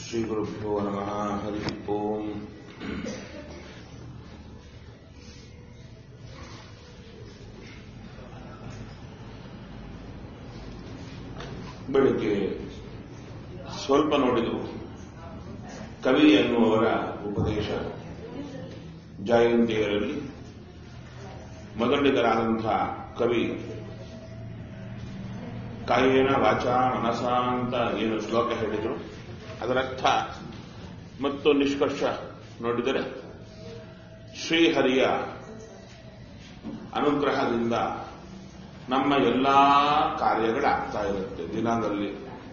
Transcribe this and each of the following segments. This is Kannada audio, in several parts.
श्रीगुरुभ्यो नमः हरिः ओम् ಬೆಳಿಗ್ಗೆ ಸ್ವಲ್ಪ ನೋಡಿದರು ಕವಿ ಎನ್ನುವವರ ಉಪದೇಶ ಜಯಂತಿಯರಲ್ಲಿ ಮೊದಲಿಗರಾದಂತಹ ಕವಿ ಕಾಯೇನ ವಾಚ ಮನಸ ಅಂತ ಏನು ಶ್ಲೋಕ ಹೇಳಿದರು ಅದರರ್ಥ ಮತ್ತು ನಿಷ್ಕರ್ಷ ನೋಡಿದರೆ ಶ್ರೀಹರಿಯ ಅನುಗ್ರಹದಿಂದ ನಮ್ಮ ಎಲ್ಲಾ ಕಾರ್ಯಗಳಾಗ್ತಾ ಇರುತ್ತೆ ದಿನದಲ್ಲಿ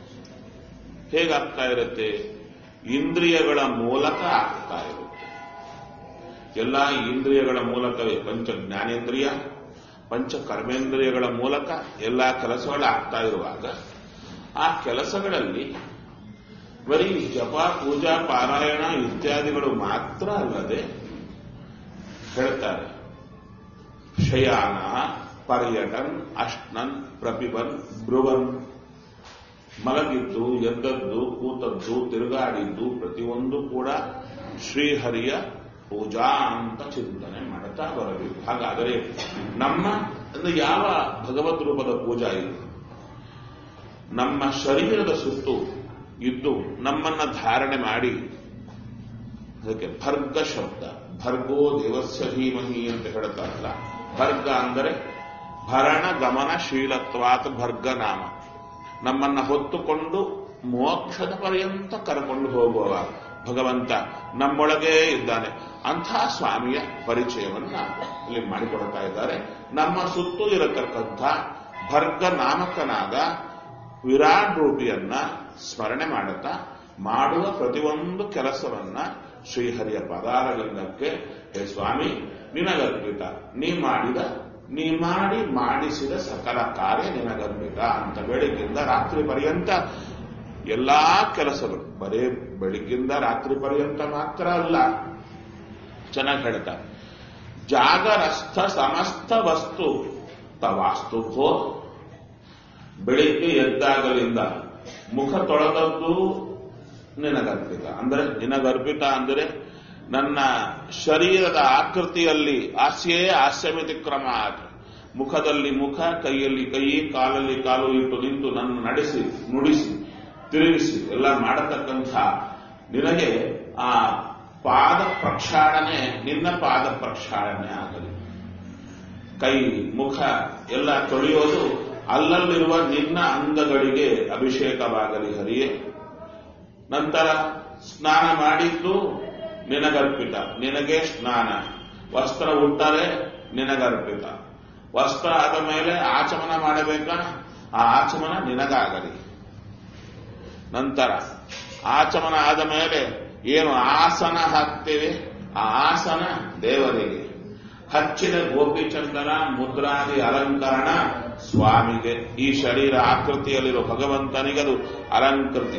ಹೇಗಾಗ್ತಾ ಇರುತ್ತೆ ಇಂದ್ರಿಯಗಳ ಮೂಲಕ ಆಗ್ತಾ ಇರುತ್ತೆ ಎಲ್ಲ ಇಂದ್ರಿಯಗಳ ಮೂಲಕವೇ ಪಂಚ ಜ್ಞಾನೇಂದ್ರಿಯ ಪಂಚ ಕರ್ಮೇಂದ್ರಿಯಗಳ ಮೂಲಕ ಎಲ್ಲ ಕೆಲಸಗಳು ಆಗ್ತಾ ಇರುವಾಗ ಆ ಕೆಲಸಗಳಲ್ಲಿ ಬರೀ ಜಪ ಪೂಜಾ ಪಾರಾಯಣ ಇತ್ಯಾದಿಗಳು ಮಾತ್ರ ಅಲ್ಲದೆ ಹೇಳ್ತಾರೆ ಶಯಾನ ಪರ್ಯಟನ್ ಅಶ್ನನ್ ಪ್ರಪಿಬನ್ ಬ್ರುವನ್ ಮಲಗಿದ್ದು ಎದ್ದದ್ದು ಕೂತದ್ದು ತಿರುಗಾಡಿದ್ದು ಪ್ರತಿಯೊಂದು ಕೂಡ ಶ್ರೀಹರಿಯ ಪೂಜಾ ಅಂತ ಚಿಂತನೆ ಮಾಡುತ್ತಾ ಬರಬೇಕು ಹಾಗಾದರೆ ನಮ್ಮ ಅಂದ್ರೆ ಯಾವ ಭಗವದ್ ರೂಪದ ಪೂಜಾ ಇದು ನಮ್ಮ ಶರೀರದ ಸುತ್ತು ಇದ್ದು ನಮ್ಮನ್ನ ಧಾರಣೆ ಮಾಡಿ ಅದಕ್ಕೆ ಭರ್ಗ ಶಬ್ದ ಭರ್ಗೋ ದೇವಸ್ಯ ಧೀಮಹಿ ಅಂತ ಹೇಳ್ತಾರಲ್ಲ ಭರ್ಗ ಅಂದರೆ ಭರಣ ಗಮನಶೀಲತ್ವಾತ್ ಭರ್ಗ ನಾಮ ನಮ್ಮನ್ನ ಹೊತ್ತುಕೊಂಡು ಮೋಕ್ಷದ ಪರ್ಯಂತ ಕರ್ಕೊಂಡು ಹೋಗುವ ಭಗವಂತ ನಮ್ಮೊಳಗೇ ಇದ್ದಾನೆ ಅಂಥ ಸ್ವಾಮಿಯ ಪರಿಚಯವನ್ನ ಇಲ್ಲಿ ಮಾಡಿಕೊಡ್ತಾ ಇದ್ದಾರೆ ನಮ್ಮ ಸುತ್ತು ಇರತಕ್ಕಂಥ ಭರ್ಗ ನಾಮಕನಾದ ವಿರಾಟ್ ರೂಪಿಯನ್ನ ಸ್ಮರಣೆ ಮಾಡುತ್ತಾ ಮಾಡುವ ಪ್ರತಿಯೊಂದು ಕೆಲಸವನ್ನ ಶ್ರೀಹರಿಯ ಪದಾರಲಿಂಗಕ್ಕೆ ಹೇ ಸ್ವಾಮಿ ನಿನಗರ್ಪಿತ ನೀ ಮಾಡಿದ ನೀ ಮಾಡಿ ಮಾಡಿಸಿದ ಸಕಲ ಕಾರ್ಯ ನಿನಗರ್ಪಿತ ಅಂತ ಬೆಳಿಗ್ಗಿಂದ ರಾತ್ರಿ ಪರ್ಯಂತ ಎಲ್ಲಾ ಕೆಲಸಗಳು ಬರೇ ಬೆಳಿಗ್ಗಿಂದ ರಾತ್ರಿ ಪರ್ಯಂತ ಮಾತ್ರ ಅಲ್ಲ ಚೆನ್ನಾಗಿ ಹೇಳ್ತಾರೆ ಜಾಗರಸ್ಥ ಸಮಸ್ತ ವಸ್ತು ತವಾಸ್ತು ಭೋ ಬೆಳಿಗ್ಗೆ ಎದ್ದಾಗಲಿಂದ ಮುಖ ತೊಳೆದದ್ದು ನಿನಗರ್ಪಿತ ಅಂದರೆ ನಿನಗರ್ಪಿತ ಅಂದರೆ ನನ್ನ ಶರೀರದ ಆಕೃತಿಯಲ್ಲಿ ಹಾಸ್ಯೇ ಹಾಸ್ಯಮಿತಿ ಕ್ರಮ ಮುಖದಲ್ಲಿ ಮುಖ ಕೈಯಲ್ಲಿ ಕೈ ಕಾಲಲ್ಲಿ ಕಾಲು ಇಟ್ಟು ನಿಂತು ನನ್ನ ನಡೆಸಿ ನುಡಿಸಿ ತಿರುಗಿಸಿ ಎಲ್ಲ ಮಾಡತಕ್ಕಂಥ ನಿನಗೆ ಆ ಪಾದ ಪ್ರಕ್ಷಾಳನೆ ನಿನ್ನ ಪಾದ ಪ್ರಕ್ಷಾಳನೆ ಆಗಲಿ ಕೈ ಮುಖ ಎಲ್ಲ ತೊಳೆಯೋದು ಅಲ್ಲಲ್ಲಿರುವ ನಿನ್ನ ಅಂಗಗಳಿಗೆ ಅಭಿಷೇಕವಾಗಲಿ ಹರಿಯೇ ನಂತರ ಸ್ನಾನ ಮಾಡಿದ್ದು ನಿನಗರ್ಪಿತ ನಿನಗೆ ಸ್ನಾನ ವಸ್ತ್ರ ಉಟ್ಟರೆ ನಿನಗರ್ಪಿತ ವಸ್ತ್ರ ಆದ ಮೇಲೆ ಆಚಮನ ಮಾಡಬೇಕಾ ಆ ಆಚಮನ ನಿನಗಾಗಲಿ ನಂತರ ಆಚಮನ ಆದ ಮೇಲೆ ಏನು ಆಸನ ಹಾಕ್ತೇವೆ ಆ ಆಸನ ದೇವರಿಗೆ ಹಚ್ಚಿದ ಗೋಪಿಚಂದನ ಮುದ್ರಾದಿ ಅಲಂಕರಣ ಸ್ವಾಮಿಗೆ ಈ ಶರೀರ ಆಕೃತಿಯಲ್ಲಿರುವ ಭಗವಂತನಿಗೆ ಅದು ಅಲಂಕೃತಿ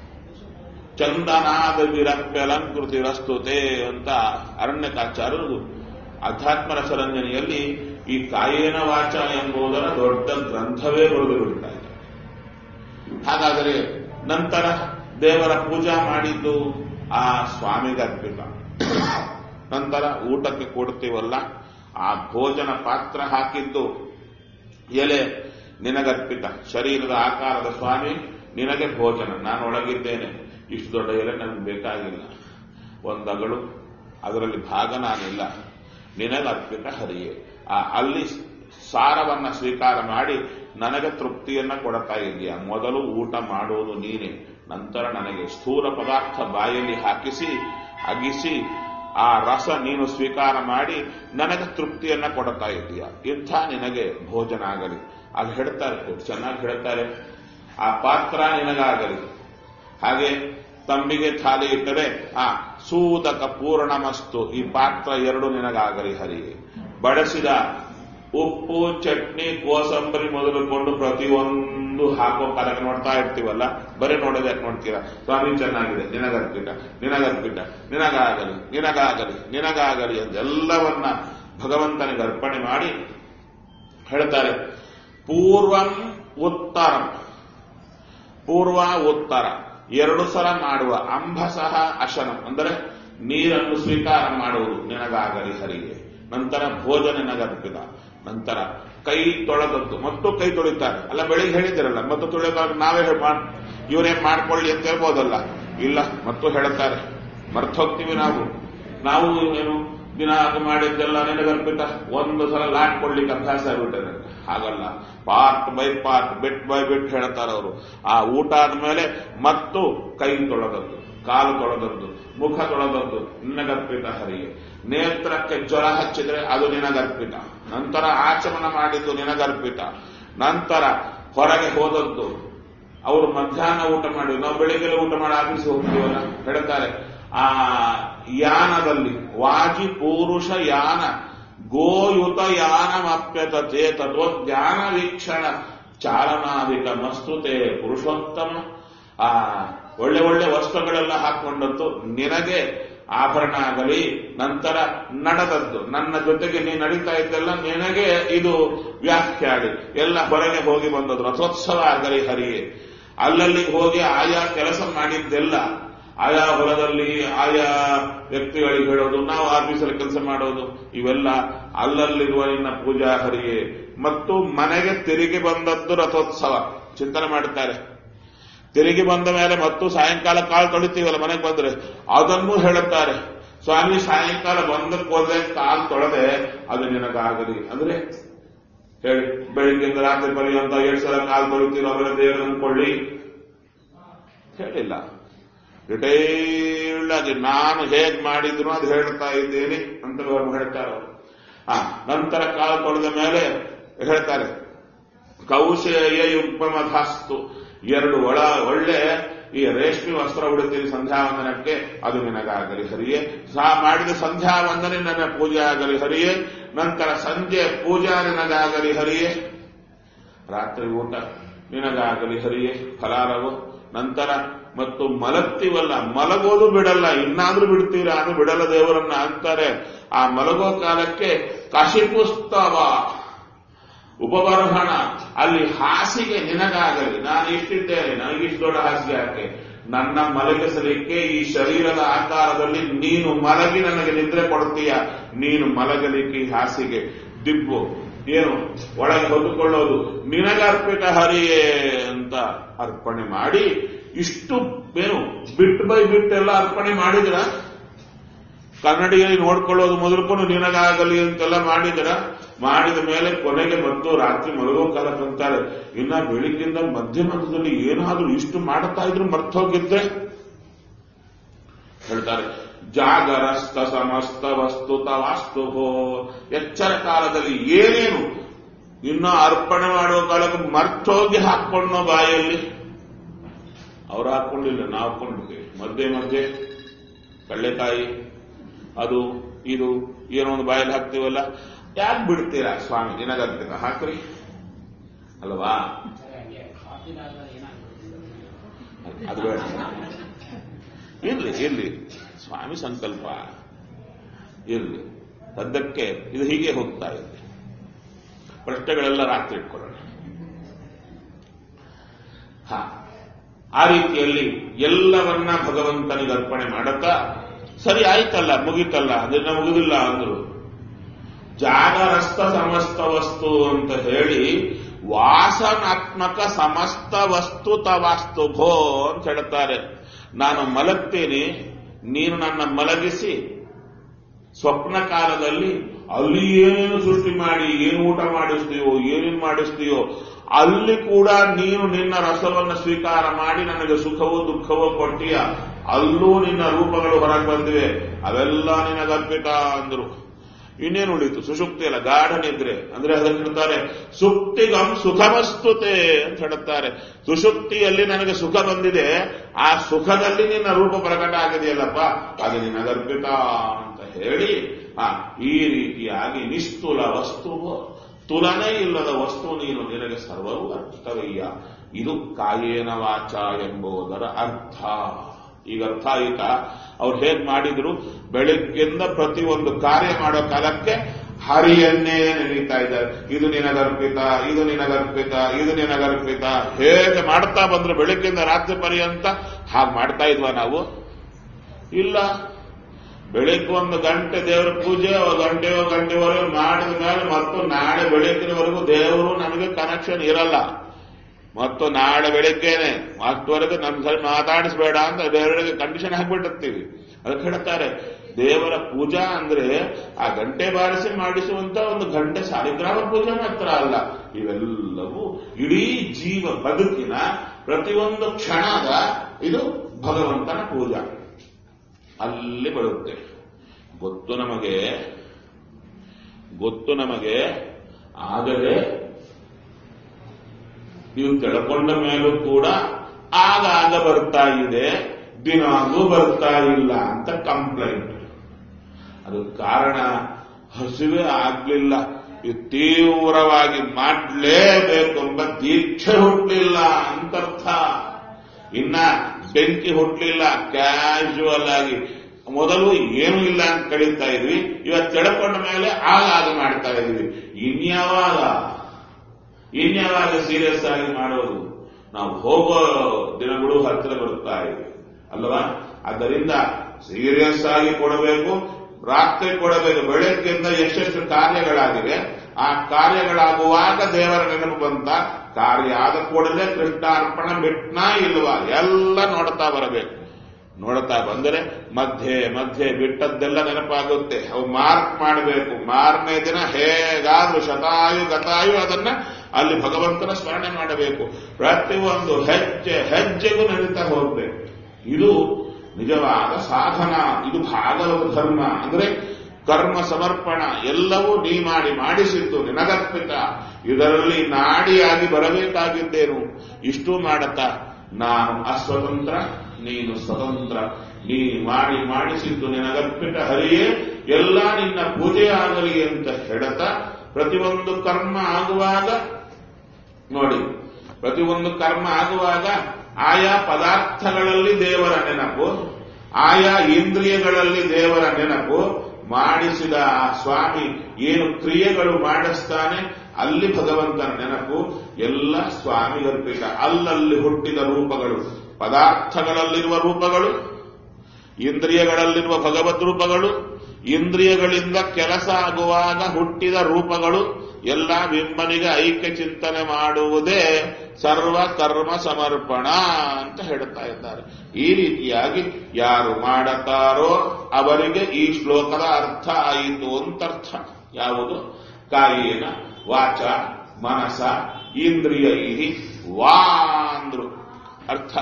ಚಂದನಾದ ವಿರಪ್ಯಲಂಕೃತಿ ರಸ್ತುತೆ ಅಂತ ಅರಣ್ಯಕಾಚಾರ್ಯರು ಅಧ್ಯಾತ್ಮ ರಸರಂಜನೆಯಲ್ಲಿ ಈ ಕಾಯೇನ ವಾಚ ಎಂಬುದರ ದೊಡ್ಡ ಗ್ರಂಥವೇ ಬರೆದು ಬಿಡ್ತಾ ಇದ್ದಾರೆ ಹಾಗಾದರೆ ನಂತರ ದೇವರ ಪೂಜಾ ಮಾಡಿದ್ದು ಆ ಸ್ವಾಮಿಗೆ ಅರ್ಪಿತ ನಂತರ ಊಟಕ್ಕೆ ಕೊಡ್ತೀವಲ್ಲ ಆ ಭೋಜನ ಪಾತ್ರ ಹಾಕಿದ್ದು ಎಲೆ ನಿನಗರ್ಪಿತ ಶರೀರದ ಆಕಾರದ ಸ್ವಾಮಿ ನಿನಗೆ ಭೋಜನ ನಾನು ಒಳಗಿದ್ದೇನೆ ಇಷ್ಟು ದೊಡ್ಡ ಎಲೆ ನನಗೆ ಬೇಕಾಗಿಲ್ಲ ಒಂದಗಳು ಅದರಲ್ಲಿ ಭಾಗ ನಾನಿಲ್ಲ ನಿನಗರ್ಪಿತ ಹರಿಯೇ ಆ ಅಲ್ಲಿ ಸಾರವನ್ನ ಸ್ವೀಕಾರ ಮಾಡಿ ನನಗೆ ತೃಪ್ತಿಯನ್ನ ಕೊಡ್ತಾ ಇದೆಯಾ ಮೊದಲು ಊಟ ಮಾಡುವುದು ನೀನೆ ನಂತರ ನನಗೆ ಸ್ಥೂಲ ಪದಾರ್ಥ ಬಾಯಲ್ಲಿ ಹಾಕಿಸಿ ಅಗಿಸಿ ಆ ರಸ ನೀನು ಸ್ವೀಕಾರ ಮಾಡಿ ನನಗೆ ತೃಪ್ತಿಯನ್ನ ಕೊಡ್ತಾ ಇದೆಯಾ ಇಂಥ ನಿನಗೆ ಭೋಜನ ಆಗಲಿ ಅದು ಹೇಳ್ತಾರೆ ಚೆನ್ನಾಗಿ ಹೇಳ್ತಾರೆ ಆ ಪಾತ್ರ ನಿನಗಾಗಲಿ ಹಾಗೆ ತಂಬಿಗೆ ಥಾಲಿ ಇಟ್ಟರೆ ಆ ಸೂತಕ ಪೂರ್ಣಮಸ್ತು ಈ ಪಾತ್ರ ಎರಡು ನಿನಗಾಗಲಿ ಹರಿಗೆ ಬಡಿಸಿದ ಉಪ್ಪು ಚಟ್ನಿ ಕೋಸಂಬರಿ ಮೊದಲುಕೊಂಡು ಪ್ರತಿಯೊಂದು ಹಾಕೋ ಕಾಲಕ್ಕೆ ನೋಡ್ತಾ ಇರ್ತೀವಲ್ಲ ಬರೀ ನೋಡೋದು ಯಾಕೆ ನೋಡ್ತೀರಾ ಸ್ವಾಮಿ ಚೆನ್ನಾಗಿದೆ ನಿನಗರ್ಪಿತ ನಿನಗರ್ಪಿತ ನಿನಗಾಗಲಿ ನಿನಗಾಗಲಿ ನಿನಗಾಗಲಿ ಅದೆಲ್ಲವನ್ನ ಭಗವಂತನಿಗೆ ಅರ್ಪಣೆ ಮಾಡಿ ಹೇಳ್ತಾರೆ ಪೂರ್ವಂ ಉತ್ತರಂ ಪೂರ್ವ ಉತ್ತರ ಎರಡು ಸಲ ಮಾಡುವ ಅಂಬಸಹ ಅಶನಂ ಅಂದರೆ ನೀರನ್ನು ಸ್ವೀಕಾರ ಮಾಡುವುದು ನಿನಗಾಗಲಿ ಹರಿಗೆ ನಂತರ ಭೋಜನ ನಿನಗರ್ಪಿತ ನಂತರ ಕೈ ತೊಳೆದದ್ದು ಮತ್ತು ಕೈ ತೊಳಿತಾರೆ ಅಲ್ಲ ಬೆಳಿಗ್ಗೆ ಹೇಳಿದಿರಲ್ಲ ಮತ್ತು ತೊಳೆದಾಗ ನಾವೇ ಹೇಳ್- ಮಾಡ್- ಇವರೇ ಮಾಡ್ಕೊಳ್ಳಿ ಅಂತ ಹೇಳ್ಬೋದಲ್ಲ ಇಲ್ಲ ಮತ್ತು ಹೇಳುತ್ತಾರೆ ಮರ್ತೋಗ್ತೀವಿ ನಾವು ನಾವು ಏನು ದಿನ ಅದು ಮಾಡಿದ್ದೆಲ್ಲ ನಿನಗರ್ಪಿತ ಒಂದು ಸಲ ಲಾಟ್ ಕೊಡ್ಲಿಕ್ಕೆ ಅಭ್ಯಾಸ ಆಗ್ಬಿಟ್ಟಿದೆ ಹಾಗಲ್ಲ part by part bit by bit ಹೇಳ್ತಾರೆ ಅವರು ಆ ಊಟ ಆದ್ಮೇಲೆ ಮತ್ತು ಕೈ ತೊಳೆದದ್ದು ಕಾಲು ತೊಳೆದದ್ದು ಮುಖ ತೊಳೆದದ್ದು ನಿನಗರ್ಪಿತ ಹರಿಗೆ ನೇತ್ರಕ್ಕೆ ಜ್ವರ ಹಚ್ಚಿದ್ರೆ ಅದು ನಿನಗರ್ಪಿತ ನಂತರ ಆಚಮನ ಮಾಡಿದ್ದು ನಿನಗರ್ಪಿತ ನಂತರ ಹೊರಗೆ ಹೋದದ್ದು ಅವರು ಮಧ್ಯಾಹ್ನ ಊಟ ಮಾಡಿ ನಾವು ಬೆಳಿಗ್ಗೆ ಊಟ ಮಾಡಿ ಆಫೀಸ್ ಹೋಗ್ತೀವಲ್ಲ ಹೇಳ್ತಾರೆ ಆ ಯಾನದಲ್ಲಿ ವಾಜಿ ಪೂರುಷ ಯಾನ ಗೋಯುತ ಯಾನಮಪ್ಯತೆ ತತ್ವಜ್ಞಾನ ವೀಕ್ಷಣ ಚಾಲನಾಧಿಕ ಮಸ್ತುತೆ ಪುರುಷೋತ್ತಮ ಆ ಒಳ್ಳೆ ಒಳ್ಳೆ ವಸ್ತುಗಳೆಲ್ಲ ಹಾಕೊಂಡದ್ದು ನಿನಗೆ ಆಭರಣ ಆಗಲಿ ನಂತರ ನಡೆದದ್ದು ನನ್ನ ಜೊತೆಗೆ ನೀ ನಡೀತಾ ಇದ್ದೆಲ್ಲ ನಿನಗೆ ಇದು ವ್ಯಾಖ್ಯಾಡಿ ಎಲ್ಲ ಹೊರಗೆ ಹೋಗಿ ಬಂದದ್ದು ರಥೋತ್ಸವ ಆಗಲಿ ಹರಿಯೇ ಅಲ್ಲಲ್ಲಿ ಹೋಗಿ ಆಯಾ ಕೆಲಸ ಮಾಡಿದ್ದೆಲ್ಲ ಆಯಾ ಹೊಲದಲ್ಲಿ ಆಯಾ ವ್ಯಕ್ತಿಗಳಿಗೆ ಹೇಳೋದು ನಾವು ಆಫೀಸಲ್ಲಿ ಕೆಲಸ ಮಾಡೋದು ಇವೆಲ್ಲ ಅಲ್ಲಲ್ಲಿರುವ ನಿನ್ನ ಪೂಜಾ ಹರಿಯೇ ಮತ್ತು ಮನೆಗೆ ತಿರುಗಿ ಬಂದದ್ದು ರಥೋತ್ಸವ ಚಿಂತನೆ ಮಾಡುತ್ತಾರೆ ತಿರುಗಿ ಬಂದ ಮೇಲೆ ಮತ್ತು ಸಾಯಂಕಾಲ ಕಾಲು ತೊಳಿತೀವಲ್ಲ ಮನೆಗೆ ಬಂದ್ರೆ ಅದನ್ನು ಹೇಳುತ್ತಾರೆ ಸ್ವಾಮಿ ಸಾಯಂಕಾಲ ಬಂದಕ್ಕೆ ಹೋದ್ರೆ ಕಾಲು ತೊಳೆದೆ ಅದು ನಿನಗಾಗಲಿ ಅಂದ್ರೆ ಹೇಳಿ ಬೆಳಿಗ್ಗೆಯಿಂದ ರಾತ್ರಿ ಪರ್ಯಂತ ಎರಡು ಸಲ ಕಾಲು ತೊಳಿತೀರೋ ಅವರ ದೇವರು ಅಂದ್ಕೊಳ್ಳಿ ಹೇಳಿಲ್ಲ ಡಿಟೇಲ್ಡ್ ಆಗಿ ನಾನು ಹೇಗ್ ಮಾಡಿದ್ರು ಅದು ಹೇಳ್ತಾ ಇದ್ದೇನೆ ಅಂತ ಅವರು ಹೇಳ್ತಾರೆ ಅವರು ಆ ನಂತರ ಕಾಲು ತೊಳೆದ ಮೇಲೆ ಹೇಳ್ತಾರೆ ಕೌಶೇಯ ಯುಗ್ಮಧಾಸ್ತು ಎರಡು ಒಳ ಒಳ್ಳೆ ಈ ರೇಷ್ಮೆ ವಸ್ತ್ರ ಉಡುತ್ತೀರಿ ಸಂಧ್ಯಾವಂದನಕ್ಕೆ ಅದು ನಿನಗಾಗಲಿ ಹರಿಯೇ ಸಾ ಮಾಡಿದ ಸಂಧ್ಯಾವಂದನೆ ನನ್ನ ಪೂಜೆ ಆಗಲಿ ಹರಿಯೇ ನಂತರ ಸಂಜೆ ಪೂಜಾ ನಿನಗಾಗಲಿ ಹರಿಯೇ ರಾತ್ರಿ ಊಟ ನಿನಗಾಗಲಿ ಹರಿಯೇ ಫಲಾರವು ನಂತರ ಮತ್ತು ಮಲಗ್ತೀವಲ್ಲ ಮಲಗೋದು ಬಿಡಲ್ಲ ಇನ್ನಾದ್ರೂ ಬಿಡ್ತೀರಾ ಅದು ಬಿಡಲ್ಲ ದೇವರನ್ನ ಅಂತಾರೆ ಆ ಮಲಗೋ ಕಾಲಕ್ಕೆ ಕಶಿಪುಸ್ತವ ಉಪಬರ್ಹಣ ಅಲ್ಲಿ ಹಾಸಿಗೆ ನಿನಗಾಗಲಿ ನಾನು ಇಷ್ಟಿದ್ದೇನೆ ನನಗಿಷ್ಟು ದೊಡ್ಡ ಹಾಸಿಗೆ ಯಾಕೆ ನನ್ನ ಮಲಗಿಸಲಿಕ್ಕೆ ಈ ಶರೀರದ ಆಕಾರದಲ್ಲಿ ನೀನು ಮಲಗಿ ನನಗೆ ನಿದ್ರೆ ಕೊಡ್ತೀಯ ನೀನು ಮಲಗಲಿಕ್ಕೆ ಈ ಹಾಸಿಗೆ ದಿಬ್ಬು ಏನು ಒಳಗೆ ಹೊತ್ತುಕೊಳ್ಳೋದು ನಿನಗರ್ಪಿತ ಹರಿಯೇ ಅಂತ ಅರ್ಪಣೆ ಮಾಡಿ ಇಷ್ಟು ಏನು ಬಿಟ್ ಬೈ ಬಿಟ್ ಎಲ್ಲ ಅರ್ಪಣೆ ಮಾಡಿದ್ರ ಕನ್ನಡಿಯಲ್ಲಿ ನೋಡ್ಕೊಳ್ಳೋದು ಮೊದಲುಕೊಂಡು ನಿನಗಾಗಲಿ ಅಂತೆಲ್ಲ ಮಾಡಿದ್ರ ಮಾಡಿದ ಮೇಲೆ ಕೊನೆಗೆ ಮತ್ತು ರಾತ್ರಿ ಮಲಗೋ ಕಾಲ ಅಂತಾರೆ ಇನ್ನ ಬೆಳಿಗ್ಗಿಂದ ಮಧ್ಯ ಮಧ್ಯದಲ್ಲಿ ಏನಾದ್ರೂ ಇಷ್ಟು ಮಾಡುತ್ತಾ ಇದ್ರು ಮರ್ತೋಗಿದ್ರೆ ಹೇಳ್ತಾರೆ ಜಾಗರಸ್ತ ಸಮಸ್ತ ವಸ್ತುತ ವಾಸ್ತುಭೋ ಎಚ್ಚರ ಕಾಲದಲ್ಲಿ ಏನೇನು ಇನ್ನ ಅರ್ಪಣೆ ಮಾಡುವ ಕಾಲಕ್ಕೆ ಮರ್ತೋಗಿ ಹಾಕೊಂಡೋ ಬಾಯಲ್ಲಿ ಅವ್ರು ಹಾಕೊಂಡಿಲ್ಲ ನಾವು ಹಾಕೊಂಡಿದ್ವಿ ಮಧ್ಯೆ ಮಧ್ಯೆ ಕಳ್ಳೆಕಾಯಿ ಅದು ಇದು ಏನೋ ಒಂದು ಬಾಯಲ್ಲಿ ಹಾಕ್ತೀವಲ್ಲ ಯಾಕೆ ಬಿಡ್ತೀರಾ ಸ್ವಾಮಿ ನಿನಗಂತ ಹಾಕ್ರಿ ಅಲ್ವಾ ಅದು ಬೇಡ ಇರ್ಲಿ ಇರ್ಲಿ ಸ್ವಾಮಿ ಸಂಕಲ್ಪ ಇರ್ಲಿ ಸದ್ಯಕ್ಕೆ ಇದು ಹೀಗೆ ಹೋಗ್ತಾ ಇದೆ ಪ್ರಶ್ನೆಗಳೆಲ್ಲ ರಾತ್ರಿ ಇಟ್ಕೊಳ್ಳೋಣ ಹಾ ಆ ರೀತಿಯಲ್ಲಿ ಎಲ್ಲವನ್ನ ಭಗವಂತನಿಗೆ ಅರ್ಪಣೆ ಮಾಡುತ್ತಾ ಸರಿ ಆಯ್ತಲ್ಲ ಮುಗೀತಲ್ಲ ಅದನ್ನ ಮುಗಿದಿಲ್ಲ ಅಂದ್ರು ಜಾಗರಸ್ತ ಸಮಸ್ತ ವಸ್ತು ಅಂತ ಹೇಳಿ ವಾಸನಾತ್ಮಕ ಸಮಸ್ತ ವಸ್ತು ತವಾಸ್ತು ಭೋ ಅಂತ ಹೇಳ್ತಾರೆ ನಾನು ಮಲಗ್ತೀನಿ ನೀನು ನನ್ನ ಮಲಗಿಸಿ ಸ್ವಪ್ನ ಕಾಲದಲ್ಲಿ ಅಲ್ಲಿ ಏನೇನು ಸೃಷ್ಟಿ ಮಾಡಿ ಏನು ಊಟ ಮಾಡಿಸ್ತೀಯೋ ಏನೇನು ಮಾಡಿಸ್ತೀಯೋ ಅಲ್ಲಿ ಕೂಡ ನೀನು ನಿನ್ನ ರಸವನ್ನು ಸ್ವೀಕಾರ ಮಾಡಿ ನನಗೆ ಸುಖವೋ ದುಃಖವೋ ಕೊಟ್ಟಿಯ ಅಲ್ಲೂ ನಿನ್ನ ರೂಪಗಳು ಹೊರಗೆ ಬಂದಿವೆ ಅವೆಲ್ಲ ನಿನಗರ್ಪಿತ ಅಂದ್ರು ಇನ್ನೇನು ಉಳಿತು ಸುಷುಪ್ತಿ ಅಲ್ಲ ಗಾಢ ನಿದ್ರೆ ಅಂದ್ರೆ ಅದನ್ನು ಹೇಳ್ತಾರೆ ಸುಪ್ತಿಗಂ ಸುಖಮಸ್ತುತೆ ಅಂತ ಹೇಳುತ್ತಾರೆ ಸುಷುಪ್ತಿಯಲ್ಲಿ ನನಗೆ ಸುಖ ಬಂದಿದೆ ಆ ಸುಖದಲ್ಲಿ ನಿನ್ನ ರೂಪ ಪ್ರಕಟ ಆಗಿದೆಯಲ್ಲಪ್ಪ ಅದು ನಿನಗರ್ಪಿತ ಅಂತ ಹೇಳಿ ಆ ಈ ರೀತಿಯಾಗಿ ನಿಸ್ತುಲ ವಸ್ತುವು ತುಲನೆ ಇಲ್ಲದ ವಸ್ತು ನೀನು ನಿನಗೆ ಸರ್ವವು ಅರ್ಥವಯ್ಯ ಇದು ಕಾಯೇನ ವಾಚ ಎಂಬುದರ ಅರ್ಥ ಈಗ ಅರ್ಥ ಆಯ್ತಾ ಅವ್ರು ಹೇಗ್ ಮಾಡಿದ್ರು ಬೆಳಿಗ್ಗೆಯಿಂದ ಪ್ರತಿ ಒಂದು ಕಾರ್ಯ ಮಾಡೋ ಕಾಲಕ್ಕೆ ಹರಿಯನ್ನೇ ನೆನೀತಾ ಇದ್ದಾರೆ ಇದು ನಿನಗರ್ಪಿತ ಇದು ನಿನಗರ್ಪಿತ ಇದು ನಿನಗರ್ಪಿತ ಹೇಗೆ ಮಾಡ್ತಾ ಬಂದ್ರು ಬೆಳಗ್ಗಿಂದ ರಾತ್ರಿ ಪರ್ಯಂತ ಹಾಗೆ ಮಾಡ್ತಾ ಇದ್ವಾ ನಾವು ಇಲ್ಲ ಬೆಳಿಗ್ಗೆ ಒಂದು ಗಂಟೆ ದೇವರ ಪೂಜೆ ಒಂದು ಗಂಟೆಯೋ ಗಂಟೆವರೆಗೂ ಮಾಡಿದ ಮೇಲೆ ಮತ್ತು ನಾಳೆ ಬೆಳಗ್ಗಿನವರೆಗೂ ದೇವರು ನಮಗೆ ಕನೆಕ್ಷನ್ ಇರಲ್ಲ ಮತ್ತು ನಾಳೆ ಬೆಳಿಗ್ಗೆನೆ ಅಷ್ಟವರೆಗೂ ನಮ್ಮ ಸರಿ ಮಾತಾಡಿಸ್ಬೇಡ ಅಂತ ದೇವರಿಗೆ ಕಂಡೀಷನ್ ಹಾಕ್ಬಿಟ್ಟಿರ್ತೀವಿ ಅದಕ್ಕೆ ಹೇಳ್ತಾರೆ ದೇವರ ಪೂಜಾ ಅಂದ್ರೆ ಆ ಗಂಟೆ ಬಾರಿಸಿ ಮಾಡಿಸುವಂತ ಒಂದು ಗಂಟೆ ಸಾಲಿಗ್ರಾಮ ಪೂಜೆ ಮಾತ್ರ ಅಲ್ಲ ಇವೆಲ್ಲವೂ ಇಡೀ ಜೀವ ಬದುಕಿನ ಪ್ರತಿಯೊಂದು ಕ್ಷಣದ ಇದು ಭಗವಂತನ ಪೂಜಾ ಅಲ್ಲಿ ಬರುತ್ತೆ ಗೊತ್ತು ನಮಗೆ ಗೊತ್ತು ನಮಗೆ ಆದರೆ ನೀವು ತಿಳ್ಕೊಂಡ ಮೇಲೂ ಕೂಡ ಆಗಾಗ ಬರ್ತಾ ಇದೆ ದಿನಾಗೂ ಬರ್ತಾ ಇಲ್ಲ ಅಂತ ಕಂಪ್ಲೇಂಟ್ ಅದು ಕಾರಣ ಹಸಿವೆ ಆಗ್ಲಿಲ್ಲ ಇದು ತೀವ್ರವಾಗಿ ಮಾಡಲೇಬೇಕು ಎಂಬ ದೀಕ್ಷೆ ಹುಟ್ಟಲಿಲ್ಲ ಅಂತರ್ಥ ಇನ್ನ ಬೆಂಕಿ ಹುಟ್ಟಲಿಲ್ಲ ಕ್ಯಾಶುವಲ್ ಆಗಿ ಮೊದಲು ಏನೂ ಇಲ್ಲ ಅಂತ ಕಳೀತಾ ಇದ್ವಿ ಇವತ್ತು ತಿಳ್ಕೊಂಡ ಮೇಲೆ ಆಗಾಗ ಮಾಡ್ತಾ ಇದ್ವಿ ಇನ್ಯಾವಾಗ ಇನ್ಯಾವಾಗ ಸೀರಿಯಸ್ ಆಗಿ ಮಾಡೋದು ನಾವು ಹೋಗೋ ದಿನಗಳು ಹತ್ತಿರ ಬರುತ್ತಾ ಇವೆ ಅಲ್ವಾ ಆದ್ದರಿಂದ ಸೀರಿಯಸ್ ಆಗಿ ಕೊಡಬೇಕು ರಾತ್ರಿ ಕೊಡಬೇಕು ಬೆಳಗ್ಗೆಯಿಂದ ಎಷ್ಟೆಷ್ಟು ಕಾರ್ಯಗಳಾಗಿವೆ ಆ ಕಾರ್ಯಗಳಾಗುವಾಗ ದೇವರ ನೆನಪು ಬಂತ ಕಾರ್ಯ ಆದ ಕೂಡಲೇ ಕೃಷ್ಣಾರ್ಪಣ ಬಿಟ್ನಾ ಇಲ್ವಾ ಎಲ್ಲ ನೋಡ್ತಾ ಬರಬೇಕು ನೋಡ್ತಾ ಬಂದರೆ ಮಧ್ಯೆ ಮಧ್ಯೆ ಬಿಟ್ಟದ್ದೆಲ್ಲ ನೆನಪಾಗುತ್ತೆ ಅವು ಮಾರ್ಕ್ ಮಾಡಬೇಕು ಮಾರನೇ ದಿನ ಹೇಗಾದ್ರೂ ಶತಾಯು ಗತಾಯು ಅದನ್ನ ಅಲ್ಲಿ ಭಗವಂತನ ಸ್ಮರಣೆ ಮಾಡಬೇಕು ಪ್ರತಿಯೊಂದು ಹೆಜ್ಜೆ ಹೆಜ್ಜೆಗೂ ನಡೀತಾ ಹೋಗ್ಬೇಕು ಇದು ನಿಜವಾದ ಸಾಧನ ಇದು ಭಾಗವತ ಧರ್ಮ ಅಂದ್ರೆ ಕರ್ಮ ಸಮರ್ಪಣ ಎಲ್ಲವೂ ನೀ ಮಾಡಿ ಮಾಡಿಸಿದ್ದು ನಿನಗರ್ಪಿತ ಇದರಲ್ಲಿ ನಾಡಿಯಾಗಿ ಬರಬೇಕಾಗಿದ್ದೇನು ಇಷ್ಟು ಮಾಡತಾ ನಾನು ಅಸ್ವತಂತ್ರ ನೀನು ಸ್ವತಂತ್ರ ನೀ ಮಾಡಿ ಮಾಡಿಸಿದ್ದು ನಿನಗರ್ಪಿತ ಹರಿಯೇ ಎಲ್ಲ ನಿನ್ನ ಪೂಜೆ ಆಗಲಿ ಅಂತ ಹೇಳತ ಪ್ರತಿಯೊಂದು ಕರ್ಮ ಆಗುವಾಗ ನೋಡಿ ಪ್ರತಿಯೊಂದು ಕರ್ಮ ಆಗುವಾಗ ಆಯಾ ಪದಾರ್ಥಗಳಲ್ಲಿ ದೇವರ ನೆನಪು ಆಯಾ ಇಂದ್ರಿಯಗಳಲ್ಲಿ ದೇವರ ನೆನಪು ಮಾಡಿಸಿದ ಆ ಸ್ವಾಮಿ ಏನು ಕ್ರಿಯೆಗಳು ಮಾಡಿಸ್ತಾನೆ ಅಲ್ಲಿ ಭಗವಂತನ ನೆನಪು ಎಲ್ಲ ಸ್ವಾಮಿಗರ್ಪಿತ ಅಲ್ಲಲ್ಲಿ ಹುಟ್ಟಿದ ರೂಪಗಳು ಪದಾರ್ಥಗಳಲ್ಲಿರುವ ರೂಪಗಳು ಇಂದ್ರಿಯಗಳಲ್ಲಿರುವ ಭಗವದ್ ರೂಪಗಳು ಇಂದ್ರಿಯಗಳಿಂದ ಕೆಲಸ ಆಗುವಾಗ ಹುಟ್ಟಿದ ರೂಪಗಳು ಎಲ್ಲ ಬಿಂಬನಿಗೆ ಐಕ್ಯ ಚಿಂತನೆ ಮಾಡುವುದೇ ಸರ್ವ ಕರ್ಮ ಸಮರ್ಪಣ ಅಂತ ಹೇಳ್ತಾ ಇದ್ದಾರೆ ಈ ರೀತಿಯಾಗಿ ಯಾರು ಮಾಡತಾರೋ ಅವರಿಗೆ ಈ ಶ್ಲೋಕದ ಅರ್ಥ ಆಯಿತು ಅಂತರ್ಥ ಯಾವುದು ಕಾಯೇನ ವಾಚ ಮನಸ ಇಂದ್ರಿಯ ವಾ ಅಂದ್ರು ಅರ್ಥ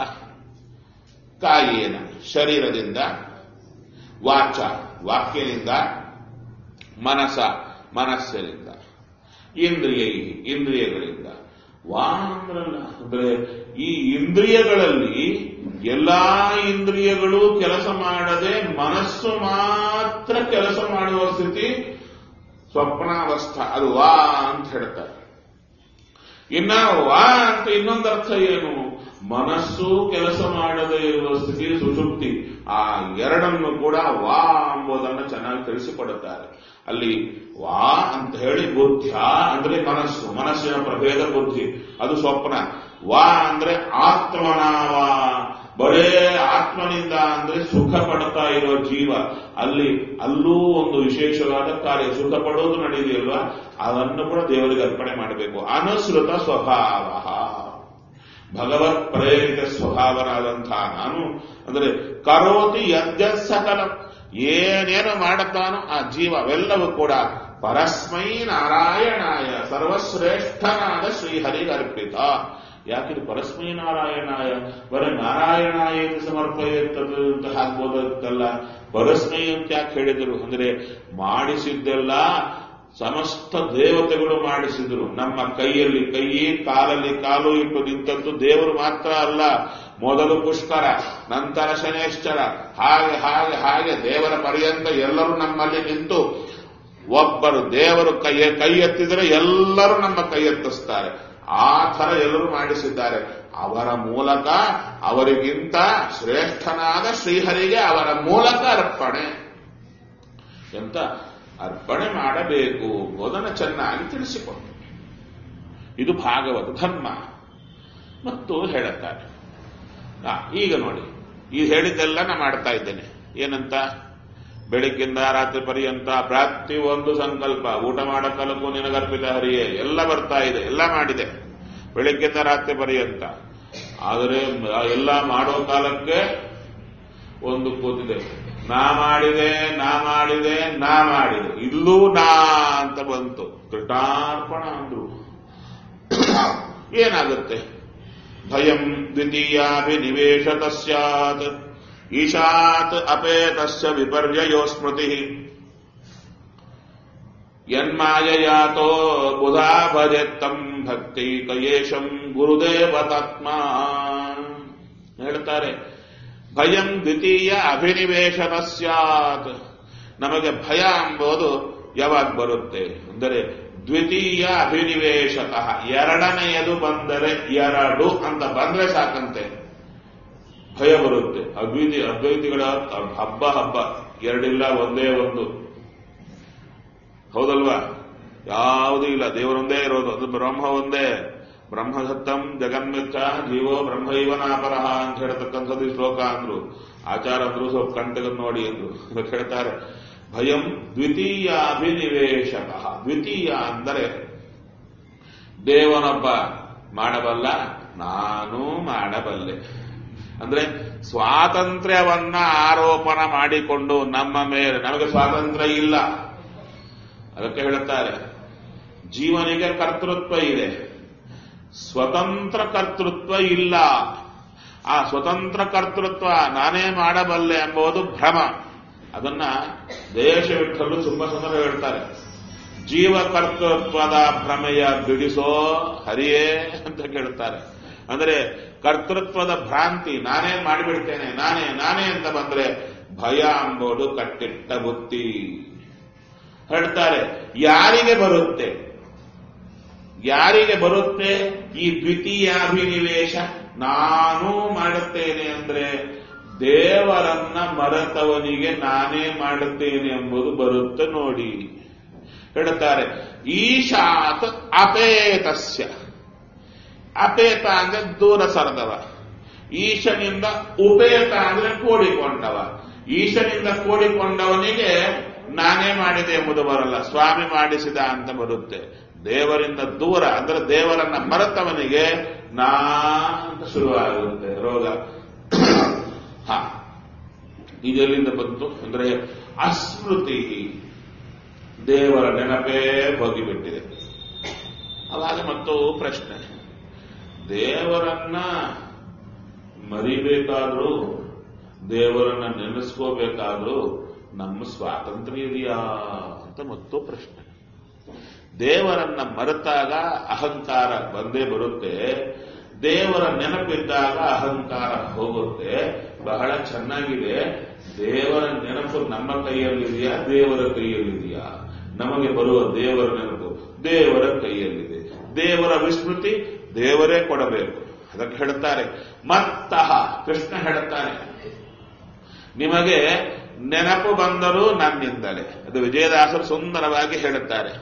ಕಾಯೇನ ಶರೀರದಿಂದ ವಾಚ ವಾಕ್ಯದಿಂದ ಮನಸ ಮನಸ್ಸಿನಿಂದ ಇಂದ್ರಿಯ ಇಂದ್ರಿಯಗಳಿಂದ ವಾ ಅಂದ್ರಲ್ಲ ಅಂದ್ರೆ ಈ ಇಂದ್ರಿಯಗಳಲ್ಲಿ ಎಲ್ಲಾ ಇಂದ್ರಿಯಗಳು ಕೆಲಸ ಮಾಡದೆ ಮನಸ್ಸು ಮಾತ್ರ ಕೆಲಸ ಮಾಡುವ ಸ್ಥಿತಿ ಸ್ವಪ್ನಾವಸ್ಥ ಅದು ವಾ ಅಂತ ಹೇಳ್ತಾರೆ ಇನ್ನ ವಾ ಅಂತ ಇನ್ನೊಂದು ಅರ್ಥ ಏನು ಮನಸ್ಸು ಕೆಲಸ ಮಾಡದೇ ಇರುವ ಸ್ಥಿತಿ ಸುಷುಪ್ತಿ ಆ ಎರಡನ್ನು ಕೂಡ ವಾ ಎಂಬುದನ್ನು ಚೆನ್ನಾಗಿ ತಿಳಿಸಿಕೊಡುತ್ತಾರೆ ಅಲ್ಲಿ ವಾ ಅಂತ ಹೇಳಿ ಬುದ್ಧ ಅಂದ್ರೆ ಮನಸ್ಸು ಮನಸ್ಸಿನ ಪ್ರಭೇದ ಬುದ್ಧಿ ಅದು ಸ್ವಪ್ನ ವಾ ಅಂದ್ರೆ ಆತ್ಮನಾವ ಬರೇ ಆತ್ಮನಿಂದ ಅಂದ್ರೆ ಸುಖ ಪಡ್ತಾ ಇರೋ ಜೀವ ಅಲ್ಲಿ ಅಲ್ಲೂ ಒಂದು ವಿಶೇಷವಾದ ಕಾರ್ಯ ಸುಖ ಪಡೋದು ನಡೆಯಲ್ವಾ ಅದನ್ನು ಕೂಡ ದೇವರಿಗೆ ಅರ್ಪಣೆ ಮಾಡಬೇಕು ಅನುಸೃತ ಸ್ವಭಾವ ಭಗವತ್ ಪ್ರೇರಿತ ಸ್ವಭಾವನಾದಂತಹ ನಾನು ಅಂದ್ರೆ ಕರೋತಿ ಯದ್ಯ ಸಕಲ ಏನೇನು ಮಾಡುತ್ತಾನೋ ಆ ಜೀವ ಅವೆಲ್ಲವೂ ಕೂಡ ಪರಸ್ಮೈ ನಾರಾಯಣಾಯ ಸರ್ವಶ್ರೇಷ್ಠನಾದ ಶ್ರೀಹರಿಗರ್ಪಿತ ಯಾಕಿದು ಪರಸ್ಮೈ ನಾರಾಯಣಾಯ ಬರೀ ನಾರಾಯಣಾಯ ಸಮರ್ಪಯತ್ತದು ಅಂತ ಹಾಕ್ಬೋದಲ್ಲ ಪರಸ್ಮೈ ಅಂತ ಯಾಕೆ ಹೇಳಿದರು ಅಂದ್ರೆ ಮಾಡಿಸಿದ್ದೆಲ್ಲ ಸಮಸ್ತ ದೇವತೆಗಳು ಮಾಡಿಸಿದ್ರು ನಮ್ಮ ಕೈಯಲ್ಲಿ ಕೈ ಕಾಲಲ್ಲಿ ಕಾಲು ಇಟ್ಟು ನಿಂತದ್ದು ದೇವರು ಮಾತ್ರ ಅಲ್ಲ ಮೊದಲು ಪುಷ್ಕರ ನಂತರ ಶನೇಶ್ವರ ಹಾಗೆ ಹಾಗೆ ಹಾಗೆ ದೇವರ ಪರ್ಯಂತ ಎಲ್ಲರೂ ನಮ್ಮಲ್ಲಿ ನಿಂತು ಒಬ್ಬರು ದೇವರು ಕೈ ಕೈ ಎತ್ತಿದರೆ ಎಲ್ಲರೂ ನಮ್ಮ ಕೈ ಎತ್ತಿಸ್ತಾರೆ ಆ ಥರ ಎಲ್ಲರೂ ಮಾಡಿಸಿದ್ದಾರೆ ಅವರ ಮೂಲಕ ಅವರಿಗಿಂತ ಶ್ರೇಷ್ಠನಾದ ಶ್ರೀಹರಿಗೆ ಅವರ ಮೂಲಕ ಅರ್ಪಣೆ ಎಂತ ಅರ್ಪಣೆ ಮಾಡಬೇಕು ಅದನ್ನು ಚೆನ್ನಾಗಿ ತಿಳಿಸಿಕೊಟ್ಟು ಇದು ಭಾಗವತ ಧರ್ಮ ಮತ್ತು ಹೇಳುತ್ತಾರೆ ಆ, ಈಗ ನೋಡಿ ಈ ಹೇಳಿದ್ದೆಲ್ಲ ನಾ ಮಾಡ್ತಾ ಇದ್ದೇನೆ ಏನಂತ ಬೆಳಗ್ಗಿಂದ ರಾತ್ರಿ ಪರ್ಯಂತ ಪ್ರಾಪ್ತಿ ಒಂದು ಸಂಕಲ್ಪ ಊಟ ಮಾಡಕ್ಕಲಕ್ಕೂ ನಿನಗರ್ಪಿತ ಹರಿಯೇ ಎಲ್ಲ ಬರ್ತಾ ಇದೆ ಎಲ್ಲ ಮಾಡಿದೆ ಬೆಳಗ್ಗಿಂದ ರಾತ್ರಿ ಪರ್ಯಂತ ಆದರೆ ಆ ಎಲ್ಲ ಮಾಡೋ ಕಾಲಕ್ಕೆ ಒಂದು ಕೂತಿದೆ ನಾ ಮಾಡಿದೆ ನಾ ಮಾಡಿದೆ ನಾ ಮಾಡಿದೆ ಇಲ್ಲೂ ನಾ ಅಂತ ಬಂತು ಕೃಟಾರ್ಪಣ ಅಂದ್ರು ಏನಾಗುತ್ತೆ ಭಯಂ ದ್ವಿತೀಯಾಭಿನಿವೇಶತ ಸ್ಯಾತ್ ಈಶಾತ್ ಅಪೇತಸ್ಯ ವಿಪರ್ಯಯೋ ಸ್ಮೃತಿ ಯನ್ಮಾಯಯಾತೋ ಬುಧಾ ಭಜೆತ್ತಂ ಭಕ್ತೈಕಯೇಶಂ ಗುರುದೇವತಾತ್ಮ ಹೇಳ್ತಾರೆ ಭಯಂ ದ್ವಿತೀಯ ಅಭಿನಿವೇಶನ ಸ್ಯಾತ್ ನಮಗೆ ಭಯ ಎಂಬುದು ಯಾವಾಗ ಬರುತ್ತೆ ಅಂದರೆ ದ್ವಿತೀಯ ಅಭಿನಿವೇಶತಃ ಎರಡನೆಯದು ಬಂದರೆ ಎರಡು ಅಂತ ಬಂದ್ರೆ ಸಾಕಂತೆ ಭಯ ಬರುತ್ತೆ ಅದ್ವೈತಿ ಅದ್ವೈತಿಗಳ ಹಬ್ಬ ಹಬ್ಬ ಎರಡಿಲ್ಲ ಒಂದೇ ಒಂದು ಹೌದಲ್ವಾ ಯಾವುದೂ ಇಲ್ಲ ದೇವರೊಂದೇ ಇರೋದು ಅದು ಬ್ರಹ್ಮ ಒಂದೇ ಬ್ರಹ್ಮಸತ್ತಂ ಜಗನ್ಮಿಚ್ಚ ಜೀವೋ ಬ್ರಹ್ಮೈವನಾಪರಹ ಅಂತ ಹೇಳ್ತಕ್ಕಂಥದ್ದು ಈ ಶ್ಲೋಕ ಅಂದ್ರು ಆಚಾರ ಅಂದ್ರು ಸ್ವಲ್ಪ ಕಂಟಗನ್ ನೋಡಿ ಅಂದ್ರು ಅದಕ್ಕೆ ಹೇಳ್ತಾರೆ ಭಯಂ ದ್ವಿತೀಯ ಅಭಿನಿವೇಶಕ ದ್ವಿತೀಯ ಅಂದರೆ ದೇವನೊಬ್ಬ ಮಾಡಬಲ್ಲ ನಾನು ಮಾಡಬಲ್ಲೆ ಅಂದ್ರೆ ಸ್ವಾತಂತ್ರ್ಯವನ್ನ ಆರೋಪಣ ಮಾಡಿಕೊಂಡು ನಮ್ಮ ಮೇಲೆ ನಮಗೆ ಸ್ವಾತಂತ್ರ್ಯ ಇಲ್ಲ ಅದಕ್ಕೆ ಹೇಳುತ್ತಾರೆ ಜೀವನಿಗೆ ಕರ್ತೃತ್ವ ಇದೆ ಸ್ವತಂತ್ರ ಕರ್ತೃತ್ವ ಇಲ್ಲ ಆ ಸ್ವತಂತ್ರ ಕರ್ತೃತ್ವ ನಾನೇ ಮಾಡಬಲ್ಲೆ ಎಂಬುದು ಭ್ರಮ ಅದನ್ನ ದೇಶ ವಿಠಲು ತುಂಬಾ ಸುಂದರ ಹೇಳ್ತಾರೆ ಜೀವ ಕರ್ತೃತ್ವದ ಭ್ರಮೆಯ ಬಿಡಿಸೋ ಹರಿಯೇ ಅಂತ ಕೇಳ್ತಾರೆ ಅಂದ್ರೆ ಕರ್ತೃತ್ವದ ಭ್ರಾಂತಿ ನಾನೇ ಮಾಡಿಬಿಡ್ತೇನೆ ನಾನೇ ನಾನೇ ಅಂತ ಬಂದ್ರೆ ಭಯ ಎಂಬುದು ಕಟ್ಟಿಟ್ಟ ಬುತ್ತಿ ಹೇಳ್ತಾರೆ ಯಾರಿಗೆ ಬರುತ್ತೆ ಯಾರಿಗೆ ಬರುತ್ತೆ ಈ ದ್ವಿತೀಯಾಭಿನಿವೇಶ ನಾನು ಮಾಡುತ್ತೇನೆ ಅಂದ್ರೆ ದೇವರನ್ನ ಮರೆತವನಿಗೆ ನಾನೇ ಮಾಡುತ್ತೇನೆ ಎಂಬುದು ಬರುತ್ತೆ ನೋಡಿ ಹೇಳ್ತಾರೆ ಈಶಾತ್ ಅಪೇತಸ್ಯ ಅಪೇತ ಅಂದ್ರೆ ದೂರ ಸರದವ ಈಶನಿಂದ ಉಪೇತ ಅಂದ್ರೆ ಕೂಡಿಕೊಂಡವ ಈಶನಿಂದ ಕೂಡಿಕೊಂಡವನಿಗೆ ನಾನೇ ಮಾಡಿದೆ ಎಂಬುದು ಬರಲ್ಲ ಸ್ವಾಮಿ ಮಾಡಿಸಿದ ಅಂತ ಬರುತ್ತೆ ದೇವರಿಂದ ದೂರ ಅಂದ್ರೆ ದೇವರನ್ನ ಮರೆತವನಿಗೆ ನಾ ಅಂತ ಶುರುವಾಗುತ್ತೆ ರೋಗ ಹ ಇದೆಲ್ಲಿಂದ ಬಂತು ಅಂದ್ರೆ ಅಸ್ಮೃತಿ ದೇವರ ನೆನಪೇ ಹೋಗಿಬಿಟ್ಟಿದೆ ಅವಾಗ ಮತ್ತು ಪ್ರಶ್ನೆ ದೇವರನ್ನ ಮರಿಬೇಕಾದ್ರೂ ದೇವರನ್ನ ನೆನೆಸ್ಕೋಬೇಕಾದ್ರೂ ನಮ್ಮ ಸ್ವಾತಂತ್ರ್ಯ ಇದೆಯಾ ಅಂತ ಮತ್ತು ಪ್ರಶ್ನೆ ದೇವರನ್ನ ಮರೆತಾಗ ಅಹಂಕಾರ ಬಂದೇ ಬರುತ್ತೆ ದೇವರ ನೆನಪಿದ್ದಾಗ ಅಹಂಕಾರ ಹೋಗುತ್ತೆ ಬಹಳ ಚೆನ್ನಾಗಿದೆ ದೇವರ ನೆನಪು ನಮ್ಮ ಕೈಯಲ್ಲಿದೆಯಾ ದೇವರ ಕೈಯಲ್ಲಿದೆಯಾ ನಮಗೆ ಬರುವ ದೇವರ ನೆನಪು ದೇವರ ಕೈಯಲ್ಲಿದೆ ದೇವರ ವಿಸ್ಮೃತಿ ದೇವರೇ ಕೊಡಬೇಕು ಅದಕ್ಕೆ ಹೇಳ್ತಾರೆ ಮತ್ತಃ ಕೃಷ್ಣ ಹೇಳ್ತಾನೆ ನಿಮಗೆ ನೆನಪು ಬಂದರೂ ನನ್ನಿಂದಲೇ ಅದು ವಿಜಯದಾಸರು ಸುಂದರವಾಗಿ ಹೇಳುತ್ತಾರೆ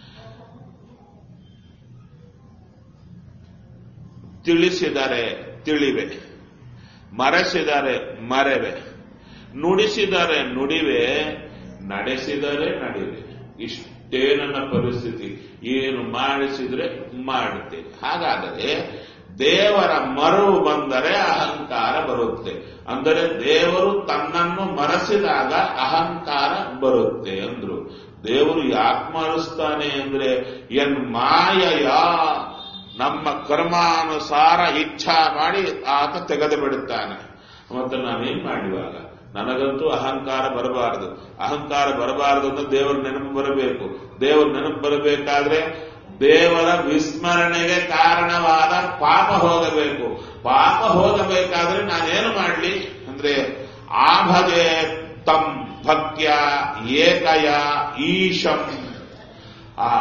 ತಿಳಿಸಿದರೆ ತಿಳಿವೆ ಮರೆಸಿದರೆ ಮರೆವೆ ನುಡಿಸಿದರೆ ನುಡಿವೆ ನಡೆಸಿದರೆ ನಡಿವೆ ಇಷ್ಟೇ ನನ್ನ ಪರಿಸ್ಥಿತಿ ಏನು ಮಾಡಿಸಿದ್ರೆ ಮಾಡುತ್ತೇನೆ ಹಾಗಾದರೆ ದೇವರ ಮರವು ಬಂದರೆ ಅಹಂಕಾರ ಬರುತ್ತೆ ಅಂದರೆ ದೇವರು ತನ್ನನ್ನು ಮರೆಸಿದಾಗ ಅಹಂಕಾರ ಬರುತ್ತೆ ಅಂದ್ರು ದೇವರು ಯಾಕೆ ಮರೆಸ್ತಾನೆ ಅಂದ್ರೆ ಎನ್ ಮಾಯಯ ನಮ್ಮ ಕರ್ಮಾನುಸಾರ ಇಚ್ಛಾ ಮಾಡಿ ಆತ ತೆಗೆದು ಬಿಡುತ್ತಾನೆ ಮತ್ತೆ ನಾನೇನ್ ಮಾಡಿವಾಗ ನನಗಂತೂ ಅಹಂಕಾರ ಬರಬಾರದು ಅಹಂಕಾರ ಬರಬಾರದು ಅಂತ ದೇವರ ನೆನಪು ಬರಬೇಕು ದೇವರ ನೆನಪು ಬರಬೇಕಾದ್ರೆ ದೇವರ ವಿಸ್ಮರಣೆಗೆ ಕಾರಣವಾದ ಪಾಪ ಹೋಗಬೇಕು ಪಾಪ ಹೋಗಬೇಕಾದ್ರೆ ನಾನೇನು ಮಾಡಲಿ ಅಂದ್ರೆ ಆಭಜೆ ತಂ ಭಕ್ತ್ಯ ಏಕಯ ಈಶಂ ಆ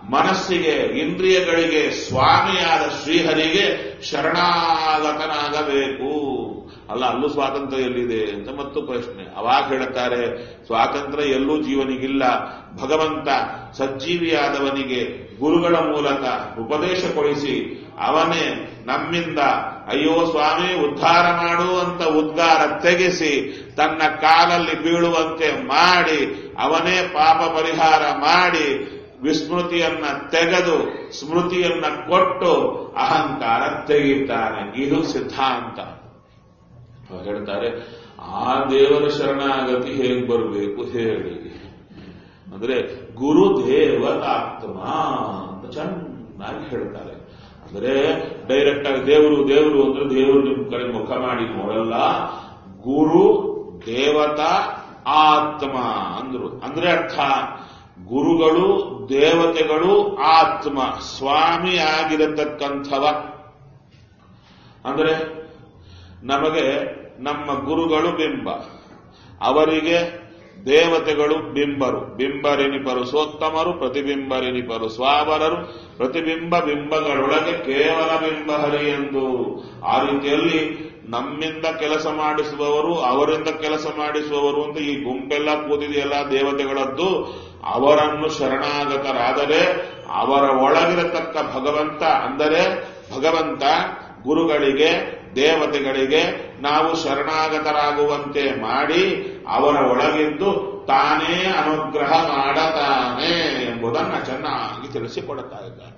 ಮನಸ್ಸಿಗೆ ಇಂದ್ರಿಯಗಳಿಗೆ ಸ್ವಾಮಿಯಾದ ಶ್ರೀಹರಿಗೆ ಶರಣಾಗತನಾಗಬೇಕು ಅಲ್ಲ ಅಲ್ಲೂ ಸ್ವಾತಂತ್ರ್ಯ ಎಲ್ಲಿದೆ ಅಂತ ಮತ್ತು ಪ್ರಶ್ನೆ ಅವಾಗ ಹೇಳುತ್ತಾರೆ ಸ್ವಾತಂತ್ರ್ಯ ಎಲ್ಲೂ ಜೀವನಿಗಿಲ್ಲ ಭಗವಂತ ಸಜ್ಜೀವಿಯಾದವನಿಗೆ ಗುರುಗಳ ಮೂಲಕ ಉಪದೇಶ ಕೊಡಿಸಿ ಅವನೇ ನಮ್ಮಿಂದ ಅಯ್ಯೋ ಸ್ವಾಮಿ ಉದ್ಧಾರ ಮಾಡು ಅಂತ ಉದ್ಗಾರ ತೆಗೆಸಿ ತನ್ನ ಕಾಲಲ್ಲಿ ಬೀಳುವಂತೆ ಮಾಡಿ ಅವನೇ ಪಾಪ ಪರಿಹಾರ ಮಾಡಿ ವಿಸ್ಮೃತಿಯನ್ನ ತೆಗೆದು ಸ್ಮೃತಿಯನ್ನ ಕೊಟ್ಟು ಅಹಂಕಾರ ತೆಗಿತಾನೆ ಇದು ಸಿದ್ಧಾಂತ ಅವ್ರು ಹೇಳ್ತಾರೆ ಆ ದೇವರ ಶರಣಾಗತಿ ಹೇಗೆ ಬರಬೇಕು ಹೇಳಿ ಅಂದ್ರೆ ಗುರು ದೇವತಾತ್ಮ ಅಂತ ಚೆನ್ನಾಗಿ ಹೇಳ್ತಾರೆ ಅಂದ್ರೆ ಡೈರೆಕ್ಟ್ ಆಗಿ ದೇವರು ದೇವರು ಅಂದ್ರೆ ದೇವರು ನಿಮ್ ಕಡೆ ಮುಖ ಮಾಡಿ ನೋಡಲ್ಲ ಗುರು ದೇವತಾ ಆತ್ಮ ಅಂದ್ರು ಅಂದ್ರೆ ಅರ್ಥ ಗುರುಗಳು ದೇವತೆಗಳು ಆತ್ಮ ಸ್ವಾಮಿ ಆಗಿರತಕ್ಕಂಥವ ಅಂದ್ರೆ ನಮಗೆ ನಮ್ಮ ಗುರುಗಳು ಬಿಂಬ ಅವರಿಗೆ ದೇವತೆಗಳು ಬಿಂಬರು ಬಿಂಬರೆನಿಪರು ಸೋತ್ತಮರು ಪ್ರತಿಬಿಂಬರೆನಿಪರು ಸ್ವಾವರರು ಪ್ರತಿಬಿಂಬ ಬಿಂಬಗಳೊಳಗೆ ಕೇವಲ ಬಿಂಬ ಹರಿ ಎಂದು ಆ ರೀತಿಯಲ್ಲಿ ನಮ್ಮಿಂದ ಕೆಲಸ ಮಾಡಿಸುವವರು ಅವರಿಂದ ಕೆಲಸ ಮಾಡಿಸುವವರು ಅಂತ ಈ ಗುಂಪೆಲ್ಲ ಕೂತಿದೆಯಲ್ಲ ದೇವತೆಗಳದ್ದು ಅವರನ್ನು ಶರಣಾಗತರಾದರೆ ಅವರ ಒಳಗಿರತಕ್ಕ ಭಗವಂತ ಅಂದರೆ ಭಗವಂತ ಗುರುಗಳಿಗೆ ದೇವತೆಗಳಿಗೆ ನಾವು ಶರಣಾಗತರಾಗುವಂತೆ ಮಾಡಿ ಅವರ ಒಳಗಿದ್ದು ತಾನೇ ಅನುಗ್ರಹ ಮಾಡತಾನೆ ಎಂಬುದನ್ನು ಚೆನ್ನಾಗಿ ತಿಳಿಸಿಕೊಡುತ್ತಾ ಇದ್ದಾರೆ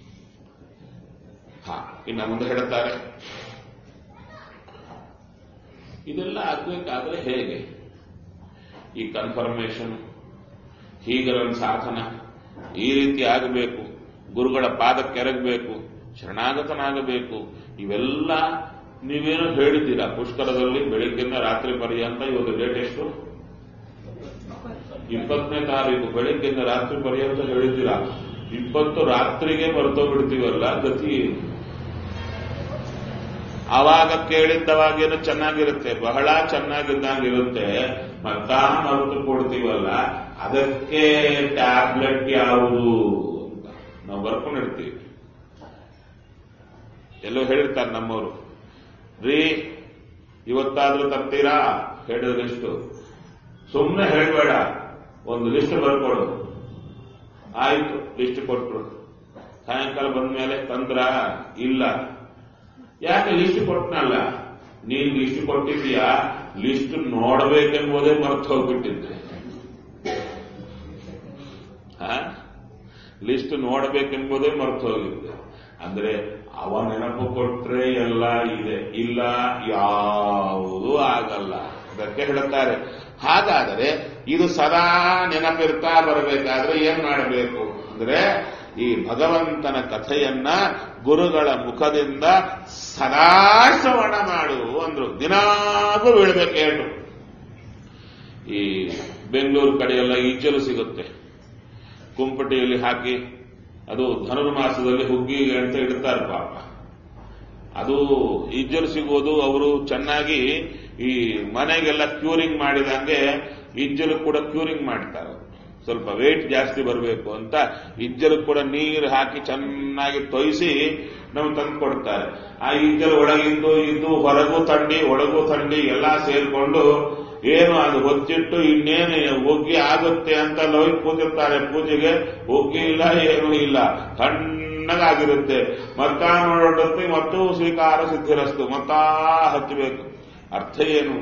ಹಾ ಇನ್ನು ಮುಂದೆ ಹೇಳುತ್ತಾರೆ ಇದೆಲ್ಲ ಆಗ್ಬೇಕಾದ್ರೆ ಹೇಗೆ ಈ ಕನ್ಫರ್ಮೇಶನ್ ಹೀಗರ ಸಾಧನ ಈ ರೀತಿ ಆಗಬೇಕು ಗುರುಗಳ ಪಾದಕ್ಕೆರಗಬೇಕು ಶರಣಾಗತನಾಗಬೇಕು ಇವೆಲ್ಲ ನೀವೇನು ಹೇಳಿದ್ದೀರಾ ಪುಷ್ಕರದಲ್ಲಿ ಬೆಳಿಗ್ಗೆಯಿಂದ ರಾತ್ರಿ ಪರ್ಯಂತ ಇವತ್ತು ಡೇಟ್ ಎಷ್ಟು ಇಪ್ಪತ್ತನೇ ತಾರೀಕು ಬೆಳಿಗ್ಗೆಯಿಂದ ರಾತ್ರಿ ಪರ್ಯಂತ ಹೇಳಿದ್ದೀರಾ ಇಪ್ಪತ್ತು ರಾತ್ರಿಗೆ ಬರ್ತೋಗ್ಬಿಡ್ತೀವಲ್ಲ ಗತಿ ಏನು ಆವಾಗ ಕೇಳಿದ್ದವಾಗೇನು ಚೆನ್ನಾಗಿರುತ್ತೆ ಬಹಳ ಚೆನ್ನಾಗಿದ್ದಂಗಿರುತ್ತೆ ಮತ್ತ ಮರೆತು ಕೊಡ್ತೀವಲ್ಲ ಅದಕ್ಕೆ ಟ್ಯಾಬ್ಲೆಟ್ ಯಾವುದು ಅಂತ ನಾವು ಬರ್ಕೊಂಡಿರ್ತೀವಿ ಎಲ್ಲೋ ಹೇಳಿರ್ತಾರೆ ನಮ್ಮವರು ರೀ ಇವತ್ತಾದ್ರೂ ತರ್ತೀರಾ ಹೇಳಿದ ಲಿಸ್ಟು ಸುಮ್ಮನೆ ಹೇಳಬೇಡ ಒಂದು ಲಿಸ್ಟ್ ಬರ್ಕೊಡು ಆಯ್ತು ಲಿಸ್ಟ್ ಕೊಟ್ರು ಸಾಯಂಕಾಲ ಬಂದ ಮೇಲೆ ತಂದ್ರ ಇಲ್ಲ ಯಾಕೆ ಲಿಸ್ಟ್ ಕೊಟ್ಟನಲ್ಲ ನೀನ್ ಲಿಸ್ಟ್ ಕೊಟ್ಟಿದ್ದೀಯಾ ಲಿಸ್ಟ್ ನೋಡಬೇಕೆಂಬುದೇ ಮರ್ತು ಹೋಗ್ಬಿಟ್ಟಿದ್ದೆ ಲಿಸ್ಟ್ ನೋಡಬೇಕೆಂಬುದೇ ಮರ್ತು ಹೋಗಿದ್ದೆ ಅಂದ್ರೆ ಅವ ನೆನಪು ಕೊಟ್ರೆ ಎಲ್ಲ ಇದೆ ಇಲ್ಲ ಯಾವುದೂ ಆಗಲ್ಲ ಅದಕ್ಕೆ ಹೇಳುತ್ತಾರೆ ಹಾಗಾದರೆ ಇದು ಸದಾ ನೆನಪಿರ್ತಾ ಬರಬೇಕಾದ್ರೆ ಏನ್ ಮಾಡಬೇಕು ಅಂದ್ರೆ ಈ ಭಗವಂತನ ಕಥೆಯನ್ನ ಗುರುಗಳ ಮುಖದಿಂದ ಸದಾ ಶ್ರವಣ ಮಾಡು ಅಂದ್ರು ದಿನಾಗೂ ಬೀಳ್ಬೇಕು ಹೇಳು ಈ ಬೆಂಗಳೂರು ಕಡೆಯೆಲ್ಲ ಈಚಲು ಸಿಗುತ್ತೆ ಕುಂಪಟಿಯಲ್ಲಿ ಹಾಕಿ ಅದು ಧನುರ್ಮಾಸದಲ್ಲಿ ಹುಗ್ಗಿ ಅಂತ ಇಡ್ತಾರೆ ಪಾಪ ಅದು ಇಜ್ಜಲು ಸಿಗೋದು ಅವರು ಚೆನ್ನಾಗಿ ಈ ಮನೆಗೆಲ್ಲ ಕ್ಯೂರಿಂಗ್ ಮಾಡಿದಂಗೆ ಇಜ್ಜಲು ಕೂಡ ಕ್ಯೂರಿಂಗ್ ಮಾಡ್ತಾರೆ ಸ್ವಲ್ಪ ವೇಟ್ ಜಾಸ್ತಿ ಬರಬೇಕು ಅಂತ ಇಜ್ಜಲು ಕೂಡ ನೀರು ಹಾಕಿ ಚೆನ್ನಾಗಿ ತೊಯಿಸಿ ನಮ್ಗೆ ತಂದು ಕೊಡ್ತಾರೆ ಆ ಇಜ್ಜಲು ಒಳಗಿಂದು ಇದು ಹೊರಗೂ ಥಂಡಿ ಒಳಗೂ ಥಂಡಿ ಎಲ್ಲ ಸೇರ್ಕೊಂಡು ಏನು ಅದು ಹೊಚ್ಚಿಟ್ಟು ಇನ್ನೇನು ಒಗ್ಗಿ ಆಗುತ್ತೆ ಅಂತ ಲೋಯ್ ಕೂತಿರ್ತಾರೆ ಪೂಜೆಗೆ ಒಗ್ಗಿ ಇಲ್ಲ ಏನೂ ಇಲ್ಲ ತಣ್ಣಗಾಗಿರುತ್ತೆ ಮತ್ತ ನೋಡೋದಕ್ಕೆ ಮತ್ತು ಸ್ವೀಕಾರ ಸಿದ್ಧಿರಸ್ತು ಮತ್ತಾ ಹಚ್ಚಬೇಕು ಅರ್ಥ ಏನು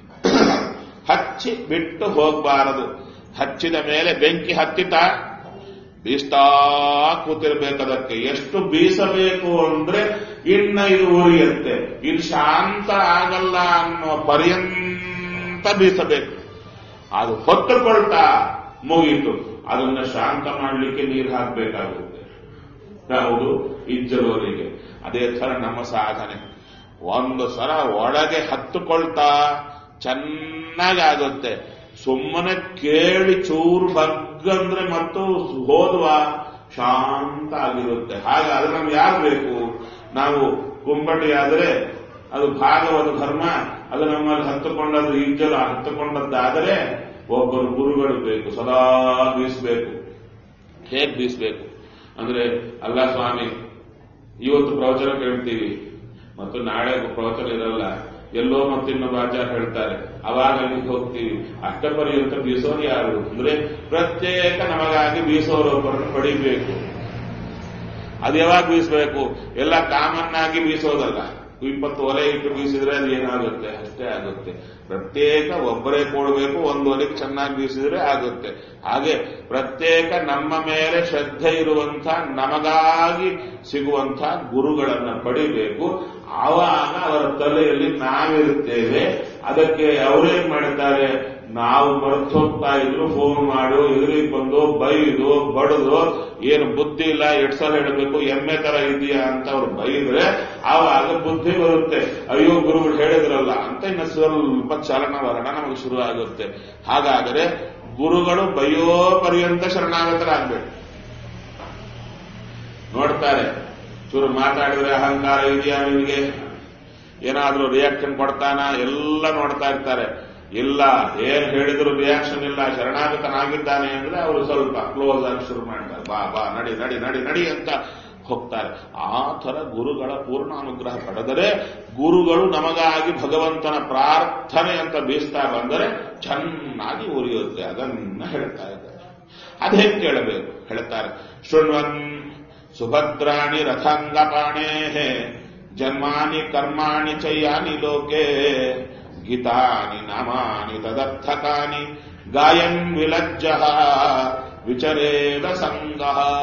ಹಚ್ಚಿ ಬಿಟ್ಟು ಹೋಗಬಾರದು ಹಚ್ಚಿದ ಮೇಲೆ ಬೆಂಕಿ ಹತ್ತಿತ ಬೀಸ್ತಾ ಕೂತಿರ್ಬೇಕದಕ್ಕೆ ಎಷ್ಟು ಬೀಸಬೇಕು ಅಂದ್ರೆ ಇನ್ನ ಇದು ಉರಿಯಂತೆ ಇದು ಶಾಂತ ಆಗಲ್ಲ ಅನ್ನೋ ಪರ್ಯಂತ ಬೀಸಬೇಕು ಅದು ಹೊತ್ತುಕೊಳ್ತಾ ಮುಗೀತು ಅದನ್ನ ಶಾಂತ ಮಾಡಲಿಕ್ಕೆ ನೀರು ಹಾಕಬೇಕಾಗುತ್ತೆ ಯಾವುದು ಇಜ್ಜಲೋರಿಗೆ ಅದೇ ತರ ನಮ್ಮ ಸಾಧನೆ ಒಂದು ಸಲ ಒಳಗೆ ಹತ್ತುಕೊಳ್ತಾ ಚೆನ್ನಾಗಿ ಆಗುತ್ತೆ ಸುಮ್ಮನೆ ಕೇಳಿ ಚೂರು ಬಗ್ಗಂದ್ರೆ ಮತ್ತು ಹೋದ್ವಾ ಶಾಂತ ಆಗಿರುತ್ತೆ ಹಾಗಾದ್ರೆ ನಮ್ಗೆ ಯಾರು ಬೇಕು ನಾವು ಕುಂಬಟಿ ಆದ್ರೆ ಅದು ಭಾಗವತ ಧರ್ಮ ಅದು ನಮ್ಮಲ್ಲಿ ಹತ್ತುಕೊಂಡದ್ದು ಇಜ್ಜಲು ಹತ್ತುಕೊಂಡದ್ದಾದರೆ ಒಬ್ಬರು ಗುರುಗಳು ಬೇಕು ಸದಾ ಬೀಸಬೇಕು ಹೇಗೆ ಬೀಸಬೇಕು ಅಂದ್ರೆ ಅಲ್ಲ ಸ್ವಾಮಿ ಇವತ್ತು ಪ್ರವಚನ ಕೇಳ್ತೀವಿ ಮತ್ತು ನಾಳೆ ಪ್ರವಚನ ಇರಲ್ಲ ಎಲ್ಲೋ ಮತ್ತಿನ್ನೊಬ್ಬ ಆಚಾರ ಹೇಳ್ತಾರೆ ಅವಾಗ ಅಲ್ಲಿಗೆ ಹೋಗ್ತೀವಿ ಅಷ್ಟ ಪರ್ಯಂತ ಬೀಸೋರು ಯಾರು ಅಂದ್ರೆ ಪ್ರತ್ಯೇಕ ನಮಗಾಗಿ ಬೀಸೋರೊಬ್ಬರನ್ನು ಪಡಿಬೇಕು ಅದು ಯಾವಾಗ ಬೀಸಬೇಕು ಎಲ್ಲ ಕಾಮನ್ ಆಗಿ ಬೀಸೋದಲ್ಲ ಇಪ್ಪತ್ತು ಒಲೆ ಇಟ್ಟು ಬೀಸಿದ್ರೆ ಅದು ಏನಾಗುತ್ತೆ ಅಷ್ಟೇ ಆಗುತ್ತೆ ಪ್ರತ್ಯೇಕ ಒಬ್ಬರೇ ಕೊಡಬೇಕು ಒಂದು ಒಲೆಗೆ ಚೆನ್ನಾಗಿ ಬೀಸಿದ್ರೆ ಆಗುತ್ತೆ ಹಾಗೆ ಪ್ರತ್ಯೇಕ ನಮ್ಮ ಮೇಲೆ ಶ್ರದ್ಧೆ ಇರುವಂತ ನಮಗಾಗಿ ಸಿಗುವಂತ ಗುರುಗಳನ್ನ ಪಡಿಬೇಕು ಆವಾಗ ಅವರ ತಲೆಯಲ್ಲಿ ನಾವಿರುತ್ತೇವೆ ಅದಕ್ಕೆ ಅವರೇನ್ ಮಾಡ್ತಾರೆ ನಾವು ಮರೆತು ಹೋಗ್ತಾ ಇದ್ರು ಫೋನ್ ಮಾಡು ಎದುರಿಗೆ ಬಂದು ಬೈದು ಬಡದು ಏನು ಬುದ್ಧಿ ಇಲ್ಲ ಎಷ್ಟ್ ಸಲ ಹೇಳಬೇಕು ಎಮ್ಮೆ ತರ ಇದೆಯಾ ಅಂತ ಅವ್ರು ಬೈದ್ರೆ ಆವಾಗ ಬುದ್ಧಿ ಬರುತ್ತೆ ಅಯ್ಯೋ ಗುರುಗಳು ಹೇಳಿದ್ರಲ್ಲ ಅಂತ ಇನ್ನು ಸ್ವಲ್ಪ ಚಲನವಲನ ನಮಗೆ ಶುರು ಆಗುತ್ತೆ ಹಾಗಾದರೆ ಗುರುಗಳು ಬೈಯೋ ಪರ್ಯಂತ ಶರಣಾಗತರಾಗ್ಬೇಕು ನೋಡ್ತಾರೆ ಚೂರು ಮಾತಾಡಿದ್ರೆ ಅಹಂಕಾರ ಇದೆಯಾ ನಿಮಗೆ ಏನಾದ್ರೂ ರಿಯಾಕ್ಷನ್ ಕೊಡ್ತಾನ ಎಲ್ಲ ನೋಡ್ತಾ ಇರ್ತಾರೆ ಇಲ್ಲ ಏನ್ ಹೇಳಿದ್ರು ರಿಯಾಕ್ಷನ್ ಇಲ್ಲ ಶರಣಾಗತನಾಗಿದ್ದಾನೆ ಅಂದ್ರೆ ಅವರು ಸ್ವಲ್ಪ ಕ್ಲೋಸ್ ಆಗಿ ಶುರು ಮಾಡ್ತಾರೆ ಬಾ ಬಾ ನಡಿ ನಡಿ ನಡಿ ನಡಿ ಅಂತ ಹೋಗ್ತಾರೆ ಆ ತರ ಗುರುಗಳ ಪೂರ್ಣಾನುಗ್ರಹ ಪಡೆದರೆ ಗುರುಗಳು ನಮಗಾಗಿ ಭಗವಂತನ ಪ್ರಾರ್ಥನೆ ಅಂತ ಬೀಸ್ತಾ ಬಂದರೆ ಚೆನ್ನಾಗಿ ಉರಿಯುತ್ತೆ ಅದನ್ನ ಹೇಳ್ತಾ ಇದ್ದಾರೆ ಅದೇ ಕೇಳಬೇಕು ಹೇಳ್ತಾರೆ ಶೃಣ್ವನ್ ಸುಭದ್ರಾಣಿ ರಥಾಂಗಪಾಣೇ ಜನ್ಮಾನಿ ಕರ್ಮಾಣಿ ಚಯ್ಯಾನಿ ಲೋಕೆ ಗೀತಾನಿ ನಾಮಾನಿ ತದರ್ಥಕಾನಿ ಗಾಯನ್ ವಿಲಜ್ಜ ವಿಚರೇದ ಸಂಗ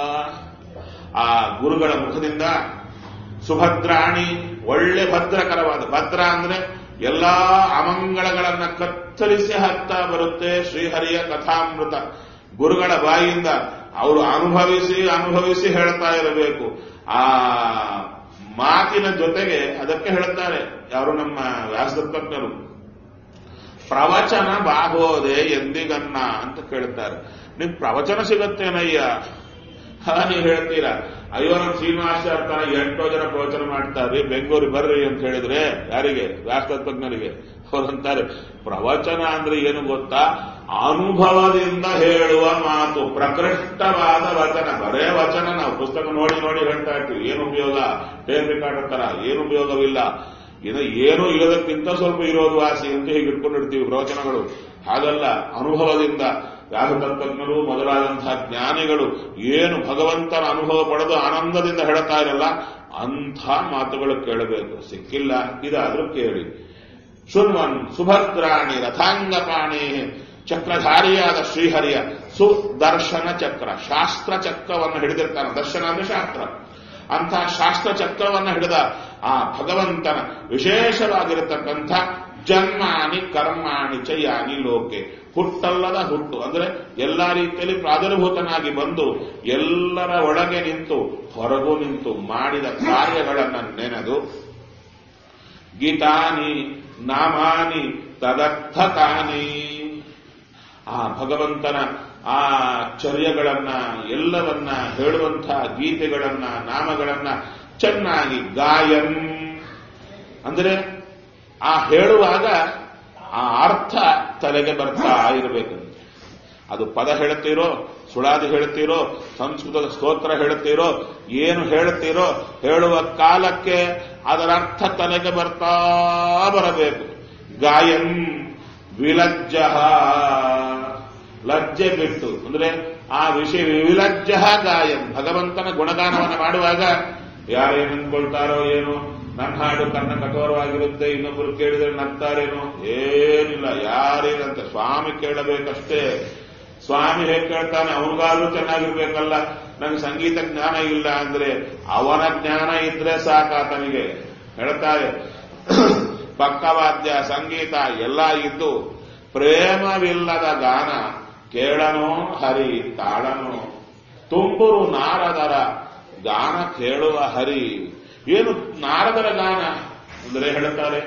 ಆ ಗುರುಗಳ ಮುಖದಿಂದ ಸುಭದ್ರಾಣಿ ಒಳ್ಳೆ ಭದ್ರಕರವಾದ ಭದ್ರ ಅಂದ್ರೆ ಎಲ್ಲಾ ಅಮಂಗಳಗಳನ್ನ ಕತ್ತರಿಸಿ ಹಾಕ್ತಾ ಬರುತ್ತೆ ಶ್ರೀಹರಿಯ ಕಥಾಮೃತ ಗುರುಗಳ ಬಾಯಿಯಿಂದ ಅವರು ಅನುಭವಿಸಿ ಅನುಭವಿಸಿ ಹೇಳ್ತಾ ಇರಬೇಕು ಆ ಮಾತಿನ ಜೊತೆಗೆ ಅದಕ್ಕೆ ಹೇಳ್ತಾರೆ ಯಾರು ನಮ್ಮ ವ್ಯಾಸದತ್ತಜ್ಞರು ಪ್ರವಚನ ಬಾಗೋದೆ ಎಂದಿಗನ್ನ ಅಂತ ಕೇಳ್ತಾರೆ ನಿಮ್ ಪ್ರವಚನ ಸಿಗತ್ತೇನಯ್ಯ ಹಾ ನೀವು ಹೇಳ್ತೀರಾ ಅಯ್ಯೋ ನಮ್ಮ ಶ್ರೀನಿವಾಸ ತರ ಎಂಟೋ ಜನ ಪ್ರವಚನ ಮಾಡ್ತಾರೆ ಬೆಂಗಳೂರಿಗೆ ಬರ್ರಿ ಅಂತ ಹೇಳಿದ್ರೆ ಯಾರಿಗೆ ವ್ಯಾಸತಜ್ಞರಿಗೆ ಅವರಂತಾರೆ ಪ್ರವಚನ ಅಂದ್ರೆ ಏನು ಗೊತ್ತಾ ಅನುಭವದಿಂದ ಹೇಳುವ ಮಾತು ಪ್ರಕೃಷ್ಟವಾದ ವಚನ ಬರೇ ವಚನ ನಾವು ಪುಸ್ತಕ ನೋಡಿ ನೋಡಿ ಹೇಳ್ತಾ ಇರ್ತೀವಿ ಏನು ಉಪಯೋಗ ಟೇಪ್ ರೆಕಾರ್ಡ್ ತರ ಏನು ಉಪಯೋಗವಿಲ್ಲ ಇನ್ನು ಏನು ಇರೋದಕ್ಕಿಂತ ಸ್ವಲ್ಪ ಇರೋದು ವಾಸಿ ಅಂತ ಹೀಗೆ ಇಟ್ಕೊಂಡಿರ್ತೀವಿ ಪ್ರವಚನಗಳು ಹಾಗಲ್ಲ ಅನುಭವದಿಂದ ವ್ಯಾಸತತ್ವಜ್ಞರು ಮೊದಲಾದಂತಹ ಜ್ಞಾನಿಗಳು ಏನು ಭಗವಂತನ ಅನುಭವ ಪಡೆದು ಆನಂದದಿಂದ ಹೇಳ್ತಾ ಇರಲ್ಲ ಅಂಥ ಮಾತುಗಳು ಕೇಳಬೇಕು ಸಿಕ್ಕಿಲ್ಲ ಇದಾದ್ರೂ ಕೇಳಿ ಶೃಣ್ವನ್ ಸುಭದ್ರಾಣಿ ರಥಾಂಗಪಾಣಿ ಚಕ್ರಧಾರಿಯಾದ ಶ್ರೀಹರಿಯ ಸುದರ್ಶನ ಚಕ್ರ ಶಾಸ್ತ್ರ ಚಕ್ರವನ್ನು ಹಿಡಿದಿರ್ತಾನೆ ದರ್ಶನ ಅಂದ್ರೆ ಶಾಸ್ತ್ರ ಅಂತಹ ಶಾಸ್ತ್ರ ಚಕ್ರವನ್ನು ಹಿಡಿದ ಆ ಭಗವಂತನ ವಿಶೇಷವಾಗಿರತಕ್ಕಂಥ ಜನ್ಮಾನಿ ಕರ್ಮಾಣಿ ಚಯಾನಿ ಲೋಕೆ ಹುಟ್ಟಲ್ಲದ ಹುಟ್ಟು ಅಂದ್ರೆ ಎಲ್ಲಾ ರೀತಿಯಲ್ಲಿ ಪ್ರಾದುರ್ಭೂತನಾಗಿ ಬಂದು ಎಲ್ಲರ ಒಳಗೆ ನಿಂತು ಹೊರಗೂ ನಿಂತು ಮಾಡಿದ ಕಾರ್ಯಗಳನ್ನು ನೆನೆದು ಗೀತಾನಿ ನಾಮಾನಿ ತದರ್ಥಕಾನಿ ಆ ಭಗವಂತನ ಆ ಚರ್ಯಗಳನ್ನ ಎಲ್ಲವನ್ನ ಹೇಳುವಂತಹ ಗೀತೆಗಳನ್ನ ನಾಮಗಳನ್ನ ಚೆನ್ನಾಗಿ ಗಾಯನ್ ಅಂದ್ರೆ ಆ ಹೇಳುವಾಗ ಆ ಅರ್ಥ ತಲೆಗೆ ಬರ್ತಾ ಇರಬೇಕು ಅದು ಪದ ಹೇಳುತ್ತೀರೋ ಸುಳಾದಿ ಹೇಳುತ್ತೀರೋ ಸಂಸ್ಕೃತದ ಸ್ತೋತ್ರ ಹೇಳುತ್ತೀರೋ ಏನು ಹೇಳುತ್ತೀರೋ ಹೇಳುವ ಕಾಲಕ್ಕೆ ಅದರ ಅರ್ಥ ತಲೆಗೆ ಬರ್ತಾ ಬರಬೇಕು ಗಾಯನ್ ವಿಲಜ್ಜ ಲಜ್ಜೆ ಬಿಟ್ಟು ಅಂದ್ರೆ ಆ ವಿಷಯ ವಿಲಜ್ಜ ಗಾಯನ್ ಭಗವಂತನ ಗುಣಗಾನವನ್ನು ಮಾಡುವಾಗ ಯಾರೇನು ಅಂದ್ಕೊಳ್ತಾರೋ ಏನು ನನ್ನ ಹಾಡು ಕನ್ನ ಕಠೋರವಾಗಿರುತ್ತೆ ಇನ್ನೊಬ್ಬರು ಕೇಳಿದ್ರೆ ನಗ್ತಾರೇನೋ ಏನಿಲ್ಲ ಯಾರೇನಂತ ಸ್ವಾಮಿ ಕೇಳಬೇಕಷ್ಟೇ ಸ್ವಾಮಿ ಹೇಗೆ ಕೇಳ್ತಾನೆ ಅವನಿಗಾದ್ರೂ ಚೆನ್ನಾಗಿರ್ಬೇಕಲ್ಲ ನಂಗೆ ಸಂಗೀತ ಜ್ಞಾನ ಇಲ್ಲ ಅಂದ್ರೆ ಅವನ ಜ್ಞಾನ ಇದ್ರೆ ಸಾಕಾತನಿಗೆ ಹೇಳ್ತಾರೆ ಪಕ್ಕವಾದ್ಯ ಸಂಗೀತ ಎಲ್ಲ ಇದ್ದು ಪ್ರೇಮವಿಲ್ಲದ ಗಾನ ಕೇಳನೋ ಹರಿ ತಾಳನೋ ತುಂಬುರು ನಾರದರ ಗಾನ ಕೇಳುವ ಹರಿ ಏನು ನಾರದರ ಗಾನ ಅಂದರೆ ಹೇಳುತ್ತಾರೆ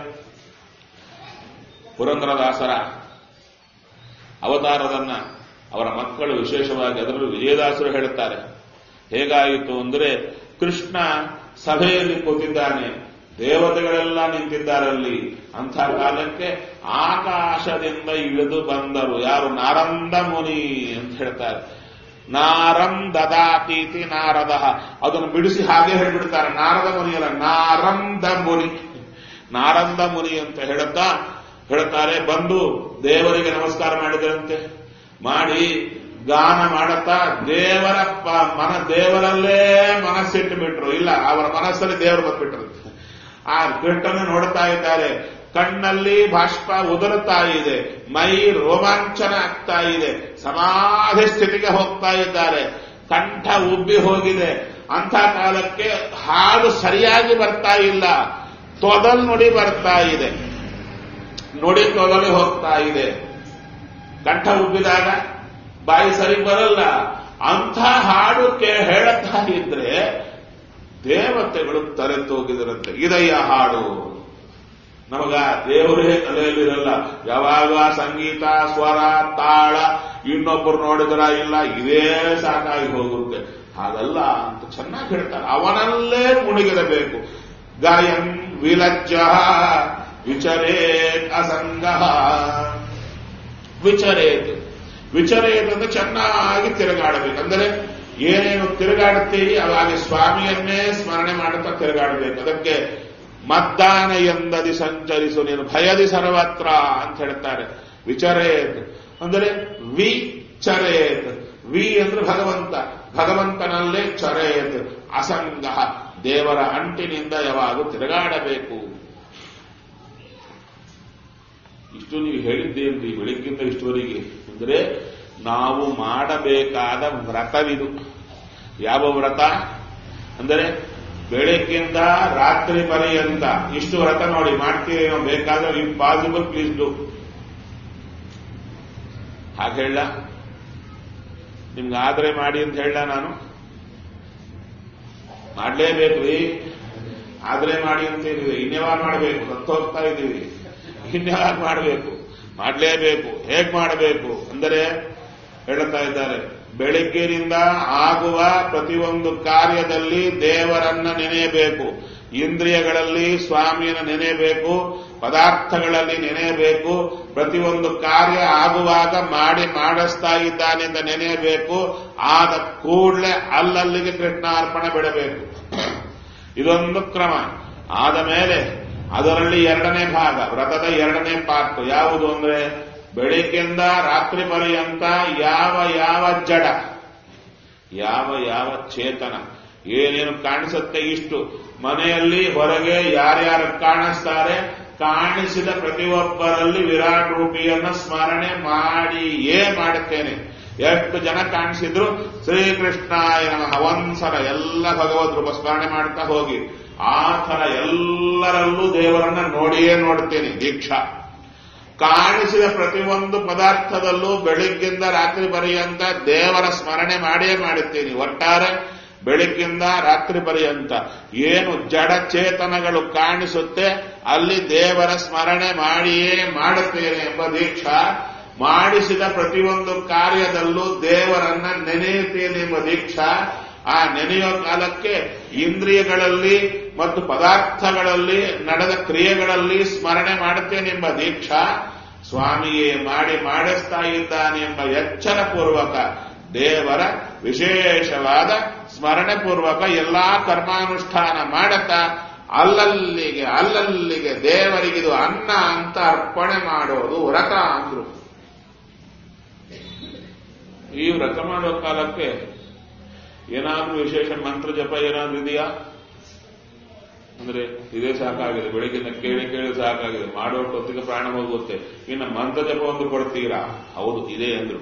ಪುರಂದರದಾಸರ ಅವತಾರದನ್ನ ಅವರ ಮಕ್ಕಳು ವಿಶೇಷವಾಗಿ ಅದರಲ್ಲೂ ವಿಜಯದಾಸರು ಹೇಳುತ್ತಾರೆ ಹೇಗಾಯಿತು ಅಂದರೆ ಕೃಷ್ಣ ಸಭೆಯಲ್ಲಿ ಕೂತಿದ್ದಾನೆ ದೇವತೆಗಳೆಲ್ಲ ನಿಂತಿದ್ದಾರಲ್ಲಿ ಅಂಥ ಕಾಲಕ್ಕೆ ಆಕಾಶದಿಂದ ಇಳಿದು ಬಂದರು ಯಾರು ನಾರಂದ ಮುನಿ ಅಂತ ಹೇಳ್ತಾರೆ ನಾರಂ ದದಾತೀತಿ ನಾರದ ಅದನ್ನು ಬಿಡಿಸಿ ಹಾಗೆ ಹೇಳ್ಬಿಡ್ತಾರೆ ನಾರದ ಮುನಿಯಲ್ಲ ನಾರಂದ ಮುನಿ ನಾರಂದ ಮುನಿ ಅಂತ ಹೇಳುತ್ತಾ ಹೇಳ್ತಾರೆ ಬಂದು ದೇವರಿಗೆ ನಮಸ್ಕಾರ ಮಾಡಿದರಂತೆ ಮಾಡಿ ಗಾನ ಮಾಡುತ್ತಾ ದೇವರ ಪ- ಮನ ದೇವರಲ್ಲೇ ಮನಸ್ಸಿಟ್ಟು ಬಿಟ್ರು ಇಲ್ಲ ಅವರ ಮನಸ್ಸಲ್ಲಿ ದೇವರು ಬಂದ್ಬಿಟ್ರು ಆ ಘಟ್ಟನ್ನು ನೋಡ್ತಾ ಇದ್ದಾರೆ ಕಣ್ಣಲ್ಲಿ ಬಾಷ್ಪ ಉದುರುತ್ತಾ ಇದೆ ಮೈ ರೋಮಾಂಚನ ಆಗ್ತಾ ಇದೆ ಸಮಾಧಿ ಸ್ಥಿತಿಗೆ ಹೋಗ್ತಾ ಇದ್ದಾರೆ ಕಂಠ ಉಬ್ಬಿ ಹೋಗಿದೆ ಅಂಥ ಕಾಲಕ್ಕೆ ಹಾಡು ಸರಿಯಾಗಿ ಬರ್ತಾ ಇಲ್ಲ ತೊದಲ್ ನುಡಿ ಬರ್ತಾ ಇದೆ ನುಡಿ ತೊದಲಿ ಹೋಗ್ತಾ ಇದೆ ಕಂಠ ಉಬ್ಬಿದಾಗ ಬಾಯಿ ಸರಿ ಬರಲ್ಲ ಅಂಥ ಹಾಡು ಕೇ ಹೇಳುತ್ತಾ ಇದ್ರೆ ದೇವತೆಗಳು ತಲೆ ತೂಗಿದರಂತೆ ಇದಯ್ಯ ಹಾಡು ನಮಗ ದೇವರೇ ತಲೆಯಲ್ಲಿರಲ್ಲ ಯಾವಾಗ ಸಂಗೀತ ಸ್ವರ ತಾಳ ಇನ್ನೊಬ್ಬರು ನೋಡಿದ್ರ ಇಲ್ಲ ಇದೇ ಸಾಕಾಗಿ ಹೋಗುತ್ತೆ ಹಾಗಲ್ಲ ಅಂತ ಚೆನ್ನಾಗಿ ಹೇಳ್ತಾರೆ ಅವನಲ್ಲೇ ಮುಳುಗಿರಬೇಕು ಗಾಯನ್ ವಿಲಜ್ಜ ವಿಚರೇತ್ ಅಸಂಗ ವಿಚರೇತ್ ವಿಚರೇತ್ ಅಂದ್ರೆ ಚೆನ್ನಾಗಿ ತಿರುಗಾಡಬೇಕು ಅಂದರೆ ಏನೇನು ತಿರುಗಾಡುತ್ತೀರಿ ಅವಾಗ ಸ್ವಾಮಿಯನ್ನೇ ಸ್ಮರಣೆ ಮಾಡುತ್ತಾ ತಿರುಗಾಡಬೇಕು ಅದಕ್ಕೆ ಮದ್ದಾನ ಎಂದದಿ ಸಂಚರಿಸು ನೀನು ಭಯದಿ ಸರ್ವತ್ರ ಅಂತ ಹೇಳ್ತಾರೆ ವಿಚರೇತ್ ಅಂದರೆ ವಿಚರೇತ್ ವಿ ಅಂದ್ರೆ ಭಗವಂತ ಭಗವಂತನಲ್ಲೇ ಚರೇತ್ ಅಸಂಗ ದೇವರ ಅಂಟಿನಿಂದ ಯಾವಾಗ ತಿರುಗಾಡಬೇಕು ಇಷ್ಟು ನೀವು ಹೇಳಿದ್ದೇನ್ರಿ ಬೆಳಿಗ್ಗಿಂದ ಇಷ್ಟುವರೆಗೆ ಅಂದ್ರೆ ನಾವು ಮಾಡಬೇಕಾದ ವ್ರತವಿದು ಯಾವ ವ್ರತ ಅಂದರೆ ಬೆಳಗ್ಗಿಂದ ರಾತ್ರಿ ಪರ್ಯಂತ ಇಷ್ಟು ವ್ರತ ನೋಡಿ ಮಾಡ್ತೀವಿ ನಾವು ಬೇಕಾದ್ರೆ ಇಂಪಾಸಿಬಲ್ ಪ್ಲೀಸ್ ಡು ಹಾಗೆ ಹೇಳ ನಿಮ್ಗೆ ಆದ್ರೆ ಮಾಡಿ ಅಂತ ಹೇಳ ನಾನು ಮಾಡ್ಲೇಬೇಕ್ರಿ ಆದ್ರೆ ಮಾಡಿ ಅಂತ ಹೇಳಿದ್ವಿ ಇನ್ಯಾವಾಗ ಮಾಡಬೇಕು ಸತ್ತು ಹೋಗ್ತಾ ಇದ್ದೀವಿ ಇನ್ಯಾವಾಗ ಮಾಡಬೇಕು ಮಾಡಲೇಬೇಕು ಹೇಗ್ ಮಾಡಬೇಕು ಅಂದರೆ ಹೇಳುತ್ತಾ ಇದ್ದಾರೆ ಬೆಳಗ್ಗಿನಿಂದ ಆಗುವ ಪ್ರತಿಯೊಂದು ಕಾರ್ಯದಲ್ಲಿ ದೇವರನ್ನ ನೆನೆಯಬೇಕು ಇಂದ್ರಿಯಗಳಲ್ಲಿ ಸ್ವಾಮಿಯನ್ನು ನೆನೆಯಬೇಕು ಪದಾರ್ಥಗಳಲ್ಲಿ ನೆನೆಯಬೇಕು ಪ್ರತಿಯೊಂದು ಕಾರ್ಯ ಆಗುವಾಗ ಮಾಡಿ ಮಾಡಿಸ್ತಾ ಇದ್ದಾನೆಂದ ನೆನೆಯಬೇಕು ಆದ ಕೂಡಲೇ ಅಲ್ಲಲ್ಲಿಗೆ ಕೃಷ್ಣಾರ್ಪಣೆ ಬಿಡಬೇಕು ಇದೊಂದು ಕ್ರಮ ಆದ ಮೇಲೆ ಅದರಲ್ಲಿ ಎರಡನೇ ಭಾಗ ವ್ರತದ ಎರಡನೇ ಪಾರ್ಟ್ ಯಾವುದು ಅಂದ್ರೆ ಬೆಳಿಗ್ಗೆಯಿಂದ ರಾತ್ರಿ ಪರ್ಯಂತ ಯಾವ ಯಾವ ಜಡ ಯಾವ ಯಾವ ಚೇತನ ಏನೇನು ಕಾಣಿಸುತ್ತೆ ಇಷ್ಟು ಮನೆಯಲ್ಲಿ ಹೊರಗೆ ಯಾರ್ಯಾರು ಕಾಣಿಸ್ತಾರೆ ಕಾಣಿಸಿದ ಪ್ರತಿಯೊಬ್ಬರಲ್ಲಿ ವಿರಾಟ್ ರೂಪಿಯನ್ನ ಸ್ಮರಣೆ ಮಾಡಿಯೇ ಮಾಡುತ್ತೇನೆ ಎಷ್ಟು ಜನ ಕಾಣಿಸಿದ್ರು ಶ್ರೀಕೃಷ್ಣಾಯ ನಮಃ ಒಂದ್ಸಲ ಎಲ್ಲ ಭಗವದ್ ರೂಪ ಸ್ಮರಣೆ ಮಾಡ್ತಾ ಹೋಗಿ ಆ ಥರ ಎಲ್ಲರಲ್ಲೂ ದೇವರನ್ನ ನೋಡಿಯೇ ನೋಡ್ತೇನೆ ದೀಕ್ಷಾ ಕಾಣಿಸಿದ ಪ್ರತಿಯೊಂದು ಪದಾರ್ಥದಲ್ಲೂ ಬೆಳಿಗ್ಗಿಂದ ರಾತ್ರಿ ಪರ್ಯಂತ ದೇವರ ಸ್ಮರಣೆ ಮಾಡಿಯೇ ಮಾಡುತ್ತೀನಿ ಒಟ್ಟಾರೆ ಬೆಳಿಗ್ಗಿಂದ ರಾತ್ರಿ ಪರ್ಯಂತ ಏನು ಜಡ ಚೇತನಗಳು ಕಾಣಿಸುತ್ತೆ ಅಲ್ಲಿ ದೇವರ ಸ್ಮರಣೆ ಮಾಡಿಯೇ ಮಾಡುತ್ತೇನೆ ಎಂಬ ದೀಕ್ಷಾ ಮಾಡಿಸಿದ ಪ್ರತಿಯೊಂದು ಕಾರ್ಯದಲ್ಲೂ ದೇವರನ್ನ ನೆನೆಯುತ್ತೇನೆ ಎಂಬ ದೀಕ್ಷಾ ಆ ನೆನೆಯೋ ಕಾಲಕ್ಕೆ ಇಂದ್ರಿಯಗಳಲ್ಲಿ ಮತ್ತು ಪದಾರ್ಥಗಳಲ್ಲಿ ನಡೆದ ಕ್ರಿಯೆಗಳಲ್ಲಿ ಸ್ಮರಣೆ ಮಾಡುತ್ತೇನೆಂಬ ದೀಕ್ಷಾ ಸ್ವಾಮಿಯೇ ಮಾಡಿ ಮಾಡಿಸ್ತಾ ಇದ್ದಾನೆ ಎಂಬ ಎಚ್ಚರ ಪೂರ್ವಕ ದೇವರ ವಿಶೇಷವಾದ ಸ್ಮರಣೆ ಪೂರ್ವಕ ಎಲ್ಲಾ ಕರ್ಮಾನುಷ್ಠಾನ ಮಾಡುತ್ತಾ ಅಲ್ಲಲ್ಲಿಗೆ ಅಲ್ಲಲ್ಲಿಗೆ ದೇವರಿಗಿದು ಅನ್ನ ಅಂತ ಅರ್ಪಣೆ ಮಾಡೋದು ವ್ರತ ಅಂದ್ರು ಈ ವ್ರತ ಮಾಡೋ ಕಾಲಕ್ಕೆ ಏನಾದ್ರೂ ವಿಶೇಷ ಮಂತ್ರ ಜಪ ಏನಾದ್ರೂ ಇದೆಯಾ ಅಂದ್ರೆ ಇದೇ ಸಾಕಾಗಿದೆ ಬೆಳಿಗ್ಗಿನ ಕೇಳಿ ಕೇಳಿ ಸಾಕಾಗಿದೆ ಮಾಡೋ ಹೊತ್ತಿಗೆ ಪ್ರಾಣ ಹೋಗುತ್ತೆ ಇನ್ನು ಮಂತ್ರ ಜಪ ಒಂದು ಕೊಡ್ತೀರಾ ಹೌದು ಇದೆ ಅಂದ್ರು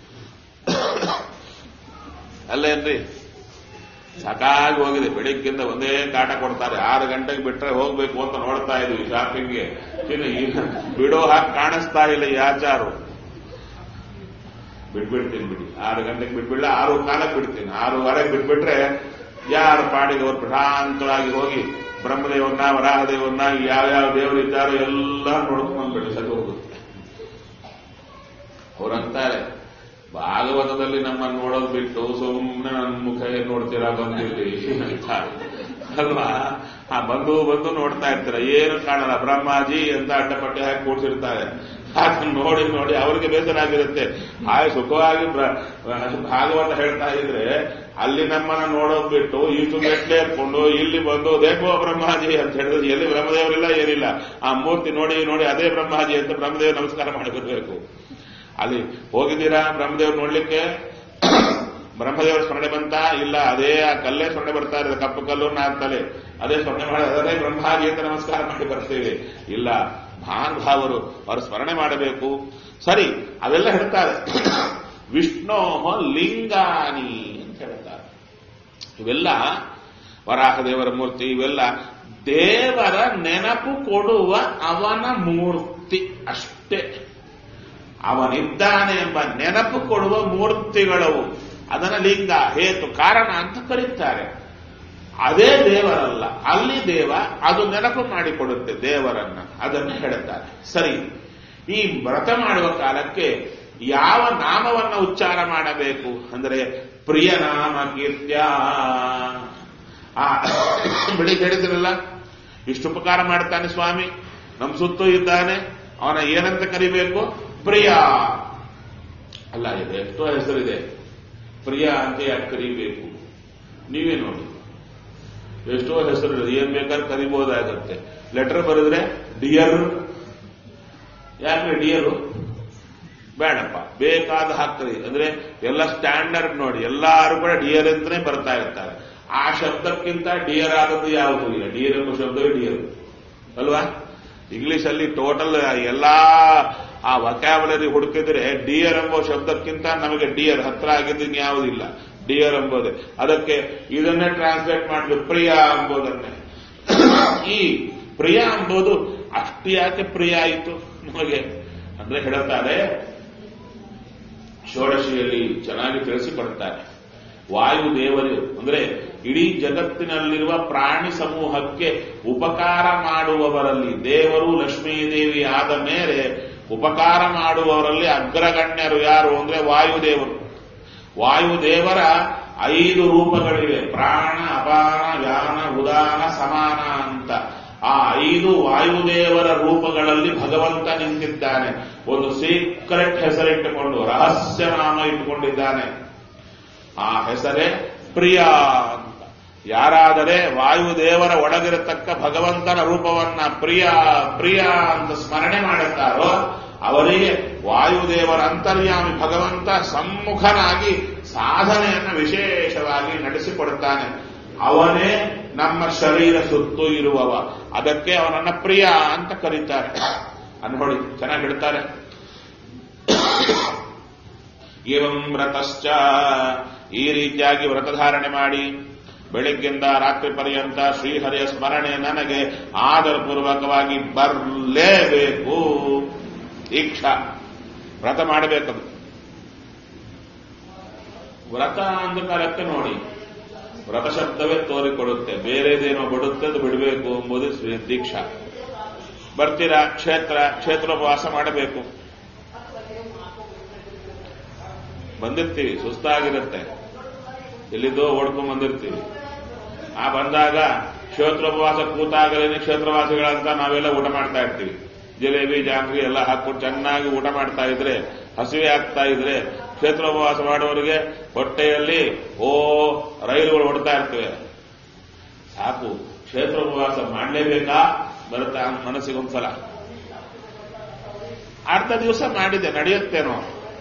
ಅಲ್ಲೇನ್ರಿ ಸಾಕಾಗಿ ಹೋಗಿದೆ ಬೆಳಿಗ್ಗಿಂದ ಒಂದೇ ಕಾಟ ಕೊಡ್ತಾರೆ ಆರು ಗಂಟೆಗೆ ಬಿಟ್ರೆ ಹೋಗ್ಬೇಕು ಅಂತ ನೋಡ್ತಾ ಇದ್ವಿ ಶಾಪಿಂಗ್ಗೆ ಇನ್ನು ಈಗ ಬಿಡೋ ಹಾಕಿ ಕಾಣಿಸ್ತಾ ಇಲ್ಲ ಈ ಆಚಾರು ಬಿಟ್ಬಿಡ್ತೀನಿ ಬಿಡಿ ಆರು ಗಂಟೆಗೆ ಬಿಟ್ಬಿಡ್ಲ ಆರು ಕಾಲಕ್ಕೆ ಬಿಡ್ತೀನಿ ಆರೂವರೆಗೆ ಬಿಟ್ಬಿಟ್ರೆ ಯಾರು ಪಾಡಿಗೆ ಅವ್ರು ಪ್ರಶಾಂತವಾಗಿ ಹೋಗಿ ಬ್ರಹ್ಮದೇವನ್ನ ವರಾಹದೇವನ್ನ ಯಾವ್ಯಾವ ದೇವರು ಇದ್ದಾರೋ ಎಲ್ಲ ನೋಡ್ಕೊಂಡ್ಬಿಡಿ ಸರಿ ಹೋಗುತ್ತೆ ಅವ್ರಂತಾರೆ ಭಾಗವತದಲ್ಲಿ ನಮ್ಮನ್ನು ನೋಡೋದು ಬಿಟ್ಟು ಸುಮ್ಮನೆ ನನ್ನ ಮುಖ ಏನ್ ನೋಡ್ತೀರಾ ಬಂದಿರ್ಲಿ ಅಂತಾರೆ ಅಲ್ವಾ ಆ ಬಂದು ಬಂದು ನೋಡ್ತಾ ಇರ್ತೀರ ಏನು ಕಾಣಲ್ಲ ಬ್ರಹ್ಮಾಜಿ ಅಂತ ಅಡ್ಡಪಟ್ಟೆ ಹಾಕಿ ಕೂಡ್ಸಿರ್ತಾರೆ ಅದನ್ನ ನೋಡಿ ನೋಡಿ ಅವ್ರಿಗೆ ಬೇಸರ ಆಗಿರುತ್ತೆ ಹಾಗೆ ಸುಖವಾಗಿ ಬ್ರ- ಭಾಗವತ ಹೇಳ್ತಾ ಇದ್ರೆ ಅಲ್ಲಿ ನಮ್ಮನ್ನ ನೋಡೋದ್ ಬಿಟ್ಟು ಈಚು ಮೆಟ್ಲೆ ಇಟ್ಕೊಂಡು ಇಲ್ಲಿ ಬಂದು ದೇವೋ ಬ್ರಹ್ಮಾಜಿ ಅಂತ ಹೇಳಿದ್ರೆ ಎಲ್ಲಿ ಬ್ರಹ್ಮದೇವರಿಲ್ಲ ಏನಿಲ್ಲ ಆ ಮೂರ್ತಿ ನೋಡಿ ನೋಡಿ ಅದೇ ಬ್ರಹ್ಮಾಜಿ ಅಂತ ಬ್ರಹ್ಮದೇವ್ ನಮಸ್ಕಾರ ಮಾಡಿ ಬರ್ಬೇಕು ಅಲ್ಲಿ ಹೋಗಿದ್ದೀರಾ ಬ್ರಹ್ಮದೇವ್ ನೋಡ್ಲಿಕ್ಕೆ ಬ್ರಹ್ಮದೇವರ ಸ್ಮರಣೆ ಬಂತ ಇಲ್ಲ ಅದೇ ಆ ಕಲ್ಲೇ ಸ್ಮರಣೆ ಬರ್ತಾ ಇರೋದು ಕಪ್ಪು ಕಲ್ಲು ನಾಲ್ಕು ತಲೆ ಅದೇ ಸ್ಮರಣೆ ಮಾಡಿ ಅದೇ ಬ್ರಹ್ಮಾಜಿ ಅಂತ ನಮಸ್ಕಾರ ಮಾಡಿ ಬರ್ತೇವೆ ಇಲ್ಲ ಮಹಾನುಭಾವರು ಅವರು ಸ್ಮರಣೆ ಮಾಡಬೇಕು ಸರಿ ಅವೆಲ್ಲ ಹೇಳ್ತಾರೆ ವಿಷ್ಣೋ ಲಿಂಗಾನಿ ಅಂತ ಹೇಳ್ತಾರೆ ಇವೆಲ್ಲ ವರಾಹದೇವರ ಮೂರ್ತಿ ಇವೆಲ್ಲ ದೇವರ ನೆನಪು ಕೊಡುವ ಅವನ ಮೂರ್ತಿ ಅಷ್ಟೇ ಅವನಿದ್ದಾನೆ ಎಂಬ ನೆನಪು ಕೊಡುವ ಮೂರ್ತಿಗಳವು ಅದನ್ನ ಲಿಂಗ ಹೇತು ಕಾರಣ ಅಂತ ಕರೀತಾರೆ ಅದೇ ದೇವರಲ್ಲ ಅಲ್ಲಿ ದೇವ ಅದು ನೆನಪು ಮಾಡಿಕೊಡುತ್ತೆ ದೇವರನ್ನ ಅದನ್ನು ಹೇಳುತ್ತಾರೆ ಸರಿ ಈ ವ್ರತ ಮಾಡುವ ಕಾಲಕ್ಕೆ ಯಾವ ನಾಮವನ್ನ ಉಚ್ಚಾರ ಮಾಡಬೇಕು ಅಂದರೆ ಪ್ರಿಯ ನಾಮ ಕೀರ್ತ್ಯ ಆ ಬೆಳಿಗ್ಗೆ ಹೇಳಿದ್ರಲ್ಲ ಇಷ್ಟು ಉಪಕಾರ ಮಾಡ್ತಾನೆ ಸ್ವಾಮಿ ನಮ್ಮ ಸುತ್ತೂ ಇದ್ದಾನೆ ಅವನ ಏನಂತ ಕರಿಬೇಕು ಪ್ರಿಯ ಅಲ್ಲ ಇದೆ ಎಷ್ಟೋ ಹೆಸರಿದೆ ಪ್ರಿಯ ಅಂತ ಯಾಕೆ ಕರಿಬೇಕು ನೀವೇ ನೋಡಿ ಎಷ್ಟೋ ಹೆಸರು ಇದೆ. ಏನ್ ಬೇಕಾದ್ರೆ ಕರಿಬಹುದಾಗತ್ತೆ ಲೆಟರ್ ಬರೆದ್ರೆ ಡಿಯರ್ ಯಾಕೆ ಡಿಯರು ಬೇಡಪ್ಪ ಬೇಕಾದ ಹಾಕ್ರಿ ಅಂದ್ರೆ ಎಲ್ಲ ಸ್ಟ್ಯಾಂಡರ್ಡ್ ನೋಡಿ ಎಲ್ಲಾರು ಕೂಡ ಡಿಯರ್ ಅಂತಾನೆ ಬರ್ತಾ ಇರ್ತಾರೆ ಆ ಶಬ್ದಕ್ಕಿಂತ ಡಿಯರ್ ಆದದ್ದು ಯಾವುದು ಇಲ್ಲ ಡಿಯರ್ ಎಂಬ ಶಬ್ದವೇ ಡಿಯರ್ ಅಲ್ವಾ ಇಂಗ್ಲಿಷ್ ಅಲ್ಲಿ ಟೋಟಲ್ ಎಲ್ಲಾ ಆ ವಕ್ಯಾಬುಲರಿ ಹುಡುಕಿದ್ರೆ ಡಿಯರ್ ಎಂಬ ಶಬ್ದಕ್ಕಿಂತ ನಮಗೆ ಡಿಯರ್ ಹತ್ರ ಆಗಿದ್ದು ಇನ್ಯಾವುದಿಲ್ಲ ಡಿಯರ್ ಎಂಬುದೇ ಅದಕ್ಕೆ ಇದನ್ನೇ ಟ್ರಾನ್ಸ್ಲೇಟ್ ಮಾಡಬೇಕು ಪ್ರಿಯ ಎಂಬುದನ್ನೇ ಈ ಪ್ರಿಯ ಎಂಬುದು ಅಷ್ಟು ಯಾಕೆ ಪ್ರಿಯ ಆಯಿತು ನಮಗೆ ಅಂದ್ರೆ ಹೇಳುತ್ತಾರೆ ಷೋಡಶಿಯಲ್ಲಿ ಚೆನ್ನಾಗಿ ತಿಳಿಸಿಕೊಡ್ತಾರೆ ವಾಯುದೇವರು ಅಂದ್ರೆ ಇಡೀ ಜಗತ್ತಿನಲ್ಲಿರುವ ಪ್ರಾಣಿ ಸಮೂಹಕ್ಕೆ ಉಪಕಾರ ಮಾಡುವವರಲ್ಲಿ ದೇವರು ಲಕ್ಷ್ಮೀದೇವಿ ಆದ ಮೇಲೆ ಉಪಕಾರ ಮಾಡುವವರಲ್ಲಿ ಅಗ್ರಗಣ್ಯರು ಯಾರು ಅಂದ್ರೆ ವಾಯುದೇವರು ವಾಯುದೇವರ ಐದು ರೂಪಗಳಿವೆ ಪ್ರಾಣ ಅಪಾನ ವ್ಯಾನ ಉದಾನ ಸಮಾನ ಅಂತ ಆ ಐದು ವಾಯುದೇವರ ರೂಪಗಳಲ್ಲಿ ಭಗವಂತ ನಿಂತಿದ್ದಾನೆ ಒಂದು ಸೀಕ್ರೆಟ್ ಹೆಸರಿಟ್ಟುಕೊಂಡು ರಹಸ್ಯ ನಾಮ ಇಟ್ಟುಕೊಂಡಿದ್ದಾನೆ ಆ ಹೆಸರೇ ಪ್ರಿಯ ಅಂತ ಯಾರಾದರೆ ವಾಯುದೇವರ ಒಳಗಿರತಕ್ಕ ಭಗವಂತನ ರೂಪವನ್ನ ಪ್ರಿಯ ಪ್ರಿಯ ಅಂತ ಸ್ಮರಣೆ ಮಾಡುತ್ತಾರೋ ಅವರಿಗೆ ವಾಯುದೇವರ ಅಂತರ್ಯಾಮಿ ಭಗವಂತ ಸಮ್ಮುಖನಾಗಿ ಸಾಧನೆಯನ್ನು ವಿಶೇಷವಾಗಿ ನಡೆಸಿಕೊಡುತ್ತಾನೆ ಅವನೇ ನಮ್ಮ ಶರೀರ ಸುತ್ತು ಇರುವವ ಅದಕ್ಕೆ ಅವನನ್ನ ಪ್ರಿಯ ಅಂತ ಕರೀತಾರೆ ಅನ್ಹೊಳಿ ಚೆನ್ನಾಗಿ ಹೇಳ್ತಾರೆ ಏವಂ ವ್ರತಶ್ಚ ಈ ರೀತಿಯಾಗಿ ವ್ರತಧಾರಣೆ ಮಾಡಿ ಬೆಳಿಗ್ಗಿಂದ ರಾತ್ರಿ ಪರ್ಯಂತ ಶ್ರೀಹರಿಯ ಸ್ಮರಣೆ ನನಗೆ ಆದರಪೂರ್ವಕವಾಗಿ ಬರಲೇಬೇಕು ದೀಕ್ಷಾ ವ್ರತ ಮಾಡಬೇಕದು ವ್ರತ ಅಂದ ಕಾಲಕ್ಕೆ ನೋಡಿ ವ್ರತ ಶಬ್ದವೇ ತೋರಿಕೊಡುತ್ತೆ ಬೇರೆದೇನೋ ಬಿಡುತ್ತೆ ಅದು ಬಿಡಬೇಕು ಎಂಬುದು ಶ್ರೀ- ದೀಕ್ಷಾ ಬರ್ತೀರಾ ಕ್ಷೇತ್ರ ಕ್ಷೇತ್ರೋಪವಾಸ ಮಾಡಬೇಕು ಬಂದಿರ್ತೀವಿ ಸುಸ್ತಾಗಿರುತ್ತೆ ಎಲ್ಲಿದ್ದೋ ಓಡ್ಕೊಂಡ್ ಬಂದಿರ್ತೀವಿ ಆ ಬಂದಾಗ ಕ್ಷೇತ್ರೋಪವಾಸ ಕೂತಾಗಲೇನೆ ಕ್ಷೇತ್ರವಾಸಿಗಳಂತ ನಾವೆಲ್ಲ ಊಟ ಮಾಡ್ತಾ ಇರ್ತೀವಿ ಜಿಲೇಬಿ ಜಾಂಗ್ರಿ ಎಲ್ಲ ಹಾಕ್ಬಿಟ್ಟು ಚೆನ್ನಾಗಿ ಊಟ ಮಾಡ್ತಾ ಇದ್ರೆ ಹಸಿವೆ ಆಗ್ತಾ ಇದ್ರೆ ಕ್ಷೇತ್ರೋಪವಾಸ ಮಾಡುವವರಿಗೆ ಹೊಟ್ಟೆಯಲ್ಲಿ ಓ ರೈಲುಗಳು ಓಡ್ತಾ ಇರ್ತವೆ ಸಾಕು ಕ್ಷೇತ್ರೋಪವಾಸ ಮಾಡಲೇಬೇಕಾ ಬರುತ್ತಾ ಮನಸ್ಸಿಗೊಂದ್ಸಲ ಅರ್ಧ ದಿವಸ ಮಾಡಿದೆ ನಡೆಯುತ್ತೇನೋ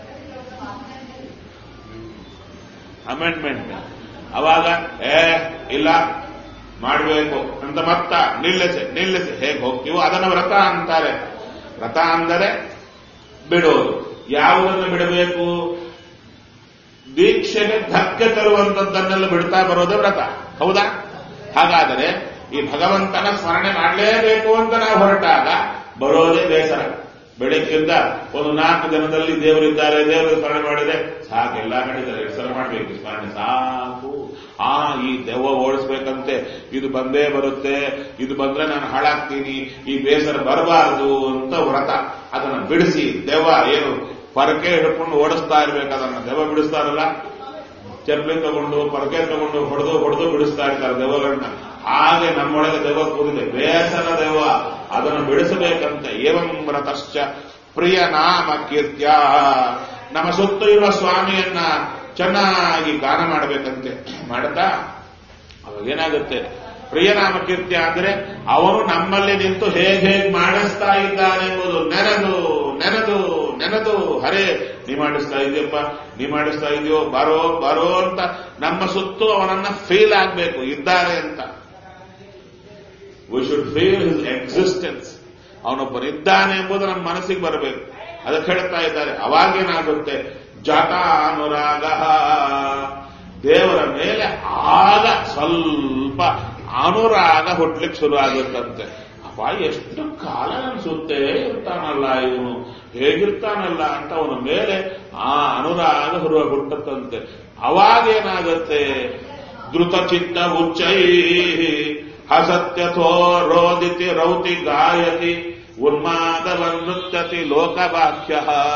ಅಮೆಂಡ್ಮೆಂಟ್ ಅವಾಗ ಏ ಇಲ್ಲ ಮಾಡಬೇಕು ಅಂತ ಮತ್ತ ನಿಲ್ಲಿಸಿ ನಿಲ್ಲಿಸಿ ಹೇಗೆ ಹೋಗ್ತೀವೋ ಅದನ್ನ ವ್ರತ ಅಂತಾರೆ ವ್ರತ ಅಂದರೆ ಬಿಡೋದು ಯಾವುದನ್ನು ಬಿಡಬೇಕು ದೀಕ್ಷೆಗೆ ಧಕ್ಕೆ ತರುವಂತದ್ದನ್ನೆಲ್ಲ ಬಿಡ್ತಾ ಬರೋದೇ ವ್ರತ ಹೌದಾ ಹಾಗಾದರೆ ಈ ಭಗವಂತನ ಸ್ಮರಣೆ ಮಾಡಲೇಬೇಕು ಅಂತ ನಾವು ಹೊರಟಾಗ ಬರೋದೇ ಬೇಸರ ಬೆಳಗ್ಗಿಂದ ಒಂದು ನಾಲ್ಕು ದಿನದಲ್ಲಿ ದೇವರಿದ್ದಾರೆ ದೇವರ ಸ್ಮರಣೆ ಮಾಡಿದೆ ಸಾಕು ಎಲ್ಲ ನಡೀತಾರೆ ಎರಡು ಸಲ ಮಾಡಬೇಕು ಸ್ಮರಣೆ ಸಾಕು ಆ ಈ ದೆವ್ವ ಓಡಿಸ್ಬೇಕಂತೆ ಇದು ಬಂದೇ ಬರುತ್ತೆ ಇದು ಬಂದ್ರೆ ನಾನು ಹಾಳಾಗ್ತೀನಿ ಈ ಬೇಸರ ಬರಬಾರದು ಅಂತ ವ್ರತ ಅದನ್ನ ಬಿಡಿಸಿ ದೆವ್ವ ಏನು ಪರಕೆ ಹಿಡ್ಕೊಂಡು ಓಡಿಸ್ತಾ ಇರ್ಬೇಕು ಅದನ್ನ ದೆವ್ವ ಬಿಡಿಸ್ತಾರಲ್ಲ ಚಪ್ಪಲಿ ತಗೊಂಡು ಪರಕೆ ತಗೊಂಡು ಹೊಡೆದು ಹೊಡೆದು ಬಿಡಿಸ್ತಾ ಇರ್ತಾರೆ ದೆವ್ವಗಳನ್ನ ಹಾಗೆ ನಮ್ಮೊಳಗೆ ದೆವ್ವ ಕೂರಿದೆ ಬೇಸರ ದೆವ್ವ ಅದನ್ನು ಬಿಡಿಸಬೇಕಂತ ಏವಂ ವ್ರತಶ್ಚ ಪ್ರಿಯ ನಾಮ ಕೀರ್ತ್ಯ ನಮ್ಮ ಸುತ್ತ ಇರುವ ಸ್ವಾಮಿಯನ್ನ ಚೆನ್ನಾಗಿ ಗಾನ ಮಾಡಬೇಕಂತೆ ಮಾಡ್ತಾ ಅವಾಗ ಏನಾಗುತ್ತೆ ಪ್ರಿಯನಾಮ ಕೀರ್ತ್ಯ ಅಂದ್ರೆ ಅವನು ನಮ್ಮಲ್ಲಿ ನಿಂತು ಹೇಗೆ ಹೇಗೆ ಮಾಡಿಸ್ತಾ ಇದ್ದಾನೆ ಎಂಬುದು ನೆನೆದು ನೆನೆದು ನೆನೆದು ಹರೇ ನೀ ಮಾಡಿಸ್ತಾ ಇದೆಯಪ್ಪ ನೀ ಮಾಡಿಸ್ತಾ ಇದೆಯೋ ಬರೋ ಬರೋ ಅಂತ ನಮ್ಮ ಸುತ್ತು ಅವನನ್ನ ಫೀಲ್ ಆಗ್ಬೇಕು ಇದ್ದಾರೆ ಅಂತ we should feel his existence ಅವನೊಬ್ಬನಿದ್ದಾನೆ ಎಂಬುದು ನಮ್ಮ ಮನಸ್ಸಿಗೆ ಬರಬೇಕು ಅದಕ್ಕೆ ಹೇಳ್ತಾ ಇದ್ದಾರೆ ಅವಾಗೇನಾಗುತ್ತೆ ಜಟಾನುರಾಗ ದೇವರ ಮೇಲೆ ಆಗ ಸ್ವಲ್ಪ ಅನುರಾಗ ಹುಟ್ಲಿಕ್ಕೆ ಶುರು ಆಗುತ್ತಂತೆ ಅಪ್ಪ ಎಷ್ಟು ಕಾಲ ಅನ್ಸುತ್ತೆ ಇರ್ತಾನಲ್ಲ ಇವನು ಹೇಗಿರ್ತಾನಲ್ಲ ಅಂತ ಅವನ ಮೇಲೆ ಆ ಅನುರಾಗ ಹುರುವ ಹುಟ್ಟತ್ತಂತೆ ಅವಾಗೇನಾಗತ್ತೆ ಧೃತ ಚಿತ್ತ ಉಚ್ಚೈ ಹಸತ್ಯಥೋ ರೋದಿತಿ ರೌತಿ ಗಾಯತಿ ಉನ್ಮಾದವನ್ನೃತ್ಯತಿ ಲೋಕವಾಕ್ಯ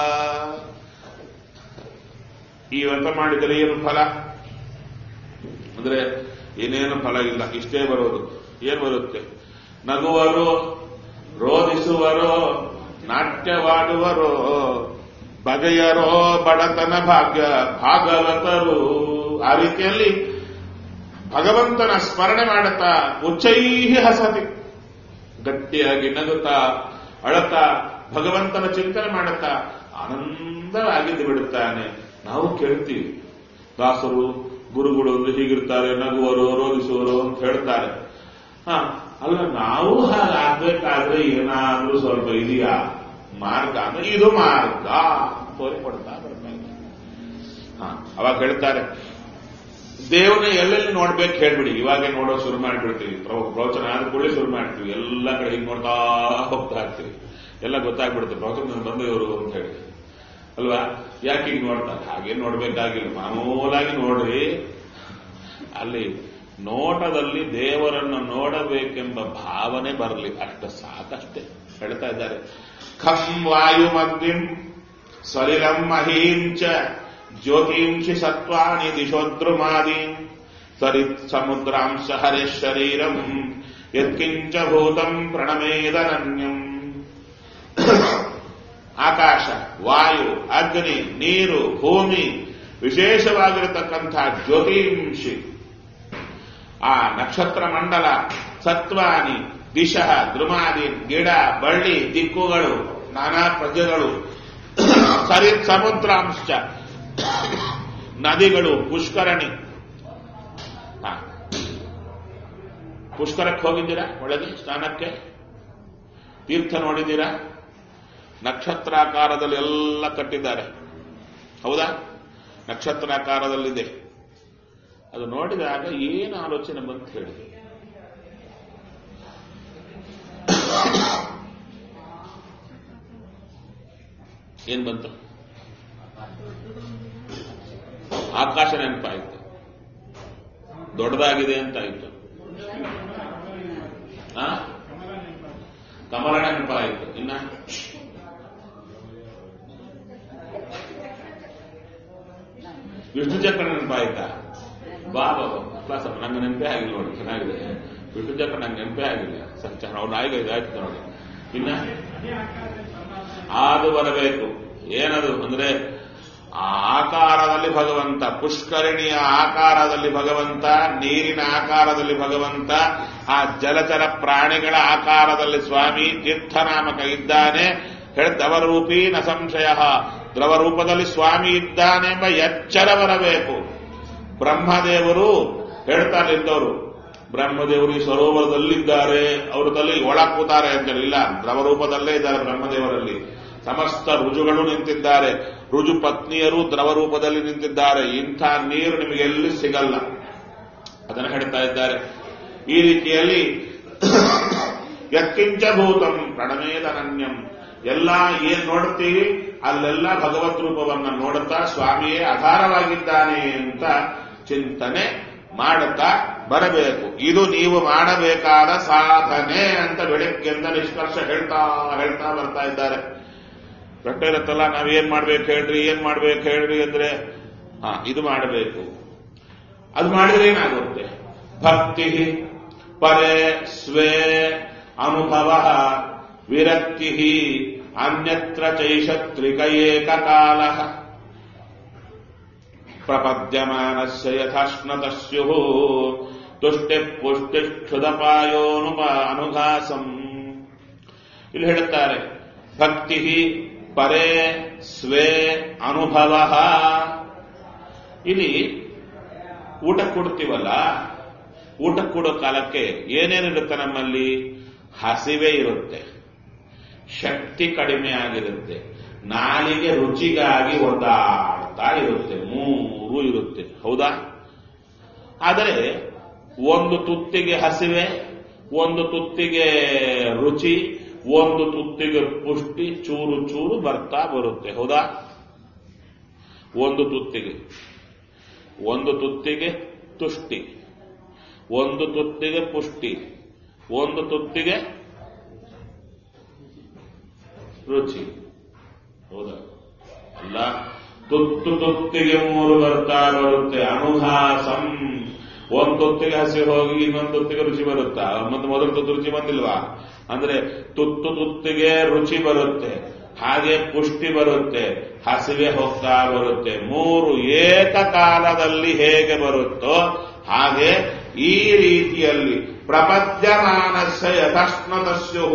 ಈ ವ್ರತ ಮಾಡಿದರೆ ಏನು ಫಲ ಅಂದ್ರೆ ಏನೇನು ಫಲ ಇಲ್ಲ ಇಷ್ಟೇ ಬರೋದು ಏನ್ ಬರುತ್ತೆ ನಗುವರು ರೋಧಿಸುವರೋ ನಾಟ್ಯವಾಡುವರೋ ಬಗೆಯರೋ ಬಡತನ ಭಾಗ್ಯ ಭಾಗವತರು ಆ ರೀತಿಯಲ್ಲಿ ಭಗವಂತನ ಸ್ಮರಣೆ ಮಾಡುತ್ತಾ ಉಚ್ಚೈಹಿ ಹಸತಿ ಗಟ್ಟಿಯಾಗಿ ನಗುತ್ತಾ ಅಳತಾ ಭಗವಂತನ ಚಿಂತನೆ ಮಾಡುತ್ತಾ ಆನಂದವಾಗಿದ್ದು ಬಿಡುತ್ತಾನೆ ನಾವು ಕೇಳ್ತೀವಿ ದಾಸರು ಗುರುಗಳು ಅಂದ್ರೆ ಹೀಗಿರ್ತಾರೆ ನಗುವರು ರೋಧಿಸುವರು ಅಂತ ಹೇಳ್ತಾರೆ ಹ ಅಲ್ಲ ನಾವು ಹಾಗಾಗ್ಬೇಕಾದ್ರೆ ಏನಾದ್ರೂ ಸ್ವಲ್ಪ ಇದೆಯಾ ಮಾರ್ಗ ಅಂದ್ರೆ ಇದು ಮಾರ್ಗ ತೋರಿಕೊಡ್ತಾ ಬರ್ತಾರೆ ಹ ಅವಾಗ ಹೇಳ್ತಾರೆ ದೇವರನ್ನ ಎಲ್ಲೆಲ್ಲಿ ನೋಡ್ಬೇಕು ಹೇಳ್ಬಿಡಿ ಇವಾಗೆ ನೋಡೋ ಶುರು ಮಾಡಿಬಿಡ್ತೀವಿ ಪ್ರವ- ಪ್ರವಚನ ಆದ ಕೂಡಲೇ ಶುರು ಮಾಡ್ತೀವಿ ಎಲ್ಲ ಕಡೆ ಹಿಂಗ್ ನೋಡ್ತಾ ಹೋಗ್ತಾ ಇರ್ತೀವಿ ಎಲ್ಲ ಗೊತ್ತಾಗ್ಬಿಡುತ್ತೆ ಪ್ರವಚನ ಬಂದು ಇವರು ಅಂತ ಹೇಳಿ ಅಲ್ವಾ ಯಾಕೆ ಈಗ ನೋಡ್ತಾರೆ ಹಾಗೆ ನೋಡ್ಬೇಕಾಗಿಲ್ಲ ಮಾಮೂಲಾಗಿ ನೋಡ್ರಿ ಅಲ್ಲಿ ನೋಟದಲ್ಲಿ ದೇವರನ್ನು ನೋಡಬೇಕೆಂಬ ಭಾವನೆ ಬರಲಿ ಅಷ್ಟ ಸಾಕಷ್ಟೇ ಹೇಳ್ತಾ ಇದ್ದಾರೆ ಖಂ ವಾಯು ಮಗ್ನಿಂ ಸಲಿಲಂ ಮಹೀಂಚ ಜ್ಯೋತಿಂಶಿ ಸತ್ವಾನಿ ದಿಶೋದ್ರುಮಾದೀನ್ ಸರಿತ್ ಸಮುದ್ರಾಂಶ ಹರಿ ಶರೀರಂ ಯತ್ಕಿಂಚ ಭೂತಂ ಪ್ರಣಮೇದನನ್ಯಂ ಆಕಾಶ ವಾಯು ಅಗ್ನಿ ನೀರು ಭೂಮಿ ವಿಶೇಷವಾಗಿರತಕ್ಕಂಥ ಜ್ಯೋತಿಂಶಿ ಆ ನಕ್ಷತ್ರ ಮಂಡಲ ಸತ್ವಾನಿ ದಿಶಃ ದ್ರುಮಾದಿ ಗಿಡ ಬಳ್ಳಿ ದಿಕ್ಕುಗಳು ನಾನಾ ಪ್ರಜೆಗಳು ಸರಿತ್ ಸಮುದ್ರಾಂಶ ನದಿಗಳು ಪುಷ್ಕರಣಿ ಹಾ. ಪುಷ್ಕರಕ್ಕೆ ಹೋಗಿದ್ದೀರಾ ಒಳಗೆ ಸ್ನಾನಕ್ಕೆ ತೀರ್ಥ ನೋಡಿದ್ದೀರಾ ನಕ್ಷತ್ರಾಕಾರದಲ್ಲಿ ಎಲ್ಲ ಕಟ್ಟಿದ್ದಾರೆ ಹೌದಾ ನಕ್ಷತ್ರಾಕಾರದಲ್ಲಿದೆ ಅದು ನೋಡಿದಾಗ ಏನು ಆಲೋಚನೆ ಬಂತು ಹೇಳಿ ಏನ್ ಬಂತು ಆಕಾಶ ನೆನಪಾಯಿತು ದೊಡ್ಡದಾಗಿದೆ ಅಂತ ಆಯ್ತು ಆ? ಕಮಲ ನೆನಪಾಯಿತು ಇನ್ನ ವಿಷ್ಣು ಚಕ್ರ ನೆನಪಾಯ್ತಾ ಬಾ ಬಾಬಾ ಕ್ಲಾಸ್ ನಂಗೆ ನೆನಪೇ ಆಗಿಲ್ಲ ನೋಡಿ ಚೆನ್ನಾಗಿದೆ ವಿಷ್ಣು ಚಕ್ರ ನಂಗೆ ನೆನಪೇ ಆಗಿಲ್ಲ ಸತ್ಯ ಅವ್ನು ಆಯ್ತು ಇದಾಯ್ತು ನೋಡಿ ಇನ್ನ ಅದು ಬರಬೇಕು ಏನದು ಅಂದ್ರೆ ಆ ಆಕಾರದಲ್ಲಿ ಭಗವಂತ ಪುಷ್ಕರಿಣಿಯ ಆಕಾರದಲ್ಲಿ ಭಗವಂತ ನೀರಿನ ಆಕಾರದಲ್ಲಿ ಭಗವಂತ ಆ ಜಲಚರ ಪ್ರಾಣಿಗಳ ಆಕಾರದಲ್ಲಿ ಸ್ವಾಮಿ ತೀರ್ಥನಾಮಕ ಇದ್ದಾನೆ ದ್ರವರೂಪಿ ನ ಸಂಶಯ ದ್ರವರೂಪದಲ್ಲಿ ಸ್ವಾಮಿ ಇದ್ದಾನೆಂಬ ಎಚ್ಚರ ಬರಬೇಕು ಬ್ರಹ್ಮದೇವರು ಹೇಳ್ತಾರಿದ್ದವರು ಬ್ರಹ್ಮದೇವರು ಈ ಸರೋವರದಲ್ಲಿದ್ದಾರೆ ಅವರು ತಲೆ ಒಳಗ್ ಕೂತಾರೆ ಅಂತೇಳಿ ಇಲ್ಲ ದ್ರವರೂಪದಲ್ಲೇ ಇದ್ದಾರೆ ಬ್ರಹ್ಮದೇವರಲ್ಲಿ ಸಮಸ್ತ ರುಜುಗಳು ನಿಂತಿದ್ದಾರೆ ರುಜು ಪತ್ನಿಯರು ದ್ರವ ರೂಪದಲ್ಲಿ ನಿಂತಿದ್ದಾರೆ ಇಂಥ ನೀರು ನಿಮಗೆ ಎಲ್ಲಿ ಸಿಗಲ್ಲ ಅದನ್ನು ಹೇಳ್ತಾ ಇದ್ದಾರೆ ಈ ರೀತಿಯಲ್ಲಿ ಯತ್ಕಿಂಚ ಭೂತಂ ಪ್ರಣಮೇದನನ್ಯಂ ಎಲ್ಲ ಏನ್ ನೋಡ್ತೀವಿ ಅಲ್ಲೆಲ್ಲ ಭಗವತ್ ರೂಪವನ್ನ ನೋಡುತ್ತಾ ಸ್ವಾಮಿಯೇ ಆಧಾರವಾಗಿದ್ದಾನೆ ಅಂತ ಚಿಂತನೆ ಮಾಡುತ್ತಾ ಬರಬೇಕು ಇದು ನೀವು ಮಾಡಬೇಕಾದ ಸಾಧನೆ ಅಂತ ಬೆಳಗ್ಗೆಂದ ನಿಷ್ಕರ್ಷ ಹೇಳ್ತಾ ಹೇಳ್ತಾ ಬರ್ತಾ ಇದ್ದಾರೆ ಬೆಟ್ಟ ಇರುತ್ತಲ್ಲ ನಾವೇನ್ ಮಾಡ್ಬೇಕು ಹೇಳ್ರಿ ಏನ್ ಮಾಡ್ಬೇಕು ಹೇಳ್ರಿ ಅಂದ್ರೆ ಹಾ ಇದು ಮಾಡಬೇಕು ಅದು ಮಾಡಿದ್ರೆ ಏನಾಗುತ್ತೆ ಭಕ್ತಿ ಪರೇ ಸ್ವೇ ಅನುಭವ ವಿರಕ್ತಿ ಅನ್ಯತ್ರ ಚೈಷತ್ರಿಕ ಏಕಕಾಲ ಪ್ರಪದ್ಯಮಾನಸ್ಯ ಯಥಾಶ್ನತ ಸ್ಯುಃ ತುಷ್ಟಿ ಪುಷ್ಟಿ ಕ್ಷುದಪಾಯೋನುಪ ಅನುಘಾಸಂ ಇಲ್ಲಿ ಹೇಳುತ್ತಾರೆ ಭಕ್ತಿ ಪರೇ ಸ್ವೇ ಅನುಭವ ಇಲ್ಲಿ ಊಟ ಕೊಡ್ತೀವಲ್ಲ ಊಟ ಕೊಡೋ ಕಾಲಕ್ಕೆ ಏನೇನಿರುತ್ತೆ ನಮ್ಮಲ್ಲಿ ಹಸಿವೆ ಇರುತ್ತೆ ಶಕ್ತಿ ಕಡಿಮೆ ಆಗಿರುತ್ತೆ ನಾಲಿಗೆ ರುಚಿಗಾಗಿ ಒದ್ದಾಡ್ತಾ ಇರುತ್ತೆ ಮೂರು ಇರುತ್ತೆ ಹೌದಾ ಆದರೆ ಒಂದು ತುತ್ತಿಗೆ ಹಸಿವೆ ಒಂದು ತುತ್ತಿಗೆ ರುಚಿ ಒಂದು ತುತ್ತಿಗೆ ಪುಷ್ಟಿ ಚೂರು ಚೂರು ಬರ್ತಾ ಬರುತ್ತೆ ಹೌದಾ ಒಂದು ತುತ್ತಿಗೆ ಒಂದು ತುತ್ತಿಗೆ ತುಷ್ಟಿ ಒಂದು ತುತ್ತಿಗೆ ಪುಷ್ಟಿ ಒಂದು ತುತ್ತಿಗೆ ರುಚಿ ಹೌದಾ ಅಲ್ಲ ತುತ್ತು ತುತ್ತಿಗೆ ಮೂರು ಬರ್ತಾ ಬರುತ್ತೆ ಅನುಹಾಸಂ ಒಂದ್ ತುತ್ತಿಗೆ ಹಸಿ ಹೋಗಿ ಇನ್ನೊಂದು ತುತ್ತಿಗೆ ರುಚಿ ಬರುತ್ತಾ ಮತ್ತೆ ಮೊದಲು ತುತ್ತು ರುಚಿ ಬಂದಿಲ್ವಾ ಅಂದ್ರೆ ತುತ್ತು ತುತ್ತಿಗೆ ರುಚಿ ಬರುತ್ತೆ ಹಾಗೆ ಪುಷ್ಟಿ ಬರುತ್ತೆ ಹಸಿವೆ ಹೋಗ್ತಾ ಬರುತ್ತೆ ಮೂರು ಏಕಕಾಲದಲ್ಲಿ ಹೇಗೆ ಬರುತ್ತೋ ಹಾಗೆ ಈ ರೀತಿಯಲ್ಲಿ ಪ್ರಪದ್ಯಮಾನಸ್ಯ ಯಥಾಶ್ನತಸ್ಯು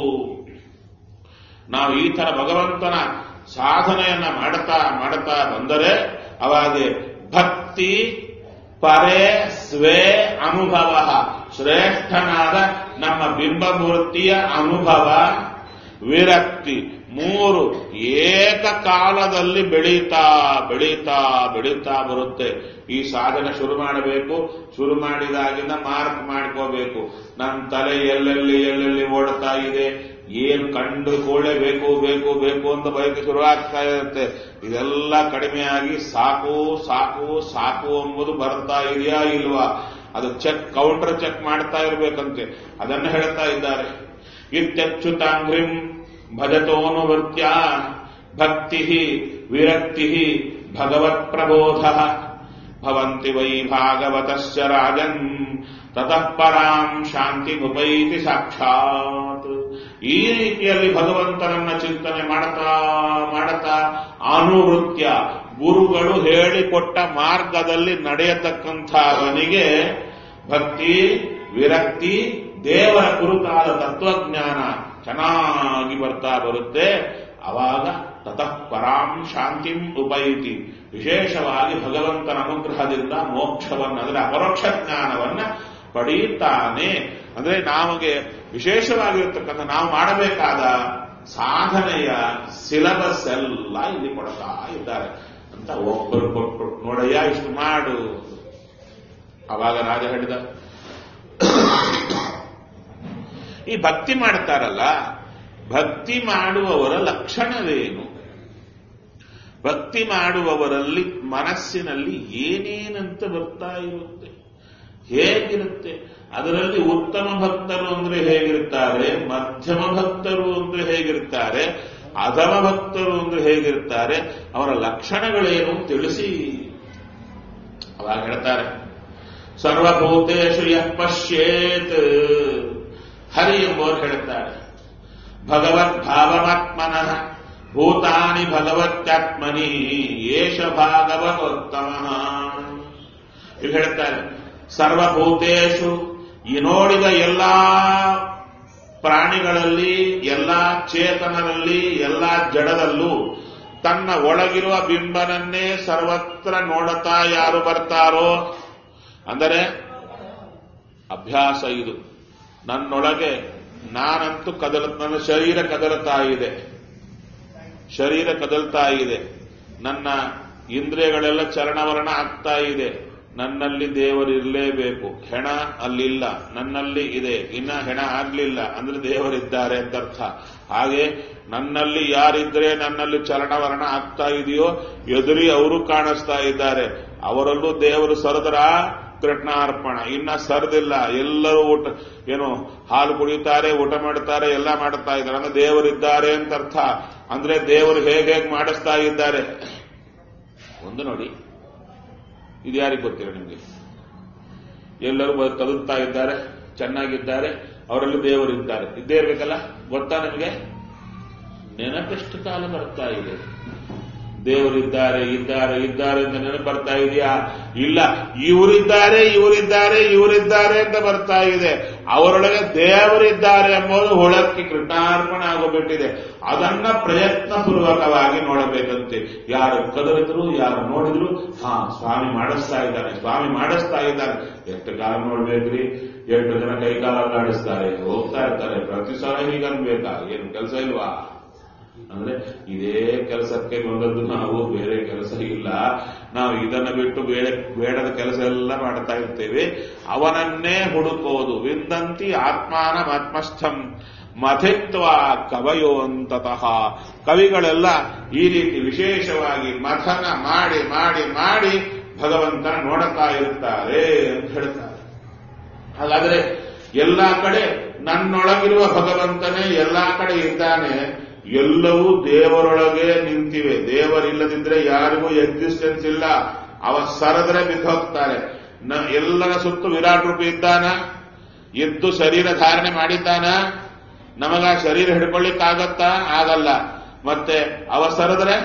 ನಾವು ಈ ತರ ಭಗವಂತನ ಸಾಧನೆಯನ್ನ ಮಾಡುತ್ತಾ ಮಾಡುತ್ತಾ ಬಂದರೆ ಅವಾಗೆ ಭಕ್ತಿ ಪರೇ ಸ್ವೇ ಅನುಭವ ಶ್ರೇಷ್ಠನಾದ ನಮ್ಮ ಬಿಂಬಮೂರ್ತಿಯ ಅನುಭವ ವಿರಕ್ತಿ ಮೂರು ಏಕಕಾಲದಲ್ಲಿ ಬೆಳೀತಾ ಬೆಳೀತಾ ಬೆಳೀತಾ ಬರುತ್ತೆ ಈ ಸಾಧನೆ ಶುರು ಮಾಡಬೇಕು ಶುರು ಮಾಡಿದಾಗಿಂದ ಮಾರ್ಕ್ ಮಾಡ್ಕೋಬೇಕು ನನ್ನ ತಲೆ ಎಲ್ಲೆಲ್ಲಿ ಎಲ್ಲೆಲ್ಲಿ ಓಡ್ತಾ ಇದೆ ಏನು ಕಂಡು ಕೋಳೆ ಬೇಕು ಬೇಕು ಬೇಕು ಅಂತ ಬಯಕೆ ಶುರು ಆಗ್ತಾ ಇರುತ್ತೆ ಇದೆಲ್ಲ ಕಡಿಮೆಯಾಗಿ ಸಾಕು ಸಾಕು ಸಾಕು ಎಂಬುದು ಬರ್ತಾ ಇದೆಯಾ ಇಲ್ವಾ ಅದು ಚೆಕ್ ಕೌಂಟರ್ ಚೆಕ್ ಮಾಡ್ತಾ ಇರ್ಬೇಕಂತೆ ಅದನ್ನು ಹೇಳ್ತಾ ಇದ್ದಾರೆ ಇತ್ಯಚ್ಯುತಾಂಗ್ರಿಂ ಭಜತೋನುವೃತ್ಯ ಭಕ್ತಿ ವಿರಕ್ತಿ ಭಗವತ್ ಪ್ರಬೋಧ ಭವಂತಿ ವೈ ಭಾಗವತಶ್ಚ ರಾಜನ್ ತತಃ ಪರಾಂ ಶಾಂತಿ ಮುಪೈತಿ ಸಾಕ್ಷಾತ್ ಈ ರೀತಿಯಲ್ಲಿ ಭಗವಂತನನ್ನ ಚಿಂತನೆ ಮಾಡ್ತಾ ಮಾಡ್ತಾ ಅನುವೃತ್ಯ ಗುರುಗಳು ಹೇಳಿಕೊಟ್ಟ ಮಾರ್ಗದಲ್ಲಿ ನಡೆಯತಕ್ಕಂಥವನಿಗೆ ಭಕ್ತಿ ವಿರಕ್ತಿ ದೇವರ ಕುರಿತಾದ ತತ್ವಜ್ಞಾನ ಚೆನ್ನಾಗಿ ಬರ್ತಾ ಬರುತ್ತೆ ಅವಾಗ ತತಃ ಪರಾಂ ಶಾಂತಿಂ ಉಪೈತಿ ವಿಶೇಷವಾಗಿ ಭಗವಂತನ ಅನುಗ್ರಹದಿಂದ ಮೋಕ್ಷವನ್ನ ಅಂದ್ರೆ ಅಪರೋಕ್ಷ ಜ್ಞಾನವನ್ನ ಪಡೆಯುತ್ತಾನೆ ಅಂದ್ರೆ ನಮಗೆ ವಿಶೇಷವಾಗಿರ್ತಕ್ಕಂಥ ನಾವು ಮಾಡಬೇಕಾದ ಸಾಧನೆಯ ಸಿಲಬಸ್ ಎಲ್ಲ ಇಲ್ಲಿ ಕೊಡ್ತಾ ಇದ್ದಾರೆ ಅಂತ ಒಬ್ಬರು ಕೊಟ್ಟರು ನೋಡಯ್ಯ ಇಷ್ಟು ಮಾಡು ಅವಾಗ ರಾಜ ಹೇಳಿದ ಈ ಭಕ್ತಿ ಮಾಡ್ತಾರಲ್ಲ ಭಕ್ತಿ ಮಾಡುವವರ ಲಕ್ಷಣವೇನು ಭಕ್ತಿ ಮಾಡುವವರಲ್ಲಿ ಮನಸ್ಸಿನಲ್ಲಿ ಏನೇನಂತ ಬರ್ತಾ ಇರುತ್ತೆ ಹೇಗಿರುತ್ತೆ ಅದರಲ್ಲಿ ಉತ್ತಮ ಭಕ್ತರು ಅಂದ್ರೆ ಹೇಗಿರ್ತಾರೆ ಮಧ್ಯಮ ಭಕ್ತರು ಅಂದ್ರೆ ಹೇಗಿರ್ತಾರೆ ಅಧಮ ಭಕ್ತರು ಅಂದ್ರೆ ಹೇಗಿರ್ತಾರೆ ಅವರ ಲಕ್ಷಣಗಳೇನು ತಿಳಿಸಿ ಅವಾಗ ಹೇಳ್ತಾರೆ ಸರ್ವಭೂತೇಶು ಯಃ ಪಶ್ಯೇತ್ ಹರಿ ಎಂಬುವರು ಹೇಳುತ್ತಾರೆ ಭಗವತ್ ಭಾವಮಾತ್ಮನಃ ಭೂತಾನಿ ಭಗವತ್ಯಾತ್ಮನಿ ಏಷ ಭಾಗವತೋತ್ತಮ ಇಲ್ಲಿ ಹೇಳ್ತಾರೆ ಸರ್ವಭೂತೇಶು ಈ ನೋಡಿದ ಎಲ್ಲಾ ಪ್ರಾಣಿಗಳಲ್ಲಿ ಎಲ್ಲಾ ಚೇತನರಲ್ಲಿ ಎಲ್ಲಾ ಜಡದಲ್ಲೂ ತನ್ನ ಒಳಗಿರುವ ಬಿಂಬನನ್ನೇ ಸರ್ವತ್ರ ನೋಡುತ್ತಾ ಯಾರು ಬರ್ತಾರೋ ಅಂದರೆ ಅಭ್ಯಾಸ ಇದು ನನ್ನೊಳಗೆ ನಾನಂತೂ ಕದಲ ನನ್ನ ಶರೀರ ಕದಲುತ್ತಾ ಇದೆ ಶರೀರ ಕದಲ್ತಾ ಇದೆ ನನ್ನ ಇಂದ್ರಿಯಗಳೆಲ್ಲ ಚರಣವರಣ ಆಗ್ತಾ ಇದೆ ನನ್ನಲ್ಲಿ ದೇವರಿರಲೇಬೇಕು ಹೆಣ ಅಲ್ಲಿಲ್ಲ ನನ್ನಲ್ಲಿ ಇದೆ ಇನ್ನ ಹೆಣ ಆಗ್ಲಿಲ್ಲ ಅಂದ್ರೆ ದೇವರಿದ್ದಾರೆ ಅಂತ ಅರ್ಥ ಹಾಗೆ ನನ್ನಲ್ಲಿ ಯಾರಿದ್ರೆ ನನ್ನಲ್ಲಿ ಚಲನವರಣ ಆಗ್ತಾ ಇದೆಯೋ ಎದುರಿ ಅವರು ಕಾಣಿಸ್ತಾ ಇದ್ದಾರೆ ಅವರಲ್ಲೂ ದೇವರು ಸರದರ ಕೃಷ್ಣಾರ್ಪಣ ಇನ್ನ ಸರದಿಲ್ಲ ಎಲ್ಲರೂ ಊಟ ಏನು ಹಾಲು ಕುಡಿಯುತ್ತಾರೆ ಊಟ ಮಾಡುತ್ತಾರೆ ಎಲ್ಲ ಮಾಡುತ್ತಾ ಇದ್ದಾರೆ ಅಂದ್ರೆ ದೇವರಿದ್ದಾರೆ ಅಂತ ಅರ್ಥ ಅಂದ್ರೆ ದೇವರು ಹೇಗೆ ಹೇಗೆ ಮಾಡಿಸ್ತಾ ಇದ್ದಾರೆ ಒಂದು ನೋಡಿ ಇದು ಯಾರಿಗೆ ಗೊತ್ತಿಲ್ಲ ನಿಮಗೆ ಎಲ್ಲರೂ ಕದುತ್ತಾ ಇದ್ದಾರೆ ಚೆನ್ನಾಗಿದ್ದಾರೆ ಅವರಲ್ಲಿ ದೇವರಿದ್ದಾರೆ ಇದ್ದೇ ಇರ್ಬೇಕಲ್ಲ ಗೊತ್ತಾ ನಿಮಗೆ ನೆನಪೆಷ್ಟು ಕಾಲ ಬರ್ತಾ ಇದೆ ದೇವರಿದ್ದಾರೆ ಇದ್ದಾರೆ ಇದ್ದಾರೆ ಅಂತ ನೆನಪು ಬರ್ತಾ ಇದೆಯಾ ಇಲ್ಲ ಇವರಿದ್ದಾರೆ ಇವರಿದ್ದಾರೆ ಇವರಿದ್ದಾರೆ ಅಂತ ಬರ್ತಾ ಇದೆ ಅವರೊಳಗೆ ದೇವರಿದ್ದಾರೆ ಎಂಬುದು ಹುಳಕ್ಕೆ ಕೃತಾರ್ಪಣ ಆಗೋಗ್ಬಿಟ್ಟಿದೆ ಅದನ್ನ ಪ್ರಯತ್ನ ಪೂರ್ವಕವಾಗಿ ನೋಡಬೇಕಂತೆ ಯಾರು ಕದರಿದ್ರು ಯಾರು ನೋಡಿದ್ರು ಹಾ ಸ್ವಾಮಿ ಮಾಡಿಸ್ತಾ ಇದ್ದಾನೆ ಸ್ವಾಮಿ ಮಾಡಿಸ್ತಾ ಇದ್ದಾನೆ ಎಷ್ಟು ಕಾಲ ನೋಡ್ಬೇಕ್ರಿ ಎಷ್ಟು ಜನ ಕೈಕಾಲ ಅಲ್ಲಾಡಿಸ್ತಾರೆ ಹೋಗ್ತಾ ಇರ್ತಾರೆ ಪ್ರತಿ ಸಲ ಹೀಗನ್ಬೇಕಾ ಏನು ಕೆಲಸ ಇಲ್ವಾ ಅಂದ್ರೆ ಇದೇ ಕೆಲಸಕ್ಕೆ ಬಂದದ್ದು ನಾವು ಬೇರೆ ಕೆಲಸ ಇಲ್ಲ ನಾವು ಇದನ್ನ ಬಿಟ್ಟು ಬೇರೆ ಬೇಡದ ಕೆಲಸ ಎಲ್ಲ ಮಾಡ್ತಾ ಇರ್ತೇವೆ ಅವನನ್ನೇ ಹುಡುಕೋದು ವಿಂದಂತಿ ಆತ್ಮಾನ ಆತ್ಮಸ್ಥಂ ಮಥಿತ್ವ ಕವಯೋ ಅಂತತಃ ಕವಿಗಳೆಲ್ಲ ಈ ರೀತಿ ವಿಶೇಷವಾಗಿ ಮಥನ ಮಾಡಿ ಮಾಡಿ ಮಾಡಿ ಭಗವಂತನ ನೋಡುತ್ತಾ ಇರುತ್ತಾರೆ ಅಂತ ಹೇಳ್ತಾರೆ ಹಾಗಾದ್ರೆ ಎಲ್ಲಾ ಕಡೆ ನನ್ನೊಳಗಿರುವ ಭಗವಂತನೇ ಎಲ್ಲಾ ಕಡೆ ಇದ್ದಾನೆ ಎಲ್ಲವೂ ದೇವರೊಳಗೆ ನಿಂತಿವೆ ದೇವರಿಲ್ಲದಿದ್ರೆ ಯಾರಿಗೂ ಎಕ್ಸಿಸ್ಟೆನ್ಸ್ ಇಲ್ಲ ಅವ ಸರದ್ರೆ ಬಿದ್ದು ಹೋಗ್ತಾರೆ ನ ಎಲ್ಲರ ಸುತ್ತು ವಿರಾಟ್ ರೂಪಿ ಇದ್ದಾನ ಎದ್ದು ಶರೀರ ಧಾರಣೆ ಮಾಡಿದ್ದಾನ ನಮಗ ಶರೀರ ಹಿಡ್ಕೊಳ್ಳಿಕ್ಕಾಗತ್ತಾ ಆಗಲ್ಲ ಮತ್ತೆ ಅವ ಸರದ್ರೆ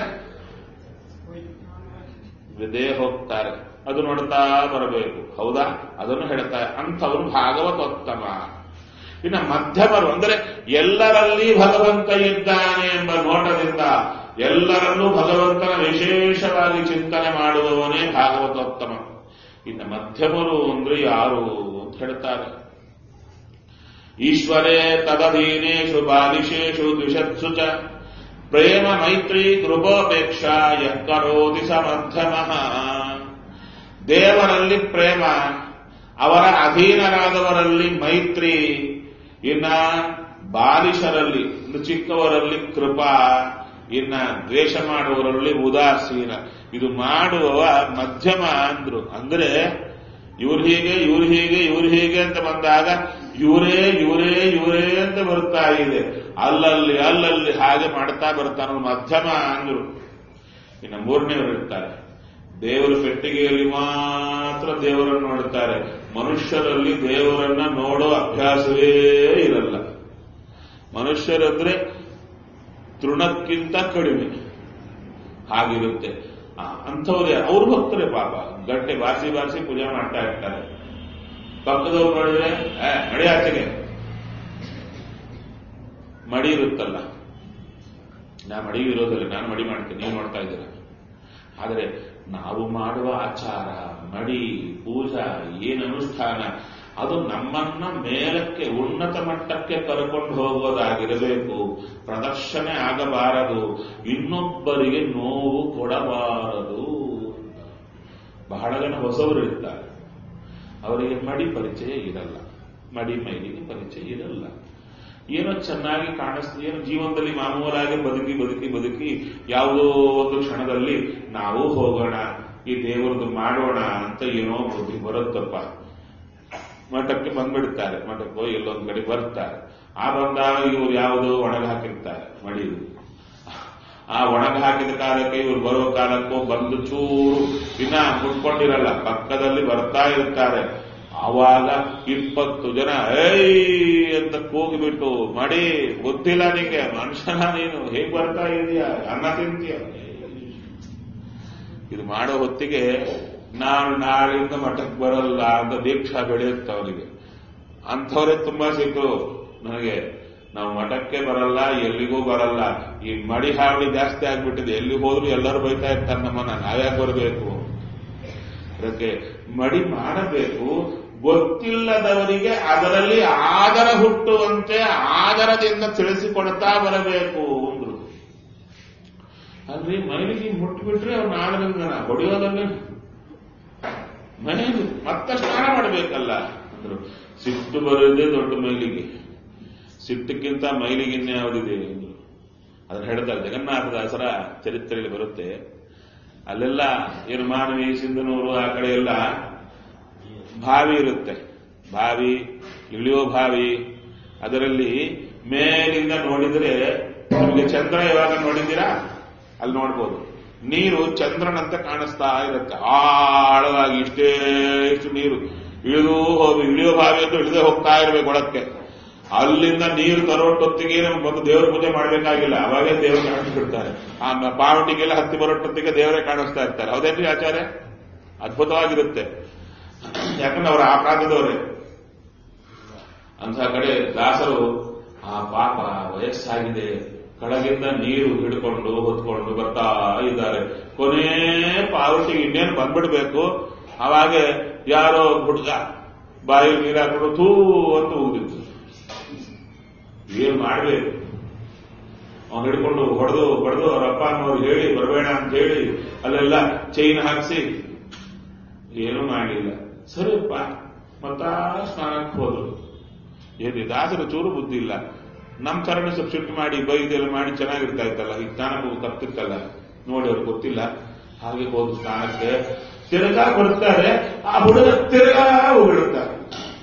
ವಿದೇ ಹೋಗ್ತಾರೆ ಅದು ನೋಡ್ತಾ ಬರಬೇಕು ಹೌದಾ ಅದನ್ನು ಹೇಳ್ತಾರೆ ಅಂಥವನು ಭಾಗವತೋತ್ತಮ ಇನ್ನು ಮಧ್ಯಮರು ಅಂದರೆ ಎಲ್ಲರಲ್ಲಿ ಭಗವಂತ ಇದ್ದಾನೆ ಎಂಬ ನೋಟದಿಂದ ಎಲ್ಲರಲ್ಲೂ ಭಗವಂತನ ವಿಶೇಷವಾಗಿ ಚಿಂತನೆ ಮಾಡುವವನೇ ಭಾಗವತೋತ್ತಮ ಇನ್ನು ಮಧ್ಯಮರು ಅಂದ್ರೆ ಯಾರು ಅಂತ ಹೇಳ್ತಾರೆ ಈಶ್ವರೇ ತದಧೀನೇಶು ಬಾಲಿಶೇಷು ದ್ವಿಷತ್ಸು ಚ ಪ್ರೇಮ ಮೈತ್ರಿ ಕೃಪೋಪೇಕ್ಷ ಯಕ್ಕರೋತಿ ಸ ಮಧ್ಯಮಃ ದೇವರಲ್ಲಿ ಪ್ರೇಮ ಅವರ ಅಧೀನರಾದವರಲ್ಲಿ ಮೈತ್ರಿ ಇನ್ನ ಬಾಲಿಶರಲ್ಲಿ ಚಿಕ್ಕವರಲ್ಲಿ ಕೃಪಾ ಇನ್ನ ದ್ವೇಷ ಮಾಡುವವರಲ್ಲಿ ಉದಾಸೀನ ಇದು ಮಾಡುವವ ಮಧ್ಯಮ ಅಂದ್ರು ಅಂದ್ರೆ ಇವ್ರು ಹೀಗೆ ಇವ್ರು ಹೀಗೆ ಇವ್ರು ಹೀಗೆ ಅಂತ ಬಂದಾಗ ಇವರೇ ಇವರೇ ಇವರೇ ಅಂತ ಬರ್ತಾ ಇದೆ ಅಲ್ಲಲ್ಲಿ ಅಲ್ಲಲ್ಲಿ ಹಾಗೆ ಮಾಡ್ತಾ ಬರ್ತಾನ ಮಧ್ಯಮ ಅಂದ್ರು ಇನ್ನು ಮೂರನೇವರು ಇರ್ತಾರೆ ದೇವರ ಪೆಟ್ಟಿಗೆಯಲ್ಲಿ ಮಾತ್ರ ದೇವರನ್ನು ನೋಡುತ್ತಾರೆ ಮನುಷ್ಯರಲ್ಲಿ ದೇವರನ್ನ ನೋಡೋ ಅಭ್ಯಾಸವೇ ಇರಲ್ಲ ಮನುಷ್ಯರಂದ್ರೆ ತೃಣಕ್ಕಿಂತ ಕಡಿಮೆ ಹಾಗಿರುತ್ತೆ ಅಂಥವ್ರೆ ಅವ್ರು ಭಕ್ತರೇ ಪಾಪ ಗಂಟೆ ಬಾರಿಸಿ ಬಾರಿಸಿ ಪೂಜೆ ಮಾಡ್ತಾ ಇರ್ತಾರೆ ಪಕ್ಕದವ್ರು ನೋಡಿದ್ರೆ ಮಡಿ ಆಚೆಗೆ ಮಡಿ ಇರುತ್ತಲ್ಲ ನಾ ಮಡಿ ಇರೋದಿಲ್ಲ ನಾನು ಮಡಿ ಮಾಡ್ತೀನಿ ನೀವು ನೋಡ್ತಾ ಇದ್ದೀರ ಆದರೆ ನಾವು ಮಾಡುವ ಆಚಾರ ಮಡಿ ಪೂಜಾ ಏನು ಅನುಷ್ಠಾನ ಅದು ನಮ್ಮನ್ನ ಮೇಲಕ್ಕೆ ಉನ್ನತ ಮಟ್ಟಕ್ಕೆ ಕರ್ಕೊಂಡು ಹೋಗೋದಾಗಿರಬೇಕು ಪ್ರದರ್ಶನೆ ಆಗಬಾರದು ಇನ್ನೊಬ್ಬರಿಗೆ ನೋವು ಕೊಡಬಾರದು ಬಹಳ ಜನ ಹೊಸವರು ಇರ್ತಾರೆ ಅವರಿಗೆ ಮಡಿ ಪರಿಚಯ ಇರಲ್ಲ ಮಡಿ ಮೈಲಿಗೆ ಪರಿಚಯ ಇರಲ್ಲ ಏನೋ ಚೆನ್ನಾಗಿ ಕಾಣಿಸ್ತದೆ ಏನೋ ಜೀವನದಲ್ಲಿ ಮಾಮೂಲಾಗಿ ಬದುಕಿ ಬದುಕಿ ಬದುಕಿ ಯಾವುದೋ ಒಂದು ಕ್ಷಣದಲ್ಲಿ ನಾವು ಹೋಗೋಣ ಈ ದೇವರದ್ದು ಮಾಡೋಣ ಅಂತ ಏನೋ ಬುದ್ಧಿ ಬರುತ್ತಪ್ಪ ಮಠಕ್ಕೆ ಬಂದ್ಬಿಡ್ತಾರೆ ಮಠಕ್ಕೆ ಹೋಗಿ ಎಲ್ಲೊಂದ್ ಕಡೆ ಬರ್ತಾರೆ ಆ ಬಂದಾಗ ಇವ್ರು ಯಾವುದೋ ಒಣಗ ಹಾಕಿರ್ತಾರೆ ಮಡಿದು ಆ ಒಣಗ ಹಾಕಿದ ಕಾಲಕ್ಕೆ ಇವ್ರು ಬರೋ ಕಾಲಕ್ಕೂ ಬಂದು ಚೂರು ಇನ್ನ ಮುಟ್ಕೊಂಡಿರಲ್ಲ ಪಕ್ಕದಲ್ಲಿ ಬರ್ತಾ ಇರ್ತಾರೆ ಆವಾಗ ಇಪ್ಪತ್ತು ಜನ ಏಯ್ ಅಂತ ಕೂಗಿಬಿಟ್ಟು ಮಾಡಿ ಗೊತ್ತಿಲ್ಲ ನಿಂಗೆ ಮನುಷ್ಯನ ನೀನು ಹೇಗ್ ಬರ್ತಾ ಇದೀಯ ಅನ್ನ ತಿಂತೀಯ ಇದು ಮಾಡೋ ಹೊತ್ತಿಗೆ ನಾನು ನಾಳಿಂದ ಮಠಕ್ಕೆ ಬರಲ್ಲ ಅಂತ ದೀಕ್ಷಾ ಬೆಳೆಯುತ್ತೆ ಅವನಿಗೆ ಅಂಥವ್ರೆ ತುಂಬಾ ಸಿಕ್ಕರು ನನಗೆ ನಾವು ಮಠಕ್ಕೆ ಬರಲ್ಲ ಎಲ್ಲಿಗೂ ಬರಲ್ಲ ಈ ಮಡಿ ಹಾವಳಿ ಜಾಸ್ತಿ ಆಗ್ಬಿಟ್ಟಿದೆ ಎಲ್ಲಿ ಹೋದ್ರು ಎಲ್ಲರೂ ಬೈತಾ ಇರ್ತಾರೆ ನಮ್ಮನ್ನ ನಾವ್ಯಾಕೆ ಬರಬೇಕು ಅದಕ್ಕೆ ಮಡಿ ಮಾಡಬೇಕು ಗೊತ್ತಿಲ್ಲದವರಿಗೆ ಅದರಲ್ಲಿ ಆದರ ಹುಟ್ಟುವಂತೆ ಆದರದಿಂದ ತಿಳಿಸಿಕೊಡ್ತಾ ಬರಬೇಕು ಅಂದ್ರು ಅಲ್ರಿ ಮೈಲಿಗೆ ಮುಟ್ಬಿಟ್ರೆ ಅವ್ನ ಆದರಂಗನ ಹೊಡೆಯೋದನ್ನ ಮೈಲಿ ಮತ್ತೆ ಸ್ನಾನ ಮಾಡಬೇಕಲ್ಲ ಅಂದ್ರು ಸಿಟ್ಟು ಬರೋದೇ ದೊಡ್ಡ ಮೈಲಿಗೆ ಸಿಟ್ಟಕ್ಕಿಂತ ಮೈಲಿಗಿನ್ನ ಯಾವುದಿದೆ ಅಂದ್ರು ಅದನ್ನ ಹೇಳ್ತಾರೆ ಜಗನ್ನಾಥದಾಸರ ಚರಿತ್ರೆಯಲ್ಲಿ ಬರುತ್ತೆ ಅಲ್ಲೆಲ್ಲ ಏನು ಮಾನವಿ ಸಿಂಧನೂರು ಆ ಕಡೆ ಎಲ್ಲ ಬಾವಿ ಇರುತ್ತೆ ಬಾವಿ ಇಳಿಯೋ ಬಾವಿ ಅದರಲ್ಲಿ ಮೇಲಿಂದ ನೋಡಿದ್ರೆ ನಿಮಗೆ ಚಂದ್ರ ಯಾವಾಗ ನೋಡಿದ್ದೀರಾ ಅಲ್ಲಿ ನೋಡ್ಬೋದು ನೀರು ಚಂದ್ರನಂತೆ ಕಾಣಿಸ್ತಾ ಇರುತ್ತೆ ಆಳವಾಗಿ ಇಷ್ಟೇ ಇಷ್ಟು ನೀರು ಇಳಿದು ಹೋಗಿ ಇಳಿಯೋ ಬಾವಿ ಅಂತ ಇಳಿದೇ ಹೋಗ್ತಾ ಇರ್ಬೇಕು ಒಳಕ್ಕೆ ಅಲ್ಲಿಂದ ನೀರು ತರೋಟೊತ್ತಿಗೆ ನಮ್ಗೆ ಬಂದು ದೇವರ ಪೂಜೆ ಮಾಡಬೇಕಾಗಿಲ್ಲ ಅವಾಗೇ ದೇವರು ಕಾಣಿಸ್ಬಿಡ್ತಾರೆ ಆ ಮ- ಪಾವಟಿಗೆಲ್ಲ ಹತ್ತಿ ಬರೋಟೊತ್ತಿಗೆ ದೇವರೇ ಕಾಣಿಸ್ತಾ ಇರ್ತಾರೆ ಹೌದೇನ್ರಿ ಆಚಾರ್ಯ ಅದ್ಭುತವಾಗಿರುತ್ತೆ ಯಾಕಂದ್ರೆ ಅವರು ಆ ಪ್ರಾಂತದವರೇ ಅಂತ ಕಡೆ ದಾಸರು ಆ ಪಾಪ ವಯಸ್ಸಾಗಿದೆ ಕಡಗಿಂದ ನೀರು ಹಿಡ್ಕೊಂಡು ಹೊತ್ಕೊಂಡು ಬರ್ತಾ ಇದ್ದಾರೆ ಕೊನೆ ಪಾವಟಿಗೆ ಇನ್ನೇನು ಬಂದ್ಬಿಡ್ಬೇಕು ಅವಾಗ ಯಾರೋ ಹುಡುಗ ಬಾಯಿ ನೀರು ಹಾಕೊಂಡು ಥೂ ಅಂತ ಹೋಗಿದ್ದು ಏನ್ ಮಾಡ್ಬೇಕು ಅವ್ನು ಹಿಡ್ಕೊಂಡು ಹೊಡೆದು ಹೊಡೆದು ಅವ್ರ ಅಪ್ಪ ಅನ್ನೋರು ಹೇಳಿ ಬರಬೇಡ ಅಂತ ಹೇಳಿ ಅಲ್ಲೆಲ್ಲ ಚೈನ್ ಹಾಕಿಸಿ ಏನೂ ಮಾಡಿಲ್ಲ ಸರಿಯಪ್ಪ ಮತ್ತ ಸ್ನಾನಕ್ಕೆ ಹೋದ್ರು ಏನಿ ದಾಸರ ಚೂರು ಬುದ್ಧಿ ಇಲ್ಲ ನಮ್ ತರನೇ ಸಬ್ಸ್ಟಿಟ್ಯೂಟ್ ಮಾಡಿ ಬೈದೆಲ್ಲ ಮಾಡಿ ಚೆನ್ನಾಗಿರ್ತಾ ಇತ್ತಲ್ಲ ಈಗ ಸ್ನಾನಕ್ಕೆ ತಪ್ಪಿತ್ತಲ್ಲ ನೋಡಿ ಅವ್ರಿಗೆ ಗೊತ್ತಿಲ್ಲ ಹಾಗೆ ಹೋದ್ರು ಸ್ನಾನಕ್ಕೆ ತಿರುಗಾ ಬರ್ತಾರೆ ಆ ಹುಡುಗ ತಿರುಗಾ ಹೋಗಿಡುತ್ತಾರೆ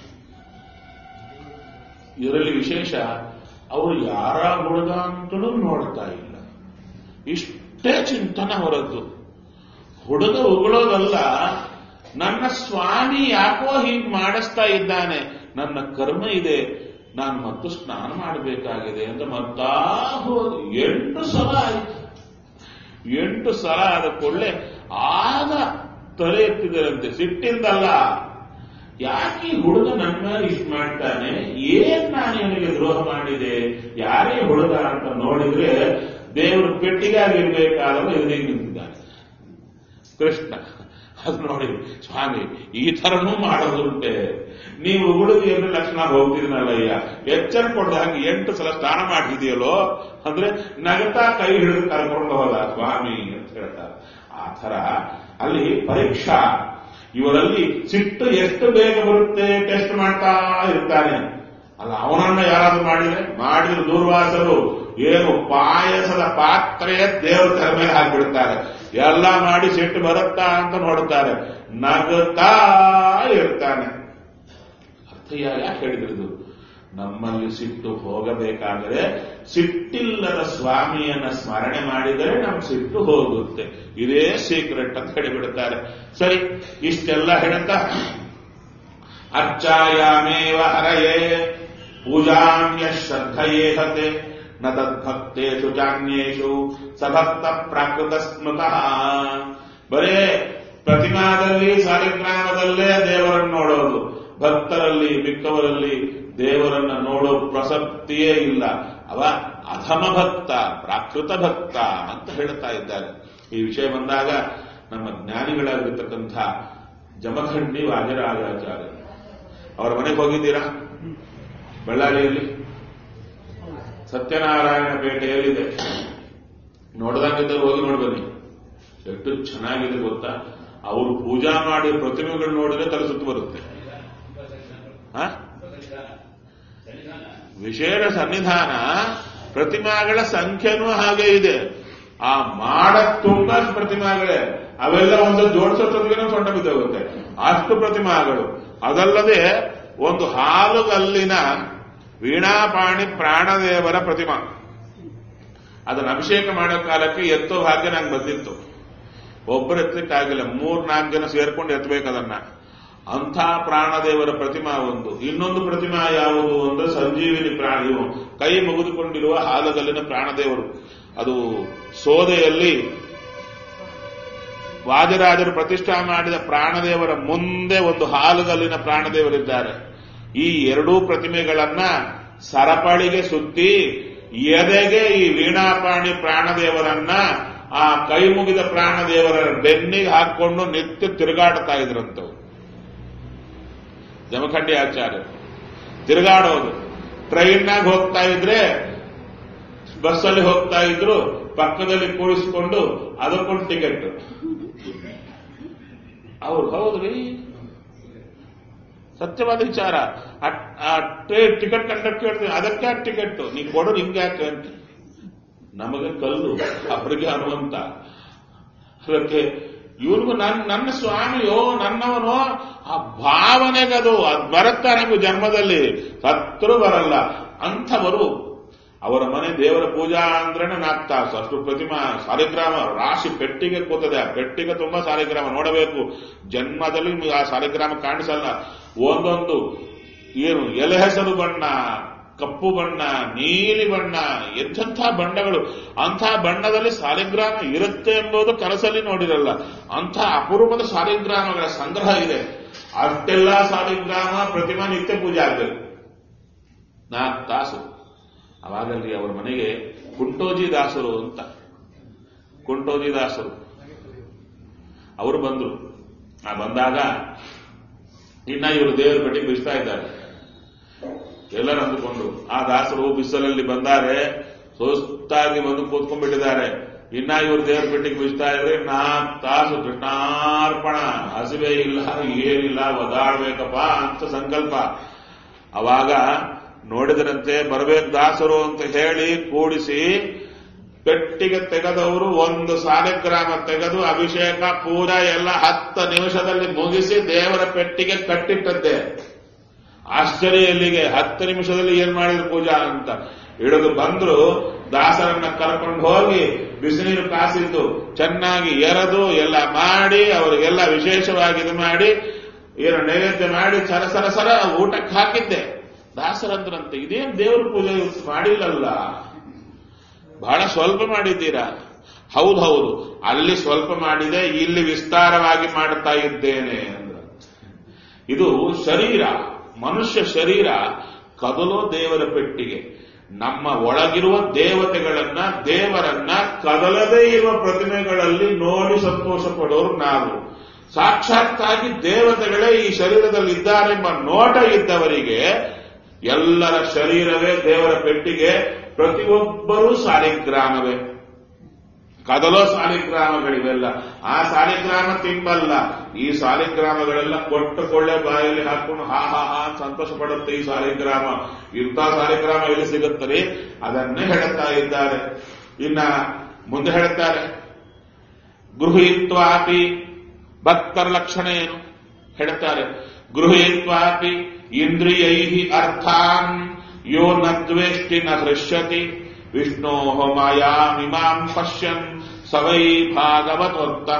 ಇದರಲ್ಲಿ ವಿಶೇಷ ಅವರು ಯಾರ ಹುಡುಗ ಅಂತಲೂ ನೋಡ್ತಾ ಇಲ್ಲ ಇಷ್ಟೇ ಚಿಂತನ ಹೊರದ್ದು ಹುಡುಗ ಉಗುಳೋದಲ್ಲ ನನ್ನ ಸ್ವಾಮಿ ಯಾಕೋ ಹೀಗೆ ಮಾಡಿಸ್ತಾ ಇದ್ದಾನೆ ನನ್ನ ಕರ್ಮ ಇದೆ ನಾನು ಮತ್ತು ಸ್ನಾನ ಮಾಡಬೇಕಾಗಿದೆ ಅಂತ ಮತ್ತಾ ಹೋದು ಎಂಟು ಸಲ ಆಯ್ತು ಎಂಟು ಸಲ ಆದ ಕೂಡಲೇ ಆಗ ತಲೆ ಎತ್ತಿದರಂತೆ ಸಿಟ್ಟಿಂದಲ್ಲ ಯಾಕೆ ಈ ಹುಡುಗ ನನ್ನ ಮೇಲೆ ಇಷ್ಟು ಮಾಡ್ತಾನೆ ಏನ್ ನಾನು ಇವನಿಗೆ ದ್ರೋಹ ಮಾಡಿದೆ ಯಾರೇ ಹುಡುಗ ಅಂತ ನೋಡಿದ್ರೆ ದೇವರು ಪೆಟ್ಟಿಗಾಗಿರ್ಬೇಕಾದ್ರೆ ಎದುರಿಗೆ ನಿಂತಿದ್ದಾನೆ ಕೃಷ್ಣ ಅದು ನೋಡಿ ಸ್ವಾಮಿ ಈ ತರನೂ ಮಾಡೋದುಂಟೆ ನೀವು ಉಗುಳುವಿಯನ್ನು ಲಕ್ಷಣ ಹೋಗ್ತಿದ್ದೀನಲ್ಲಯ್ಯ ಎಚ್ಚರ ಕೊಡ್ದ ಹಾಗೆ ಎಂಟು ಸಲ ಸ್ನಾನ ಮಾಡಿದೆಯಲ್ಲೋ ಅಂದ್ರೆ ನಗತಾ ಕೈ ಹಿಡಿದು ಕರ್ಕೊಂಡು ಹೋದ ಸ್ವಾಮಿ ಅಂತ ಹೇಳ್ತಾರೆ ಆ ಥರ ಅಲ್ಲಿ ಪರೀಕ್ಷಾ ಇವರಲ್ಲಿ ಸಿಟ್ಟು ಎಷ್ಟು ಬೇಗ ಬರುತ್ತೆ ಟೆಸ್ಟ್ ಮಾಡ್ತಾ ಇರ್ತಾನೆ ಅಲ್ಲ ಅವನನ್ನ ಯಾರಾದ್ರೂ ಮಾಡಿದ್ರೆ ಮಾಡಿದ್ರೆ ದೂರ್ವಾಸರು ಏನು ಪಾಯಸದ ಪಾತ್ರೆಯ ದೇವ್ರ ತಲೆ ಮೇಲೆ ಹಾಕ್ಬಿಡ್ತಾರೆ ಎಲ್ಲ ಮಾಡಿ ಸಿಟ್ಟು ಬರುತ್ತಾ ಅಂತ ನೋಡುತ್ತಾರೆ ನಗುತ್ತಾ ಇರ್ತಾನೆ ಅರ್ಥ ಯಾ- ಯಾಕೆ ಹೇಳಿದ್ರು ನಮ್ಮಲ್ಲಿ ಸಿಟ್ಟು ಹೋಗಬೇಕಾದರೆ ಸಿಟ್ಟಿಲ್ಲದ ಸ್ವಾಮಿಯನ್ನ ಸ್ಮರಣೆ ಮಾಡಿದರೆ ನಮ್ಗೆ ಸಿಟ್ಟು ಹೋಗುತ್ತೆ ಇದೇ ಸೀಕ್ರೆಟ್ ಅಂತ ಹೇಳಿಬಿಡುತ್ತಾರೆ ಸರಿ ಇಷ್ಟೆಲ್ಲ ಹೇಳ್ತಾ ಅರ್ಚಾಯಾಮೇವ ಹರಯೇ ಪೂಜಾಮ್ಯ ಶ್ರದ್ಧಯೇಹತೆ ನ ತದ್ಭಕ್ತೇಷು ಚಾನ್ಯೇಷು ಸಭಕ್ತ ಪ್ರಾಕೃತ ಸ್ಮೃತಃ ಬರೇ ಪ್ರತಿಮಾದಲ್ಲಿ ಸಾಲಿಗ್ರಾಮದಲ್ಲೇ ದೇವರನ್ನು ನೋಡೋದು ಭಕ್ತರಲ್ಲಿ ಮಿಕ್ಕವರಲ್ಲಿ ದೇವರನ್ನ ನೋಡೋ ಪ್ರಸಕ್ತಿಯೇ ಇಲ್ಲ ಅವ ಅಧಮ ಭಕ್ತ ಪ್ರಾಕೃತ ಭಕ್ತ ಅಂತ ಹೇಳ್ತಾ ಇದ್ದಾರೆ ಈ ವಿಷಯ ಬಂದಾಗ ನಮ್ಮ ಜ್ಞಾನಿಗಳಾಗಿರ್ತಕ್ಕಂಥ ಜಮಖಂಡಿ ವಾಜರಾಜಾಚಾರ್ಯ ಅವರ ಮನೆಗೆ ಹೋಗಿದ್ದೀರಾ ಬಳ್ಳಾರಿಯಲ್ಲಿ ಸತ್ಯನಾರಾಯಣ ಪೇಟೆಯಲ್ಲಿದೆ ನೋಡ್ದಂಗಿದ್ದರೆ ಹೋಗಿ ನೋಡ್ಬನ್ನಿ ಎಷ್ಟು ಚೆನ್ನಾಗಿದೆ ಗೊತ್ತಾ ಅವರು ಪೂಜಾ ಮಾಡಿ ಪ್ರತಿಮೆಗಳು ನೋಡಿದ್ರೆ ತಲೆ ಸುತ್ತು ಬರುತ್ತೆ ಹ? ವಿಶೇಷ ಸನ್ನಿಧಾನ ಪ್ರತಿಮಾಗಳ ಸಂಖ್ಯೆನೂ ಹಾಗೆ ಇದೆ ಆ ಮಾಡ ತುಂಬ ಪ್ರತಿಮಾಗಳೇ ಅವೆಲ್ಲ ಒಂದು ಜೋಡಿಸೋದ್ರಿಗೆ ಸೊಂಟ ಬಿದ್ದೋಗುತ್ತೆ ಅಷ್ಟು ಪ್ರತಿಮಾಗಳು ಅದಲ್ಲದೆ ಒಂದು ಹಾಲುಗಲ್ಲಿನ ವೀಣಾಪಾಣಿ ಪ್ರಾಣದೇವರ ಪ್ರತಿಮಾ ಅದನ್ನು ಅಭಿಷೇಕ ಮಾಡೋ ಕಾಲಕ್ಕೆ ಎತ್ತೋ ಭಾಗ್ಯ ನಂಗೆ ಬಂದಿತ್ತು ಒಬ್ಬರು ಎತ್ತಕ್ಕಾಗಿಲ್ಲ ಮೂರ್ ನಾಲ್ಕು ಜನ ಸೇರ್ಕೊಂಡು ಎತ್ತಬೇಕು ಅದನ್ನ ಅಂಥ ಪ್ರಾಣದೇವರ ಪ್ರತಿಮಾ ಒಂದು ಇನ್ನೊಂದು ಪ್ರತಿಮಾ ಯಾವುದು ಅಂದ್ರೆ ಸಂಜೀವಿನಿ ಪ್ರಾಣ ಇವು ಕೈ ಮುಗಿದುಕೊಂಡಿರುವ ಹಾಲಗಲ್ಲಿನ ಪ್ರಾಣದೇವರು ಅದು ಸೋದೆಯಲ್ಲಿ ವಾಜರಾಜರು ಪ್ರತಿಷ್ಠಾ ಮಾಡಿದ ಪ್ರಾಣದೇವರ ಮುಂದೆ ಒಂದು ಹಾಲುಗಲ್ಲಿನ ಪ್ರಾಣದೇವರಿದ್ದಾರೆ ಈ ಎರಡೂ ಪ್ರತಿಮೆಗಳನ್ನ ಸರಪಳಿಗೆ ಸುತ್ತಿ ಎದೆಗೆ ಈ ವೀಣಾಪಾಣಿ ಪ್ರಾಣದೇವರನ್ನ ಆ ಕೈ ಮುಗಿದ ಪ್ರಾಣದೇವರ ಬೆನ್ನಿಗೆ ಹಾಕೊಂಡು ನಿತ್ಯ ತಿರುಗಾಡ್ತಾ ಇದ್ರಂತವು ಜಮಖಂಡಿ ಆಚಾರ್ಯ ತಿರುಗಾಡೋದು ಟ್ರೈನ್ನಾಗ ಹೋಗ್ತಾ ಇದ್ರೆ ಬಸ್ಸಲ್ಲಿ ಹೋಗ್ತಾ ಇದ್ರು ಪಕ್ಕದಲ್ಲಿ ಕೂರಿಸಿಕೊಂಡು ಅದಕ್ಕೊಂದು ಟಿಕೆಟ್ ಅವ್ರು ಹೌದ್ರಿ ಸತ್ಯವಾದ ವಿಚಾರ ಆ- ಆ ಟ್ರೇ- ಟಿಕೆಟ್ ಕಂಡಕ್ಟರ್ ಕೇಳ್ತೀನಿ ಅದಕ್ಕೆ ಟಿಕೆಟ್ ನೀ ಕೊಡು ನಿಮ್ಗೆ ಯಾಕೆ ಅಂತ ನಮಗೆ ಕಲ್ಲು ಅವರಿಗೆ ಹನುಮಂತ ಅದಕ್ಕೆ ಇವ್ರಿಗೂ ನನ್ನ ನನ್ನ ಸ್ವಾಮಿಯೋ ನನ್ನವನೋ ಆ ಭಾವನೆಗದು ಅದು ಬರುತ್ತಾ ನಮಗೆ ಜನ್ಮದಲ್ಲಿ ಸತ್ರು ಬರಲ್ಲ ಅಂಥವರು ಅವರ ಮನೆ ದೇವರ ಪೂಜಾ ಅಂದ್ರೇನೆ ನಾಲ್ಕು ತಾಸು ಅಷ್ಟು ಪ್ರತಿಮಾ ಸಾಲಿಗ್ರಾಮ ರಾಶಿ ಪೆಟ್ಟಿಗೆ ಕೂತದೆ ಆ ಪೆಟ್ಟಿಗೆ ತುಂಬಾ ಸಾಲಿಗ್ರಾಮ ನೋಡಬೇಕು ಜನ್ಮದಲ್ಲಿ ನಿಮಗೆ ಆ ಸಾಲಿಗ್ರಾಮ ಕಾಣಿಸಲ್ಲ ಒಂದೊಂದು ಏನು ಎಲೆ ಹೆಸರು ಬಣ್ಣ ಕಪ್ಪು ಬಣ್ಣ ನೀಲಿ ಬಣ್ಣ ಎಂಥೆಂಥ ಬಣ್ಣಗಳು ಅಂಥ ಬಣ್ಣದಲ್ಲಿ ಸಾಲಿಗ್ರಾಮ ಇರುತ್ತೆ ಎಂಬುದು ಕನಸಲ್ಲಿ ನೋಡಿರಲ್ಲ ಅಂಥ ಅಪರೂಪದ ಸಾಲಿಗ್ರಾಮಗಳ ಸಂಗ್ರಹ ಇದೆ ಅಷ್ಟೆಲ್ಲ ಸಾಲಿಗ್ರಾಮ ಪ್ರತಿಮಾ ನಿತ್ಯ ಪೂಜೆ ಆಗಬೇಕು ನಾಲ್ಕು ತಾಸು ಅವಾಗಲ್ಲಿ ಅವರ ಮನೆಗೆ ಕುಂಟೋಜಿ ದಾಸರು ಅಂತ ಕುಂಟೋಜಿ ದಾಸರು ಅವರು ಬಂದರು ಆ ಬಂದಾಗ ಇನ್ನ ಇವರು ದೇವರ ಪಟ್ಟಿ ಬಿಡಿಸ್ತಾ ಇದ್ದಾರೆ ಎಲ್ಲರೂ ಅಂದುಕೊಂಡ್ರು ಆ ದಾಸರು ಬಿಸಿಲಲ್ಲಿ ಬಂದಾರೆ ಸುಸ್ತಾಗಿ ಬಂದು ಕೂತ್ಕೊಂಡ್ಬಿಟ್ಟಿದ್ದಾರೆ ಇನ್ನ ಇವರು ದೇವರ ಪೆಟ್ಟಿಗೆ ಬಿಡಿಸ್ತಾ ಇದ್ರೆ ನಾಲ್ಕು ತಾಸು ಕೃಷ್ಣಾರ್ಪಣ ಹಸಿವೆ ಇಲ್ಲ ಏನಿಲ್ಲ ಒದಾಡ್ಬೇಕಪ್ಪ ಅಂತ ಸಂಕಲ್ಪ ಅವಾಗ ನೋಡಿದ್ರಂತೆ ಬರ್ಬೇಕು ದಾಸರು ಅಂತ ಹೇಳಿ ಕೂಡಿಸಿ ಪೆಟ್ಟಿಗೆ ತೆಗೆದವರು ಒಂದು ಸಾಲಿಗ್ರಾಮ ತೆಗೆದು ಅಭಿಷೇಕ ಪೂಜಾ ಎಲ್ಲ ಹತ್ತು ನಿಮಿಷದಲ್ಲಿ ಮುಗಿಸಿ ದೇವರ ಪೆಟ್ಟಿಗೆ ಕಟ್ಟಿಟ್ಟದ್ದೆ ಆಶ್ಚರ್ಯ ಎಲ್ಲಿಗೆ ಹತ್ತು ನಿಮಿಷದಲ್ಲಿ ಏನ್ ಮಾಡಿದ್ರು ಪೂಜಾ ಅಂತ ಹಿಡಿದು ಬಂದ್ರು ದಾಸರನ್ನ ಕರ್ಕೊಂಡು ಹೋಗಿ ಬಿಸಿನೀರು ಕಾಸಿದ್ದು ಚೆನ್ನಾಗಿ ಎರೆದು ಎಲ್ಲ ಮಾಡಿ ಅವರಿಗೆಲ್ಲ ವಿಶೇಷವಾಗಿ ಇದು ಮಾಡಿ ಏನು ನೈವೇದ್ಯ ಮಾಡಿ ಸರ ಸರ ಸರ ಊಟಕ್ಕೆ ಹಾಕಿದ್ದೆ ದಾಸರಂದ್ರಂತೆ ಇದೇನ್ ದೇವ್ರ ಪೂಜೆ ಇವತ್ತು ಮಾಡಿಲ್ಲಲ್ಲ ಬಹಳ ಸ್ವಲ್ಪ ಮಾಡಿದ್ದೀರಾ ಹೌದು ಹೌದು ಅಲ್ಲಿ ಸ್ವಲ್ಪ ಮಾಡಿದೆ ಇಲ್ಲಿ ವಿಸ್ತಾರವಾಗಿ ಮಾಡ್ತಾ ಇದ್ದೇನೆ ಅಂದ್ರ ಇದು ಶರೀರ ಮನುಷ್ಯ ಶರೀರ ಕದಲೋ ದೇವರ ಪೆಟ್ಟಿಗೆ ನಮ್ಮ ಒಳಗಿರುವ ದೇವತೆಗಳನ್ನ ದೇವರನ್ನ ಕದಲದೇ ಇರುವ ಪ್ರತಿಮೆಗಳಲ್ಲಿ ನೋಡಿ ಸಂತೋಷ ಪಡೋರು ನಾವು ಸಾಕ್ಷಾತ್ತಾಗಿ ದೇವತೆಗಳೇ ಈ ಶರೀರದಲ್ಲಿ ಇದ್ದಾರೆಂಬ ನೋಟ ಇದ್ದವರಿಗೆ ಎಲ್ಲರ ಶರೀರವೇ ದೇವರ ಪೆಟ್ಟಿಗೆ ಪ್ರತಿಯೊಬ್ಬರೂ ಸಾಲಿಗ್ರಾಮವೇ ಕದಲೋ ಸಾಲಿಗ್ರಾಮಗಳಿವೆಲ್ಲ ಆ ಸಾಲಿಗ್ರಾಮ ತಿಂಬಲ್ಲ ಈ ಸಾಲಿಗ್ರಾಮಗಳೆಲ್ಲ ಕೊಟ್ಟು ಕೊಳ್ಳೆ ಬಾಯಲ್ಲಿ ಹಾಕೊಂಡು ಹಾ ಹಾ ಹಾ ಅಂತ ಸಂತೋಷ ಪಡುತ್ತೆ ಈ ಸಾಲಿಗ್ರಾಮ ಇಂಥ ಸಾಲಿಗ್ರಾಮ ಎಲ್ಲಿ ಸಿಗುತ್ತದೆ ಅದನ್ನೇ ಹೇಳುತ್ತಾ ಇದ್ದಾರೆ ಇನ್ನ ಮುಂದೆ ಹೇಳುತ್ತಾರೆ ಗೃಹೀತ್ವಾಪಿ ಭಕ್ತರ ಲಕ್ಷಣ ಏನು ಹೇಳುತ್ತಾರೆ ಗೃಹೀತ್ವಾಪಿ ಇಂದ್ರಿಯೈ ಅರ್ಥಾನ್ ಯೋ ನ ದ್ವೇಷ್ಟಿ ನ ಹೃಷ್ಯತಿ ವಿಷ್ಣೋ ಮಾಯಾಮಿಮಾಂ ಪಶ್ಯನ್ ಸವೈ ಭಾಗವತೋತ್ತಮ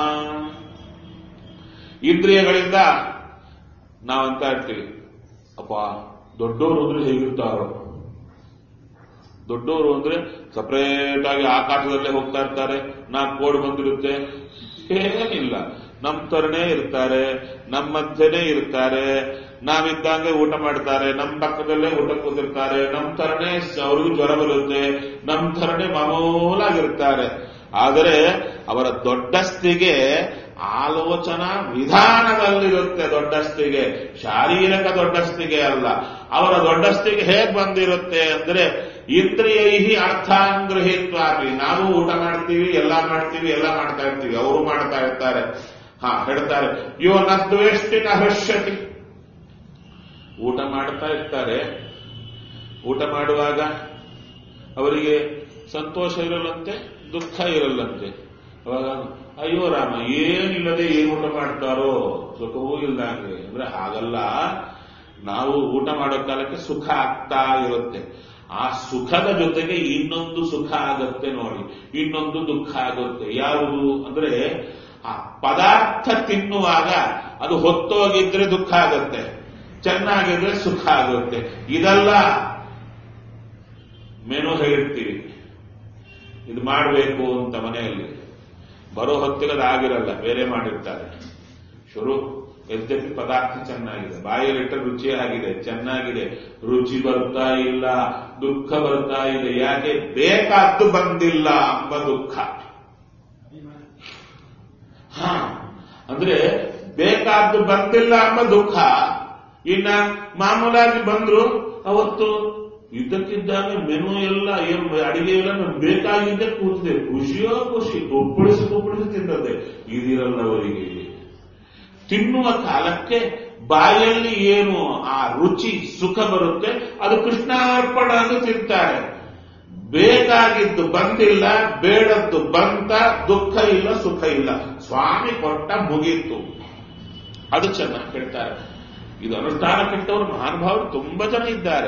ಇಂದ್ರಿಯಗಳಿಂದ ನಾವಂತ ಇರ್ತೀವಿ ಅಪ್ಪ ದೊಡ್ಡವರು ಅಂದ್ರೆ ಹೇಗಿರ್ತಾರೋ ದೊಡ್ಡವರು ಅಂದ್ರೆ ಸಪರೇಟ್ ಆಗಿ ಆಕಾಶದಲ್ಲೇ ಹೋಗ್ತಾ ಇರ್ತಾರೆ ನಾಲ್ಕು ಕೋಡ್ ಬಂದಿರುತ್ತೆ ಏನಿಲ್ಲ ನಮ್ ತರನೇ ಇರ್ತಾರೆ ನಮ್ಮ ಮಧ್ಯೆನೇ ಇರ್ತಾರೆ ನಾವಿದ್ದಂಗೆ ಊಟ ಮಾಡ್ತಾರೆ ನಮ್ ಪಕ್ಕದಲ್ಲೇ ಊಟ ಕೂತಿರ್ತಾರೆ ನಮ್ ತರನೇ ಅವ್ರಿಗೂ ಜ್ವರ ಬರುತ್ತೆ ನಮ್ ತರನೇ ಮಾಮೂಲಾಗಿರ್ತಾರೆ ಆದರೆ ಅವರ ದೊಡ್ಡಸ್ತಿಗೆ ಆಲೋಚನಾ ವಿಧಾನದಲ್ಲಿರುತ್ತೆ ದೊಡ್ಡಸ್ತಿಗೆ ಶಾರೀರಿಕ ದೊಡ್ಡಸ್ತಿಗೆ ಅಲ್ಲ ಅವರ ದೊಡ್ಡಸ್ತಿಗೆ ಹೇಗ್ ಬಂದಿರುತ್ತೆ ಅಂದ್ರೆ ಇಂದ್ರಿಯೈಹಿ ಅರ್ಥಾಂಗ್ರಹಿತ್ವಾಪಿ ನಾವು ಊಟ ಮಾಡ್ತೀವಿ ಎಲ್ಲ ಮಾಡ್ತೀವಿ ಎಲ್ಲ ಮಾಡ್ತಾ ಇರ್ತೀವಿ ಅವರು ಮಾಡ್ತಾ ಇರ್ತಾರೆ ಹಾ ಹೇಳ್ತಾರೆ ಇವ ನದ್ವೇಷ್ಟಿನ ಹೃಷ್ಯತಿ ಊಟ ಮಾಡ್ತಾ ಇರ್ತಾರೆ ಊಟ ಮಾಡುವಾಗ ಅವರಿಗೆ ಸಂತೋಷ ಇರಲ್ಲಂತೆ ದುಃಖ ಇರಲ್ಲಂತೆ ಅವಾಗ ಅಯ್ಯೋ ರಾಮ ಏನಿಲ್ಲದೆ ಏನು ಊಟ ಮಾಡ್ತಾರೋ ಸುಖವೂ ಇಲ್ದಂಗೆ ಅಂದ್ರೆ ಹಾಗಲ್ಲ ನಾವು ಊಟ ಮಾಡೋ ಕಾಲಕ್ಕೆ ಸುಖ ಆಗ್ತಾ ಇರುತ್ತೆ ಆ ಸುಖದ ಜೊತೆಗೆ ಇನ್ನೊಂದು ಸುಖ ಆಗುತ್ತೆ ನೋಡಿ ಇನ್ನೊಂದು ದುಃಖ ಆಗುತ್ತೆ ಯಾವುದು ಅಂದ್ರೆ ಆ ಪದಾರ್ಥ ತಿನ್ನುವಾಗ ಅದು ಹೊತ್ತೋಗಿದ್ರೆ ದುಃಖ ಆಗುತ್ತೆ ಚೆನ್ನಾಗಿದ್ರೆ ಸುಖ ಆಗುತ್ತೆ ಇದೆಲ್ಲ ಮೆನು ಹೇಳಿರ್ತೀವಿ ಇದು ಮಾಡಬೇಕು ಅಂತ ಮನೆಯಲ್ಲಿ ಬರೋ ಹೊತ್ತಿಗೆ ಅದು ಆಗಿರಲ್ಲ ಬೇರೆ ಮಾಡಿರ್ತಾರೆ ಶುರು ಯದ್ಯಪಿ ಪದಾರ್ಥ ಚೆನ್ನಾಗಿದೆ ಬಾಯಲ್ಲಿಟ್ಟ ರುಚಿ ಆಗಿದೆ ಚೆನ್ನಾಗಿದೆ ರುಚಿ ಬರ್ತಾ ಇಲ್ಲ ದುಃಖ ಬರ್ತಾ ಇದೆ ಯಾಕೆ ಬೇಕಾದ್ದು ಬಂದಿಲ್ಲ ಎಂಬ ದುಃಖ ಹಾ ಅಂದ್ರೆ ಬೇಕಾದ್ದು ಬಂದಿಲ್ಲ ಎಂಬ ದುಃಖ ಇನ್ನ ಮಾಮೂಲಾಗಿ ಬಂದ್ರು ಅವತ್ತು ಇದ್ದಕ್ಕಿದ್ದಾಗ ಮೆನು ಎಲ್ಲ ಏನು ಅಡಿಗೆ ಎಲ್ಲ ನಮ್ಗೆ ಬೇಕಾಗಿದ್ದೆ ಕೂತಿದೆ ಖುಷಿಯೋ ಖುಷಿ ಕುಪ್ಪಳಿಸಿ ಕುಪ್ಪಳಿಸಿ ತಿಂದದ್ದೆ ಇದಿರಲ್ಲ ಅವರಿಗೆ ತಿನ್ನುವ ಕಾಲಕ್ಕೆ ಬಾಯಲ್ಲಿ ಏನು ಆ ರುಚಿ ಸುಖ ಬರುತ್ತೆ ಅದು ಕೃಷ್ಣಾರ್ಪಣ ಅಂತ ತಿಂತಾರೆ ಬೇಕಾಗಿದ್ದು ಬಂದಿಲ್ಲ ಬೇಡದ್ದು ಬಂತ ದುಃಖ ಇಲ್ಲ ಸುಖ ಇಲ್ಲ ಸ್ವಾಮಿ ಕೊಟ್ಟ ಮುಗೀತು ಅದು ಚೆನ್ನಾಗಿ ಹೇಳ್ತಾರೆ ಇದು ಅನುಷ್ಠಾನ ಕೆಟ್ಟವರು ಮಹಾನುಭಾವರು ತುಂಬಾ ಜನ ಇದ್ದಾರೆ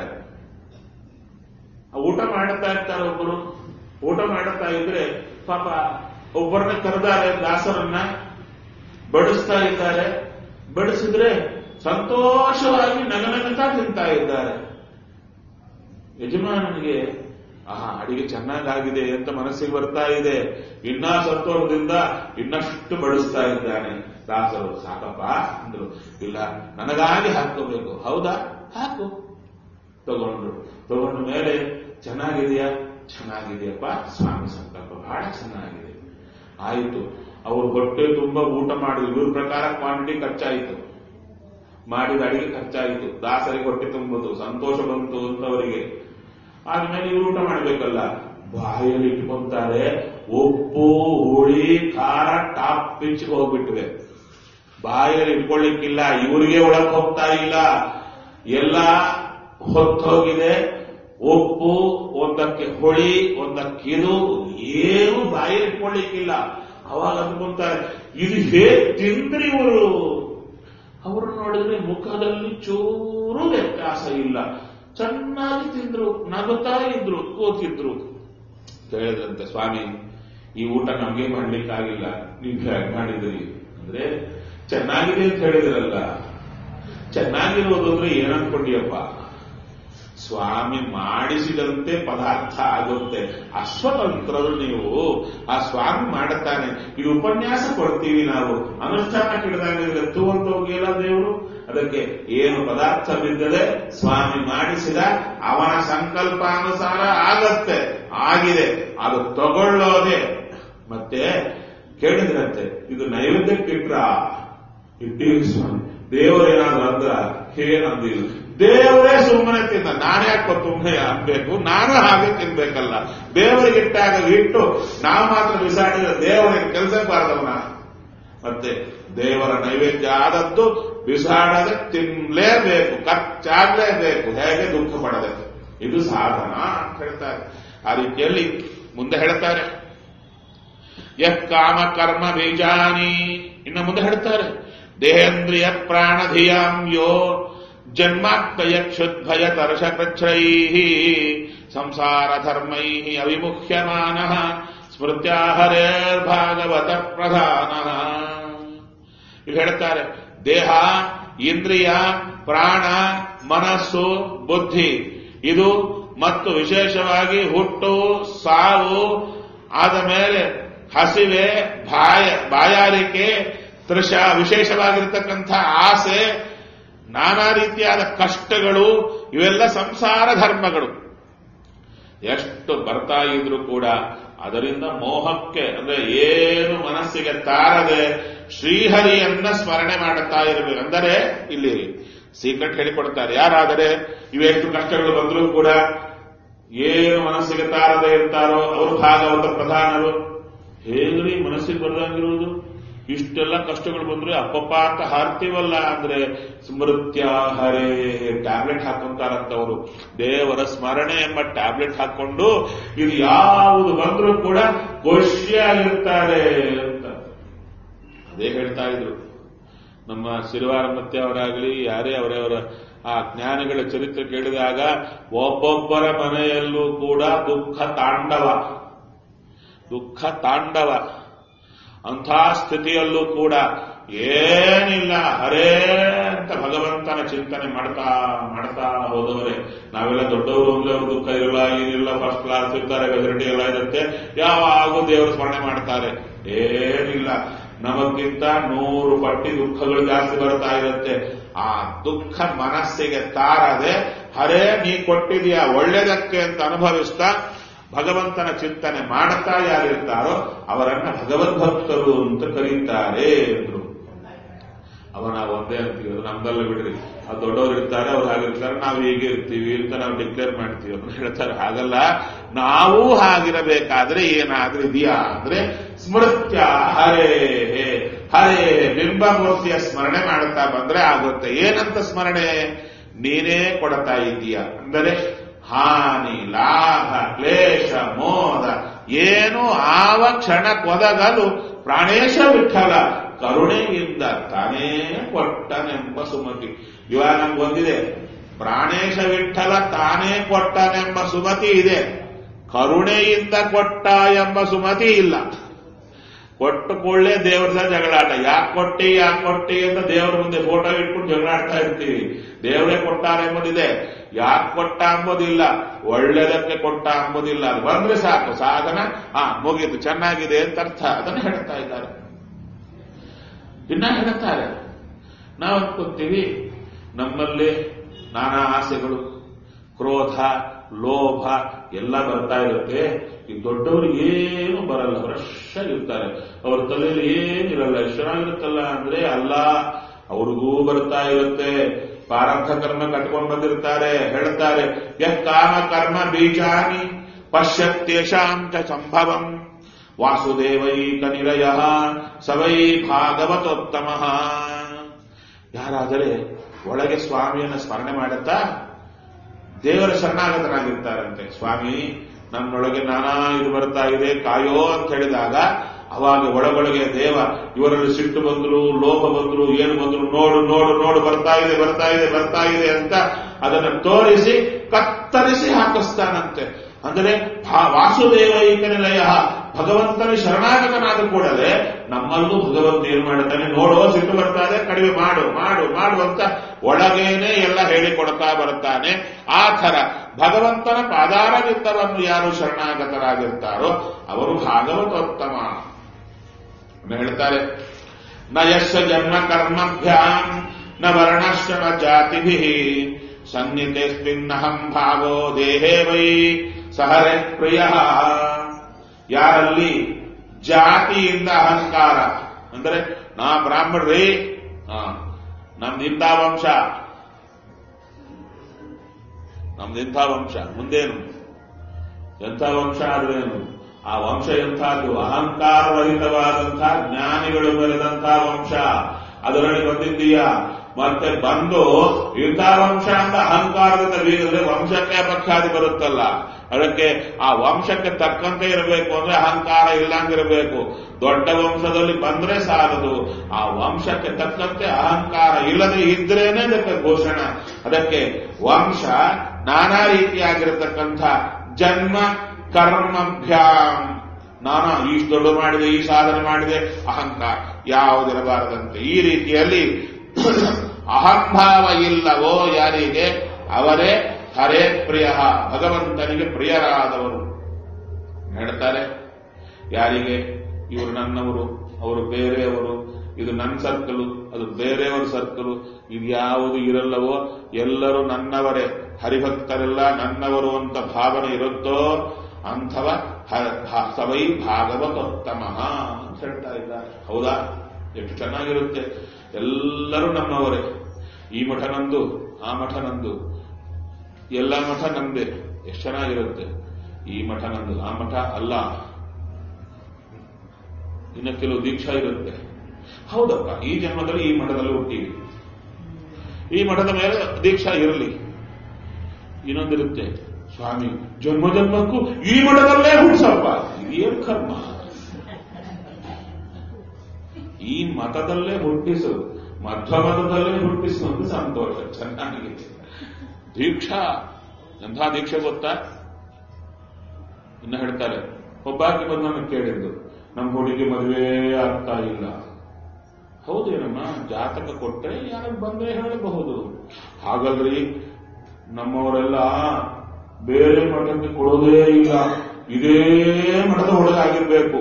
ಊಟ ಮಾಡುತ್ತಾ ಇರ್ತಾರೆ ಒಬ್ಬರು ಊಟ ಮಾಡುತ್ತಾ ಇದ್ರೆ ಪಾಪ ಒಬ್ಬರನ್ನ ಕರೆದಾರೆ ದಾಸರನ್ನ ಬಡಿಸ್ತಾ ಇದ್ದಾರೆ ಬಡಿಸಿದ್ರೆ ಸಂತೋಷವಾಗಿ ನಗನಗುತ್ತಾ ತಿಂತಾ ಇದ್ದಾರೆ ಯಜಮಾನನಿಗೆ ಆಹಾ ಅಡಿಗೆ ಚೆನ್ನಾಗಾಗಿದೆ ಅಂತ ಮನಸ್ಸಿಗೆ ಬರ್ತಾ ಇದೆ ಇನ್ನ ಸಂತೋಷದಿಂದ ಇನ್ನಷ್ಟು ಬಡಿಸ್ತಾ ಇದ್ದಾನೆ ದಾಸರು ಸಾಕಪ್ಪ ಅಂದ್ರು ಇಲ್ಲ ನನಗಾಗಿ ಹಾಕೋಬೇಕು ಹೌದಾ ಹಾಕು ತಗೊಂಡ್ರು ತಗೊಂಡ ಮೇಲೆ ಚೆನ್ನಾಗಿದೆಯಾ ಚೆನ್ನಾಗಿದೆಯಪ್ಪ ಸ್ವಾಮಿ ಸಂಕಲ್ಪ ಬಹಳ ಚೆನ್ನಾಗಿದೆ ಆಯಿತು ಅವರು ಹೊಟ್ಟೆ ತುಂಬ ಊಟ ಮಾಡಿದ್ರು ಇವ್ರ ಪ್ರಕಾರ ಕ್ವಾಂಟಿಟಿ ಖರ್ಚಾಯಿತು ಮಾಡಿದ ಅಡಿಗೆ ಖರ್ಚಾಯಿತು ದಾಸರಿಗೆ ಹೊಟ್ಟೆ ತುಂಬುದು ಸಂತೋಷ ಬಂತು ಅಂತ ಅವರಿಗೆ ಆದ್ಮೇಲೆ ಇವ್ರು ಊಟ ಮಾಡ್ಬೇಕಲ್ಲ ಬಾಯಲ್ಲಿ ಇಟ್ಕೊಂತಾರೆ ಉಪ್ಪು ಹುಳಿ ಖಾರ ಟಾಪ್ ಪಿಚ್ಗೆ ಹೋಗ್ಬಿಟ್ವೆ ಬಾಯಲ್ಲಿ ಇಟ್ಕೊಳ್ಳಿಕ್ಕಿಲ್ಲ ಇವರಿಗೆ ಒಳಗ್ ಹೋಗ್ತಾ ಇಲ್ಲ ಎಲ್ಲ ಹೊತ್ತೋಗಿದೆ ಉಪ್ಪು ಒಂದಕ್ಕೆ ಹುಳಿ ಒಂದಕ್ಕೆ ಇದು ಏನು ಬಾಯಲ್ಲಿ ಇಟ್ಕೊಳ್ಳಿಕ್ಕಿಲ್ಲ ಅವಾಗ ಅಂದ್ಕೊಂತಾರೆ ಇದು ಹೇಗ್ ತಿಂದ್ರಿ ಇವರು ಅವರು ನೋಡಿದ್ರೆ ಮುಖದಲ್ಲಿ ಚೂರು ವ್ಯತ್ಯಾಸ ಇಲ್ಲ ಚೆನ್ನಾಗಿ ತಿಂದ್ರು ನಗುತ್ತಾ ಇದ್ರು ಕೂತಿದ್ರು ಹೇಳಿದ್ರಂತೆ ಸ್ವಾಮಿ ಈ ಊಟ ನಮ್ಗೆ ಮಾಡ್ಲಿಕ್ಕಾಗಿಲ್ಲ ನೀವು ಹೇಗೆ ಮಾಡಿದ್ರಿ ಅಂದ್ರೆ ಚೆನ್ನಾಗಿದೆ ಅಂತ ಹೇಳಿದ್ರಲ್ಲ ಚೆನ್ನಾಗಿರೋದು ಅಂದ್ರೆ ಏನನ್ಕೊಂಡಿಯಪ್ಪ ಸ್ವಾಮಿ ಮಾಡಿಸಿದಂತೆ ಪದಾರ್ಥ ಆಗುತ್ತೆ ಅಸ್ವತಂತ್ರರು ನೀವು ಆ ಸ್ವಾಮಿ ಮಾಡುತ್ತಾನೆ ಇದು ಉಪನ್ಯಾಸ ಕೊಡ್ತೀವಿ ನಾವು ಅನುಷ್ಠಾನ ಹಿಡಿದಾಗ ಎತ್ತುವಂತ ಹೋಗಿಲ್ಲ ದೇವರು ಅದಕ್ಕೆ ಏನು ಪದಾರ್ಥ ಬಿದ್ದದೆ ಸ್ವಾಮಿ ಮಾಡಿಸಿದ ಅವನ ಸಂಕಲ್ಪಾನುಸಾರ ಆಗತ್ತೆ ಆಗಿದೆ ಅದು ತಗೊಳ್ಳೋದೆ ಮತ್ತೆ ಕೇಳಿದ್ರಂತೆ ಇದು ನೈವೇದ್ಯಕ್ಕಿಟ್ರ ಇಟ್ಟಿವಿ ಸ್ವಾಮಿ ದೇವರೇನಾದ್ರು ಅಂದ್ರ ಏನಂದಿಲ್ಲ ದೇವರೇ ಸುಮ್ಮನೆ ತಿಂದ ನಾನೇ ಯಾಕೆ ಸುಮ್ಮನೆ ಅನ್ಬೇಕು ನಾನು ಹಾಗೆ ತಿನ್ಬೇಕಲ್ಲ ದೇವರಿಗೆ ಇಟ್ಟಾಗ ಇಟ್ಟು ನಾವು ಮಾತ್ರ ಬಿಸಾಡಿದ್ರೆ ದೇವರಿಗೆ ಕೆಲಸ ಬಾರದವನ ಮತ್ತೆ ದೇವರ ನೈವೇದ್ಯ ಆದದ್ದು ಬಿಸಾಡದೆ ತಿನ್ಲೇಬೇಕು ಖರ್ಚಾಗ್ಲೇಬೇಕು ಹೇಗೆ ದುಃಖ ಪಡದೆ ಇದು ಸಾಧನ ಅಂತ ಹೇಳ್ತಾರೆ ಆ ರೀತಿಯಲ್ಲಿ ಮುಂದೆ ಹೇಳ್ತಾರೆ ಯಃ ಕಾಮ ಕರ್ಮ ಬೀಜಾನಿ ಇನ್ನು ಮುಂದೆ ಹೇಳ್ತಾರೆ ದೇಹೇಂದ್ರಿಯ ಪ್ರಾಣಧಿಯಾಂ ಯೋ ಜನ್ಮಾತ್ಮಯ ಕ್ಷುದ್ಭಯ ತರ್ಷಕೃಚ್ಛೈ ಸಂಸಾರ ಧರ್ಮೈ ಅವಿಮುಖ್ಯಮಾನ ಸ್ಮೃತ್ಯಾಹರೇರ್ಭಾಗವತ ಪ್ರಧಾನ ಇಲ್ಲಿ ಹೇಳ್ತಾರೆ ದೇಹ ಇಂದ್ರಿಯ ಪ್ರಾಣ ಮನಸ್ಸು ಬುದ್ಧಿ ಇದು ಮತ್ತು ವಿಶೇಷವಾಗಿ ಹುಟ್ಟು ಸಾವು ಆದ ಮೇಲೆ ಹಸಿವೆ ಬಾಯ ಬಾಯಾರಿಕೆ ತೃಷ ವಿಶೇಷವಾಗಿರ್ತಕ್ಕಂಥ ಆಸೆ ನಾನಾ ರೀತಿಯಾದ ಕಷ್ಟಗಳು ಇವೆಲ್ಲ ಸಂಸಾರ ಧರ್ಮಗಳು ಎಷ್ಟು ಬರ್ತಾ ಇದ್ರು ಕೂಡ ಅದರಿಂದ ಮೋಹಕ್ಕೆ ಅಂದ್ರೆ ಏನು ಮನಸ್ಸಿಗೆ ತಾರದೆ ಶ್ರೀಹರಿಯನ್ನ ಸ್ಮರಣೆ ಮಾಡುತ್ತಾ ಇರಬೇಕು ಅಂದರೆ ಇಲ್ಲಿ ಸೀಕ್ರೆಟ್ ಹೇಳಿಕೊಡ್ತಾರೆ ಯಾರಾದರೆ ಇವೆಷ್ಟು ಕಷ್ಟಗಳು ಬಂದರೂ ಕೂಡ ಏನು ಮನಸ್ಸಿಗೆ ತಾರದೆ ಇರ್ತಾರೋ ಅವರು ಭಾಗವತ ಪ್ರಧಾನರು ಹೇಗ್ರಿ ಮನಸ್ಸಿಗೆ ಬರ್ದಂಗಿರುವುದು ಇಷ್ಟೆಲ್ಲ ಕಷ್ಟಗಳು ಬಂದ್ರೆ ಅಪ್ಪಪ್ಪ ಅಂತ ಹಾರ್ತೀವಲ್ಲ ಅಂದ್ರೆ ಸ್ಮೃತ್ಯ ಹರೇ ಟ್ಯಾಬ್ಲೆಟ್ ಹಾಕೊಂತಾರಂತವರು ದೇವರ ಸ್ಮರಣೆ ಎಂಬ ಟ್ಯಾಬ್ಲೆಟ್ ಹಾಕೊಂಡು ಇದು ಯಾವುದು ಬಂದರೂ ಕೂಡ ಖುಷಿಯಾಗಿರ್ತಾರೆ ಅಂತ ಅದೇ ಹೇಳ್ತಾ ಇದ್ರು ನಮ್ಮ ಸಿರಿವಾರಮತ್ತೆ ಅವರಾಗಲಿ ಯಾರೇ ಅವರವರ ಆ ಜ್ಞಾನಿಗಳ ಚರಿತ್ರೆ ಕೇಳಿದಾಗ ಒಬ್ಬೊಬ್ಬರ ಮನೆಯಲ್ಲೂ ಕೂಡ ದುಃಖ ತಾಂಡವ ದುಃಖ ತಾಂಡವ ಅಂಥ ಸ್ಥಿತಿಯಲ್ಲೂ ಕೂಡ ಏನಿಲ್ಲ ಹರೇ ಅಂತ ಭಗವಂತನ ಚಿಂತನೆ ಮಾಡ್ತಾ ಮಾಡ್ತಾ ಹೋದವರೇ ನಾವೆಲ್ಲ ದೊಡ್ಡವರು ಅಂದ್ರೆ ಅವ್ರ ದುಃಖ ಇರಲ್ಲ ಏನಿಲ್ಲ ಫಸ್ಟ್ ಕ್ಲಾಸ್ ಇರ್ತಾರೆ ಫೆಸಿಲಿಟಿ ಎಲ್ಲ ಇರುತ್ತೆ ಯಾವಾಗೂ ದೇವರು ಸ್ಮರಣೆ ಮಾಡ್ತಾರೆ ಏನಿಲ್ಲ ನಮಗಿಂತ ನೂರು ಪಟ್ಟಿ ದುಃಖಗಳು ಜಾಸ್ತಿ ಬರ್ತಾ ಇರುತ್ತೆ ಆ ದುಃಖ ಮನಸ್ಸಿಗೆ ತಾರದೆ ಹರೇ ನೀ ಕೊಟ್ಟಿದೆಯಾ ಒಳ್ಳೇದಕ್ಕೆ ಅಂತ ಅನುಭವಿಸ್ತಾ ಭಗವಂತನ ಚಿಂತನೆ ಮಾಡುತ್ತಾ ಯಾರಿರ್ತಾರೋ ಅವರನ್ನ ಭಗವದ್ಭಕ್ತರು ಅಂತ ಕರೀತಾರೆ ಎಂದ್ರು ಅವನ ಒಂದೇ ಅಂತೀವಿ ಅದು ನಮ್ದಲ್ಲ ಬಿಡ್ರಿ ಅದು ದೊಡ್ಡವರು ಇರ್ತಾರೆ ಅವ್ರು ಹಾಗಿರ್ತಾರೆ ನಾವು ಹೀಗೆ ಇರ್ತೀವಿ ಅಂತ ನಾವು ಡಿಕ್ಲೇರ್ ಮಾಡ್ತೀವಿ ಅಂತ ಹೇಳ್ತಾರೆ ಹಾಗಲ್ಲ ನಾವು ಹಾಗಿರಬೇಕಾದ್ರೆ ಏನಾದ್ರೂ ಇದೆಯಾ ಅಂದ್ರೆ ಸ್ಮೃತ್ಯ ಹರೇ ಹರೇ ಬಿಂಬಮೂರ್ತಿಯ ಸ್ಮರಣೆ ಮಾಡುತ್ತಾ ಬಂದ್ರೆ ಆಗುತ್ತೆ ಏನಂತ ಸ್ಮರಣೆ ನೀನೇ ಕೊಡ್ತಾ ಇದೀಯ ಅಂದರೆ ಹಾನಿ ಲಾಭ ಕ್ಲೇಶ ಮೋದ ಏನು ಆವ ಕ್ಷಣ ಕೊದಗಲು ಪ್ರಾಣೇಶ ವಿಠಲ ಕರುಣೆಯಿಂದ ತಾನೇ ಕೊಟ್ಟನೆಂಬ ಸುಮತಿ ಇವಾಗ ನಮ್ಗೆ ಬಂದಿದೆ ಪ್ರಾಣೇಶ ವಿಠಲ ತಾನೇ ಕೊಟ್ಟನೆಂಬ ಸುಮತಿ ಇದೆ ಕರುಣೆಯಿಂದ ಕೊಟ್ಟ ಎಂಬ ಸುಮತಿ ಇಲ್ಲ ಕೊಟ್ಟು ಕೂಡಲೇ ದೇವ್ರ ಸಹ ಜಗಳಾಟ ಯಾಕೆ ಕೊಟ್ಟಿ ಯಾಕೆ ಕೊಟ್ಟಿ ಅಂತ ದೇವ್ರ ಮುಂದೆ ಫೋಟೋ ಇಟ್ಕೊಂಡು ಜಗಳಾಡ್ತಾ ಇರ್ತೀವಿ ದೇವರೇ ಕೊಟ್ಟಾರ ಎಂಬುದಿದೆ ಯಾಕೆ ಕೊಟ್ಟ ಅಂಬೋದಿಲ್ಲ ಒಳ್ಳೆದಕ್ಕೆ ಕೊಟ್ಟ ಅಂಬೋದಿಲ್ಲ ಅದು ಬಂದ್ರೆ ಸಾಕು ಸಾಧನ ಹಾ ಮುಗೀತು ಚೆನ್ನಾಗಿದೆ ಅಂತ ಅರ್ಥ ಅದನ್ನು ಹೇಳ್ತಾ ಇದ್ದಾರೆ ಇನ್ನ ಹೇಳ್ತಾರೆ ನಾವು ಅನ್ಕೊಂತೀವಿ ನಮ್ಮಲ್ಲಿ ನಾನಾ ಆಸೆಗಳು ಕ್ರೋಧ ಲೋಭ ಎಲ್ಲ ಬರ್ತಾ ಇರುತ್ತೆ ಈ ದೊಡ್ಡವರು ಏನು ಬರಲ್ಲ ಫ್ರೆಶ್ ಆಗಿರ್ತಾರೆ ಅವ್ರ ತಲೆಯಲ್ಲಿ ಏನಿರಲ್ಲ ಎಷ್ಟು ಚೆನ್ನಾಗಿರುತ್ತಲ್ಲ ಅಂದ್ರೆ ಅಲ್ಲ ಅವ್ರಿಗೂ ಬರ್ತಾ ಇರುತ್ತೆ ಪ್ರಾರಬ್ಧ ಕರ್ಮ ಕಟ್ಕೊಂಡು ಬಂದಿರ್ತಾರೆ ಹೇಳ್ತಾರೆ ಯಃ ಕಾಮ ಕರ್ಮ ಬೀಜಾನಿ ಪಶ್ಯತ್ಯೇಷಾಂ ಚ ಸಂಭವಂ ವಾಸುದೇವೈಕ ನಿರಯ ಸವೈ ಭಾಗವತೋತ್ತಮ ಯಾರಾದರೆ ಒಳಗೆ ಸ್ವಾಮಿಯನ್ನ ಸ್ಮರಣೆ ಮಾಡುತ್ತಾ ದೇವರ ಶರಣಾಗತನಾಗಿರ್ತಾರಂತೆ ಸ್ವಾಮಿ ನನ್ನೊಳಗೆ ನಾನಾ ಇದು ಬರ್ತಾ ಇದೆ ಕಾಯೋ ಅಂತ ಹೇಳಿದಾಗ ಅವಾಗ ಒಳಗೊಳಗೆ ದೇವ ಇವರಲ್ಲಿ ಸಿಟ್ಟು ಬಂದ್ರು ಲೋಭ ಬಂದ್ರು ಏನು ಬಂದ್ರು ನೋಡು ನೋಡು ನೋಡು ಬರ್ತಾ ಇದೆ ಬರ್ತಾ ಇದೆ ಬರ್ತಾ ಇದೆ ಅಂತ ಅದನ್ನು ತೋರಿಸಿ ಕತ್ತರಿಸಿ ಹಾಕಿಸ್ತಾನಂತೆ ಅಂದರೆ ಭಾ- ವಾಸುದೇವೈಕ ನಿಲಯ ಭಗವಂತನ ಶರಣಾಗತನಾದ ಕೂಡಲೇ ನಮ್ಮಲ್ಲೂ ಭಗವಂತ ಏನ್ ಮಾಡುತ್ತಾನೆ ನೋಡೋ ಸಿಟ್ಟು ಬರ್ತಾ ಇದೆ ಕಡಿಮೆ ಮಾಡು ಮಾಡು ಮಾಡು ಅಂತ ಒಳಗೇನೆ ಎಲ್ಲ ಹೇಳಿಕೊಡ್ತಾ ಬರ್ತಾನೆ ಆ ಥರ ಭಗವಂತನ ಪಾದಾರವಿತ್ತವನ್ನು ಯಾರು ಶರಣಾಗತರಾಗಿರ್ತಾರೋ ಅವರು ಭಾಗವತೋತ್ತಮ ಅಂತ ಹೇಳ್ತಾರೆ ನ ಯಶ ಜನ್ಮ ಕರ್ಮಭ್ಯಾಂ ನ ವರ್ಣಾಶ್ರಮ ಜಾತಿಭಿ ಸನ್ನಿಧೇಸ್ಮಿನ್ನಹಂ ಭಾವೋ ದೇಹೇ ವೈ ಸಹರೆ ಪ್ರಿಯ ಯಾರಲ್ಲಿ ಜಾತಿಯಿಂದ ಅಹಂಕಾರ ಅಂದ್ರೆ ನಾ ಬ್ರಾಹ್ಮಣರೇ ಹಾ ನಮ್ದಿಂಥ ವಂಶ ನಮ್ದಿಂಥ ವಂಶ ಮುಂದೇನು ಎಂಥ ವಂಶ ಆದ್ರೇನು ಆ ವಂಶ ಎಂಥದ್ದು ಅಹಂಕಾರರಹಿತವಾದಂತಹ ಜ್ಞಾನಿಗಳು ಬೆಳೆದಂತಹ ವಂಶ ಅದರಲ್ಲಿ ಬಂದಿದ್ದೀಯಾ ಮತ್ತೆ ಬಂದು ಇಂಥ ವಂಶ ಅಂತ ಅಹಂಕಾರದಿಂದ ಬೀರಿದ್ರೆ ವಂಶಕ್ಕೆ ಅಪಖ್ಯಾತಿ ಬರುತ್ತಲ್ಲ ಅದಕ್ಕೆ ಆ ವಂಶಕ್ಕೆ ತಕ್ಕಂತೆ ಇರಬೇಕು ಅಂದ್ರೆ ಅಹಂಕಾರ ಇಲ್ಲಂಗಿರಬೇಕು ದೊಡ್ಡ ವಂಶದಲ್ಲಿ ಬಂದ್ರೆ ಸಾಲದು ಆ ವಂಶಕ್ಕೆ ತಕ್ಕಂತೆ ಅಹಂಕಾರ ಇಲ್ಲದೆ ಇದ್ರೇನೆ ಅದಕ್ಕೆ ಘೋಷಣ ಅದಕ್ಕೆ ವಂಶ ನಾನಾ ರೀತಿಯಾಗಿರತಕ್ಕಂಥ ಜನ್ಮ ಕರ್ಮಭ್ಯಾಂ ನಾನು ಇಷ್ಟು ದೊಡ್ಡ ಮಾಡಿದೆ ಈ ಸಾಧನೆ ಮಾಡಿದೆ ಅಹಂಕಾರ ಯಾವುದಿರಬಾರದಂತೆ ಈ ರೀತಿಯಲ್ಲಿ ಅಹಂಭಾವ ಇಲ್ಲವೋ ಯಾರಿಗೆ ಅವರೇ ಹರೇ ಪ್ರಿಯ ಭಗವಂತನಿಗೆ ಪ್ರಿಯರಾದವರು ಹೇಳ್ತಾರೆ ಯಾರಿಗೆ ಇವರು ನನ್ನವರು ಅವರು ಬೇರೆಯವರು ಇದು ನನ್ನ ಸರ್ಕಲು ಅದು ಬೇರೆಯವರ ಸರ್ಕಲು ಇದು ಯಾವುದು ಇರಲ್ಲವೋ ಎಲ್ಲರೂ ನನ್ನವರೇ ಹರಿಭಕ್ತರೆಲ್ಲ ನನ್ನವರು ಅಂತ ಭಾವನೆ ಇರುತ್ತೋ ಅಂಥವ ಹ- ಹ- ಸವೈ ಭಾಗವತೋತ್ತಮ ಅಂತ ಹೇಳ್ತಾ ಇದ್ದಾರೆ ಹೌದಾ ಎಷ್ಟು ಚೆನ್ನಾಗಿರುತ್ತೆ ಎಲ್ಲರೂ ನಮ್ಮವರೇ ಈ ಮಠ ನಂದು ಆ ಮಠ ನಂದು ಎಲ್ಲ ಮಠ ನಂದೇ ಎಷ್ಟು ಚೆನ್ನಾಗಿರುತ್ತೆ ಈ ಮಠ ನಂದು ಆ ಮಠ ಅಲ್ಲ ಇನ್ನು ಕೆಲವು ದೀಕ್ಷಾ ಇರುತ್ತೆ ಹೌದಪ್ಪ ಈ ಜನ್ಮದಲ್ಲಿ ಈ ಮಠದಲ್ಲಿ ಹುಟ್ಟಿವಿ ಈ ಮಠದ ಮೇಲೆ ದೀಕ್ಷಾ ಇರಲಿ ಇನ್ನೊಂದಿರುತ್ತೆ ಸ್ವಾಮಿ ಜನ್ಮ ಜನ್ಮಕ್ಕೂ ಈ ಮಠದಲ್ಲೇ ಹುಟ್ಟಿಸಪ್ಪ ಇದೇನು ಕರ್ಮ ಈ ಮತದಲ್ಲೇ ಹುಟ್ಟಿಸು ಮಧ್ವ ಮತದಲ್ಲೇ ಹುಟ್ಟಿಸು ಅಂತ ಸಂತೋಷ ಚೆನ್ನಾಗಿದೆ ದೀಕ್ಷಾ ಎಂಥ ದೀಕ್ಷೆ ಗೊತ್ತಾ ಇನ್ನು ಹೇಳ್ತಾರೆ ಒಬ್ಬಾಕಿ ಬಂದು ನನಗೆ ಕೇಳಿದ್ದು ನಮ್ಮ ಹುಡುಗಿ ಮದುವೆ ಆಗ್ತಾ ಇಲ್ಲ ಹೌದೇನಮ್ಮ ಜಾತಕ ಕೊಟ್ಟರೆ ಯಾರು ಬಂದ್ರೆ ಹೇಳಬಹುದು ಹಾಗಲ್ರಿ ನಮ್ಮವರೆಲ್ಲ ಬೇರೆ ಮಠಕ್ಕೆ ಕೊಡೋದೇ ಇಲ್ಲ ಇದೇ ಮಠದ ಹುಡುಗ ಆಗಿರ್ಬೇಕು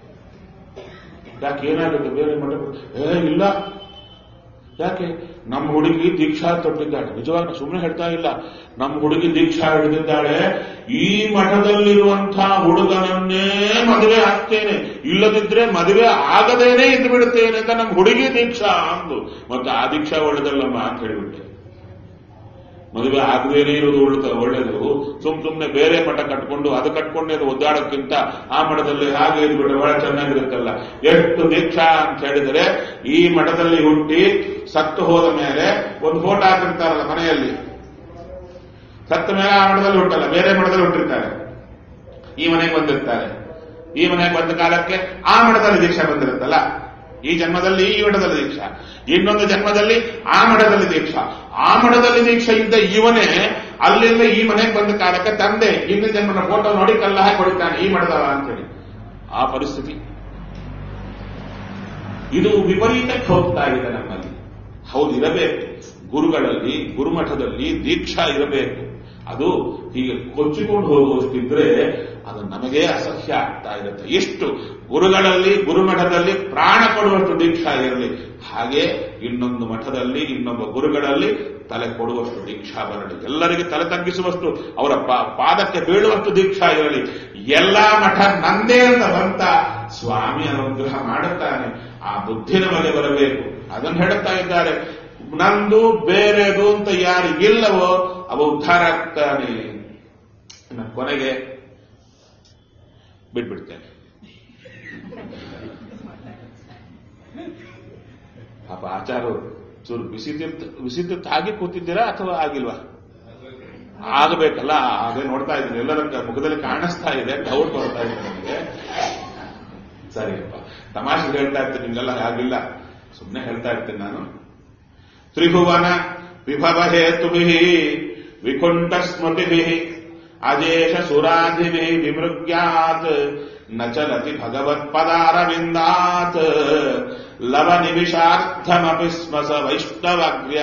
ಯಾಕೆ ಏನಾಗುತ್ತೆ ಬೇರೆ ಮಠ ಏ ಇಲ್ಲ ಯಾಕೆ ನಮ್ಮ ಹುಡುಗಿ ದೀಕ್ಷಾ ತೊಟ್ಟಿದ್ದಾಳೆ ನಿಜವಾಗಿ ಸುಮ್ಮನೆ ಹೇಳ್ತಾ ಇಲ್ಲ ನಮ್ಮ ಹುಡುಗಿ ದೀಕ್ಷಾ ಹಿಡಿದಿದ್ದಾಳೆ ಈ ಮಠದಲ್ಲಿರುವಂತಹ ಹುಡುಗನನ್ನೇ ಮದುವೆ ಆಗ್ತೇನೆ ಇಲ್ಲದಿದ್ರೆ ಮದುವೆ ಆಗದೇನೆ ಇದ್ದು ಬಿಡುತ್ತೇನೆ ಅಂತ ನಮ್ಮ ಹುಡುಗಿ ದೀಕ್ಷಾ ಅಂದು ಮತ್ತೆ ಆ ದೀಕ್ಷಾ ಒಳ್ಳೆದಲ್ಲಮ್ಮ ಅಂತ ಹೇಳಿಬಿಟ್ಟೆ ಮದುವೆ ಆಗದೇನೆ ಇರೋದು ಒಳ್ಳೆದ ಒಳ್ಳೇದು ಸುಮ್ ಸುಮ್ನೆ ಬೇರೆ ಮಠ ಕಟ್ಕೊಂಡು ಅದು ಕಟ್ಕೊಂಡೆ ಅದು ಒದ್ದಾಡೋಕ್ಕಿಂತ ಆ ಮಠದಲ್ಲಿ ಹಾಗೆ ಇದ್ಬಿಟ್ರೆ ಬಹಳ ಚೆನ್ನಾಗಿರುತ್ತಲ್ಲ ಎಷ್ಟು ದೀಕ್ಷಾ ಅಂತ ಹೇಳಿದರೆ ಈ ಮಠದಲ್ಲಿ ಹುಟ್ಟಿ ಸತ್ತು ಹೋದ ಮೇಲೆ ಒಂದು ಫೋಟೋ ಹಾಕಿರ್ತಾರಲ್ಲ ಮನೆಯಲ್ಲಿ ಸತ್ತ ಮೇಲೆ ಆ ಮಠದಲ್ಲಿ ಹುಟ್ಟಲ್ಲ ಬೇರೆ ಮಠದಲ್ಲಿ ಹುಟ್ಟಿರ್ತಾರೆ ಈ ಮನೆಗೆ ಬಂದಿರ್ತಾರೆ ಈ ಮನೆಗೆ ಬಂದ ಕಾಲಕ್ಕೆ ಆ ಮಠದಲ್ಲಿ ದೀಕ್ಷಾ ಬಂದಿರುತ್ತಲ್ಲ ಈ ಜನ್ಮದಲ್ಲಿ ಈ ಮಠದಲ್ಲಿ ದೀಕ್ಷಾ ಇನ್ನೊಂದು ಜನ್ಮದಲ್ಲಿ ಆ ಮಠದಲ್ಲಿ ದೀಕ್ಷಾ ಆ ಮಠದಲ್ಲಿ ದೀಕ್ಷೆ ಇದ್ದ ಇವನೇ ಅಲ್ಲಿಂದ ಈ ಮನೆಗೆ ಬಂದ ಕಾಲಕ್ಕೆ ತಂದೆ ಹಿಂದಿನ ಜನ್ಮದ ಫೋಟೋ ನೋಡಿ ಕಲ್ಲ ಹಾಕಿ ಹೊಡಿತಾನೆ ಈ ಮಠದವ ಅಂತೇಳಿ ಆ ಪರಿಸ್ಥಿತಿ ಇದು ವಿಪರೀತಕ್ಕೆ ಹೋಗ್ತಾ ಇದೆ ನಮ್ಮಲ್ಲಿ ಹೌದು ಇರಬೇಕು ಗುರುಗಳಲ್ಲಿ ಗುರುಮಠದಲ್ಲಿ ದೀಕ್ಷಾ ಇರಬೇಕು ಅದು ಹೀಗೆ ಕೊಚ್ಚಿಕೊಂಡು ಹೋಗುವಷ್ಟಿದ್ರೆ ಅದು ನಮಗೇ ಅಸಹ್ಯ ಆಗ್ತಾ ಇರುತ್ತೆ ಎಷ್ಟು ಗುರುಗಳಲ್ಲಿ ಗುರುಮಠದಲ್ಲಿ ಪ್ರಾಣ ಕೊಡುವಷ್ಟು ದೀಕ್ಷಾ ಇರಲಿ ಹಾಗೆ ಇನ್ನೊಂದು ಮಠದಲ್ಲಿ ಇನ್ನೊಬ್ಬ ಗುರುಗಳಲ್ಲಿ ತಲೆ ಕೊಡುವಷ್ಟು ದೀಕ್ಷಾ ಬರಲಿ ಎಲ್ಲರಿಗೆ ತಲೆ ತಗ್ಗಿಸುವಷ್ಟು ಅವರ ಪಾ- ಪಾದಕ್ಕೆ ಬೀಳುವಷ್ಟು ದೀಕ್ಷಾ ಇರಲಿ ಎಲ್ಲಾ ಮಠ ನಂದೇ ಅಂತ ಬಂತ ಸ್ವಾಮಿ ಅನುಗ್ರಹ ಮಾಡುತ್ತಾನೆ ಆ ಬುದ್ಧಿ ನಮಗೆ ಬರಬೇಕು ಅದನ್ನು ಹೇಳುತ್ತಾ ಇದ್ದಾರೆ ನಂದು ಬೇರೆದು ಅಂತ ಯಾರಿಗಿಲ್ಲವೋ ಅವ ಉದ್ಧಾರ ಆಗ್ತಾನೆ ಇನ್ನು ಕೊನೆಗೆ ಬಿಟ್ಬಿಡ್ತೇನೆ ಪಾಪ ಆಚಾರು ಚೂರು ಬಿಸಿ ತೀರ್ಥ ಬಿಸಿ ತೀರ್ಥ ಆಗಿ ಕೂತಿದ್ದೀರಾ ಅಥವಾ ಆಗಿಲ್ವಾ ಆಗಬೇಕಲ್ಲ ಅದೇ ನೋಡ್ತಾ ಇದ್ದೀನಿ ಎಲ್ಲರ ಕ- ಮುಖದಲ್ಲಿ ಕಾಣಿಸ್ತಾ ಇದೆ ಡೌಟ್ ಬರ್ತಾ ಇದೆ ನನಗೆ ಸರಿಯಪ್ಪ ತಮಾಷೆ ಹೇಳ್ತಾ ಇರ್ತೀನಿ ನಿಮ್ಗೆಲ್ಲ ಆಗಿಲ್ಲ ಸುಮ್ಮನೆ ಹೇಳ್ತಾ ಇರ್ತೀನಿ ನಾನು ತ್ರಿಭುವನ ವಿಭವ ಹೇತುಭಿ ವಿಕುಂಠ ಸ್ಮೃತಿಭಿ ಅಜೇಷ ಸುರಾಧಿಭಿ ವಿಮೃಗ್ಯಾತ್ ನ ಚಲತಿ ಭಗವತ್ಪದಾರವಿಂದಾತ್ ಲವ ನಿಮಿಷಾರ್ಥಮಪಿ ಸ್ಮ ಸ ವೈಷ್ಣವಗ್ರ್ಯ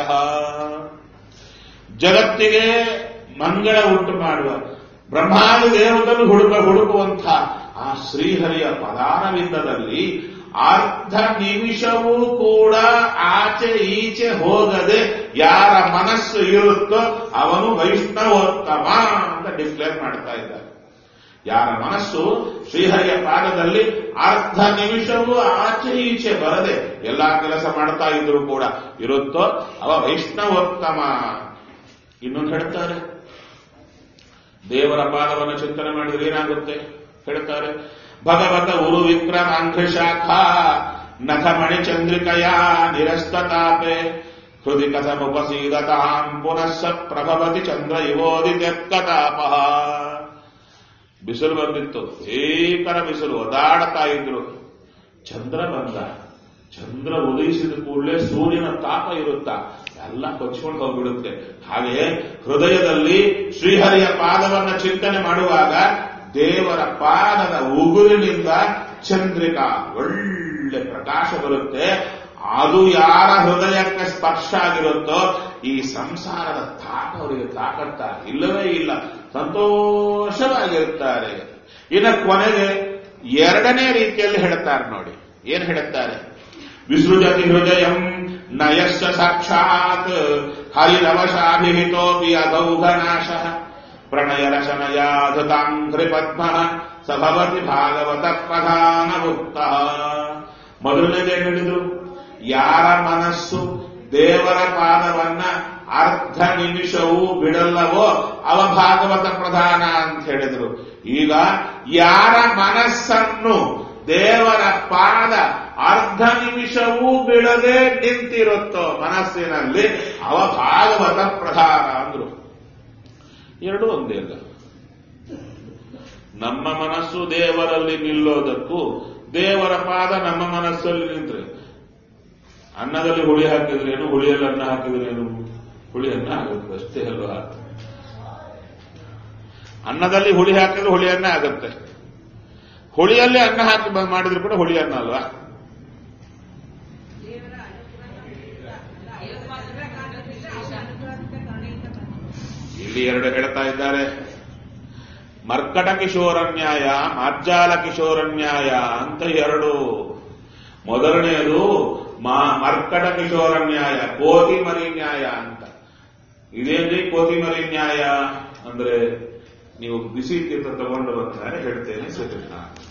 ಜಗತ್ತಿಗೆ ಮಂಗಳ ಉಂಟು ಮಾಡುವ ಬ್ರಹ್ಮಾದಿ ದೇವತನ್ನು ಹುಡುಕ ಹುಡುಕುವಂಥ ಆ ಶ್ರೀಹರಿಯ ಪದಾರವಿಂದದಲ್ಲಿ ಅರ್ಧ ನಿಮಿಷವೂ ಕೂಡ ಆಚೆ ಈಚೆ ಹೋಗದೆ ಯಾರ ಮನಸ್ಸು ಇರುತ್ತೋ ಅವನು ವೈಷ್ಣವೋತ್ತಮ ಅಂತ ಡಿಕ್ಲೇರ್ ಮಾಡ್ತಾ ಇದ್ದಾರೆ ಯಾರ ಮನಸ್ಸು ಶ್ರೀಹರಿಯ ಪಾದದಲ್ಲಿ ಅರ್ಧ ನಿಮಿಷವೂ ಆಚೆ ಈಚೆ ಬರದೆ ಎಲ್ಲಾ ಕೆಲಸ ಮಾಡ್ತಾ ಇದ್ರು ಕೂಡ ಇರುತ್ತೋ ಅವ ವೈಷ್ಣವೋತ್ತಮ ಇನ್ನೊಂದು ಹೇಳ್ತಾರೆ ದೇವರ ಪಾದವನ್ನು ಚಿಂತನೆ ಮಾಡಿದ್ರೆ ಏನಾಗುತ್ತೆ ಹೇಳ್ತಾರೆ ಭಗವತ ಉರು ವಿಕ್ರಮಾಂಘ್ರ ಶಾಖಾ ನಖಮಣಿ ಚಂದ್ರಿಕಯ ನಿರಸ್ತತಾಪೆ ಹೃದಿ ಕಥಮುಪಸೀದತಾಂ ಪುನಃ ಸ ಪ್ರಭವತಿ ಚಂದ್ರ ಇವೋದಿತ್ಯಕ್ಕತಾಪಃ ಬಿಸಿಲು ಬಂದಿತ್ತು ಏಕರ ಬಿಸಿಲು ಒದಾಡ್ತಾ ಇದ್ರು ಚಂದ್ರ ಬಂದ ಚಂದ್ರ ಉದಯಿಸಿದ ಕೂಡಲೇ ಸೂರ್ಯನ ತಾಪ ಇರುತ್ತಾ ಎಲ್ಲ ಕೊಚ್ಕೊಂಡು ಹೋಗ್ಬಿಡುತ್ತೆ ಹಾಗೆ ಹೃದಯದಲ್ಲಿ ಶ್ರೀಹರಿಯ ಪಾದವನ್ನ ಚಿಂತನೆ ಮಾಡುವಾಗ ದೇವರ ಪಾದದ ಉಗುರಿನಿಂದ ಚಂದ್ರಿಕಾ ಒಳ್ಳೆ ಪ್ರಕಾಶ ಬರುತ್ತೆ ಅದು ಯಾರ ಹೃದಯಕ್ಕೆ ಸ್ಪರ್ಶ ಆಗಿರುತ್ತೋ ಈ ಸಂಸಾರದ ತಾಪ ಅವರಿಗೆ ತಾಕತ್ತ ಇಲ್ಲವೇ ಇಲ್ಲ ಸಂತೋಷವಾಗಿರುತ್ತಾರೆ ಇನ್ನು ಕೊನೆಗೆ ಎರಡನೇ ರೀತಿಯಲ್ಲಿ ಹೇಳ್ತಾರೆ ನೋಡಿ ಏನ್ ಹೇಳುತ್ತಾರೆ ವಿಸೃಜತಿ ಹೃದಯಂ ನಯಶ್ಚ ಸಾಕ್ಷಾತ್ ಹರಿರವಶಾಭಿಹಿತೋಪಿ ಅದೌಘನಾಶ ಪ್ರಣಯ ರಶನಯಾಧತಾಂಘ್ರಿ ಪದ್ಮ ಸಭವತಿ ಭಾಗವತ ಪ್ರಧಾನ ಭುಕ್ತ ಮೊದಲನೇದೇ ಹೇಳಿದ್ರು ಯಾರ ಮನಸ್ಸು ದೇವರ ಪಾದವನ್ನ ಅರ್ಧ ನಿಮಿಷವೂ ಬಿಡಲ್ಲವೋ ಅವ ಭಾಗವತ ಪ್ರಧಾನ ಅಂತ ಹೇಳಿದ್ರು ಈಗ ಯಾರ ಮನಸ್ಸನ್ನು ದೇವರ ಪಾದ ಅರ್ಧ ನಿಮಿಷವೂ ಬಿಡದೆ ನಿಂತಿರುತ್ತೋ ಮನಸ್ಸಿನಲ್ಲಿ ಅವ ಭಾಗವತ ಪ್ರಧಾನ ಅಂದ್ರು ಎರಡೂ ಒಂದೇ ಅಲ್ಲ ನಮ್ಮ ಮನಸ್ಸು ದೇವರಲ್ಲಿ ನಿಲ್ಲೋದಕ್ಕೂ ದೇವರ ಪಾದ ನಮ್ಮ ಮನಸ್ಸಲ್ಲಿ ನಿಂತ್ರೆ ಅನ್ನದಲ್ಲಿ ಹುಳಿ ಹಾಕಿದ್ರೇನು ಹುಳಿಯಲ್ಲಿ ಅನ್ನ ಹಾಕಿದ್ರೇನು ಹುಳಿ ಅನ್ನ ಆಗುತ್ತೆ ಅಷ್ಟೇ ಅಲ್ವಾ ಅನ್ನದಲ್ಲಿ ಹುಳಿ ಹಾಕಿದ್ರೆ ಹುಳಿ ಅನ್ನ ಆಗುತ್ತೆ ಹುಳಿಯಲ್ಲಿ ಅನ್ನ ಹಾಕಿ ಬ- ಮಾಡಿದ್ರು ಕೂಡ ಹುಳಿ ಅನ್ನ ಅಲ್ವಾ ಇಲ್ಲಿ ಎರಡು ಹೇಳ್ತಾ ಇದ್ದಾರೆ ಮರ್ಕಟ ಕಿಶೋರನ್ಯಾಯ ಮಾರ್ಜಾಲ ಕಿಶೋರನ್ಯಾಯ ಅಂತ ಎರಡು ಮೊದಲನೆಯದು ಮಾ ಮರ್ಕಟ ಕಿಶೋರನ್ಯಾಯ ಕೋತಿ ಮರಿ ನ್ಯಾಯ ಅಂತ ಇದೇನ್ರಿ ಕೋತಿ ಮರಿ ನ್ಯಾಯ ಅಂದ್ರೆ ನೀವು ಬಿಸಿ ತೀರ್ಥ ತಗೊಂಡು ಬರ್ತಾರೆ ಹೇಳ್ತೇನೆ ಶ್ರೀಕೃಷ್ಣ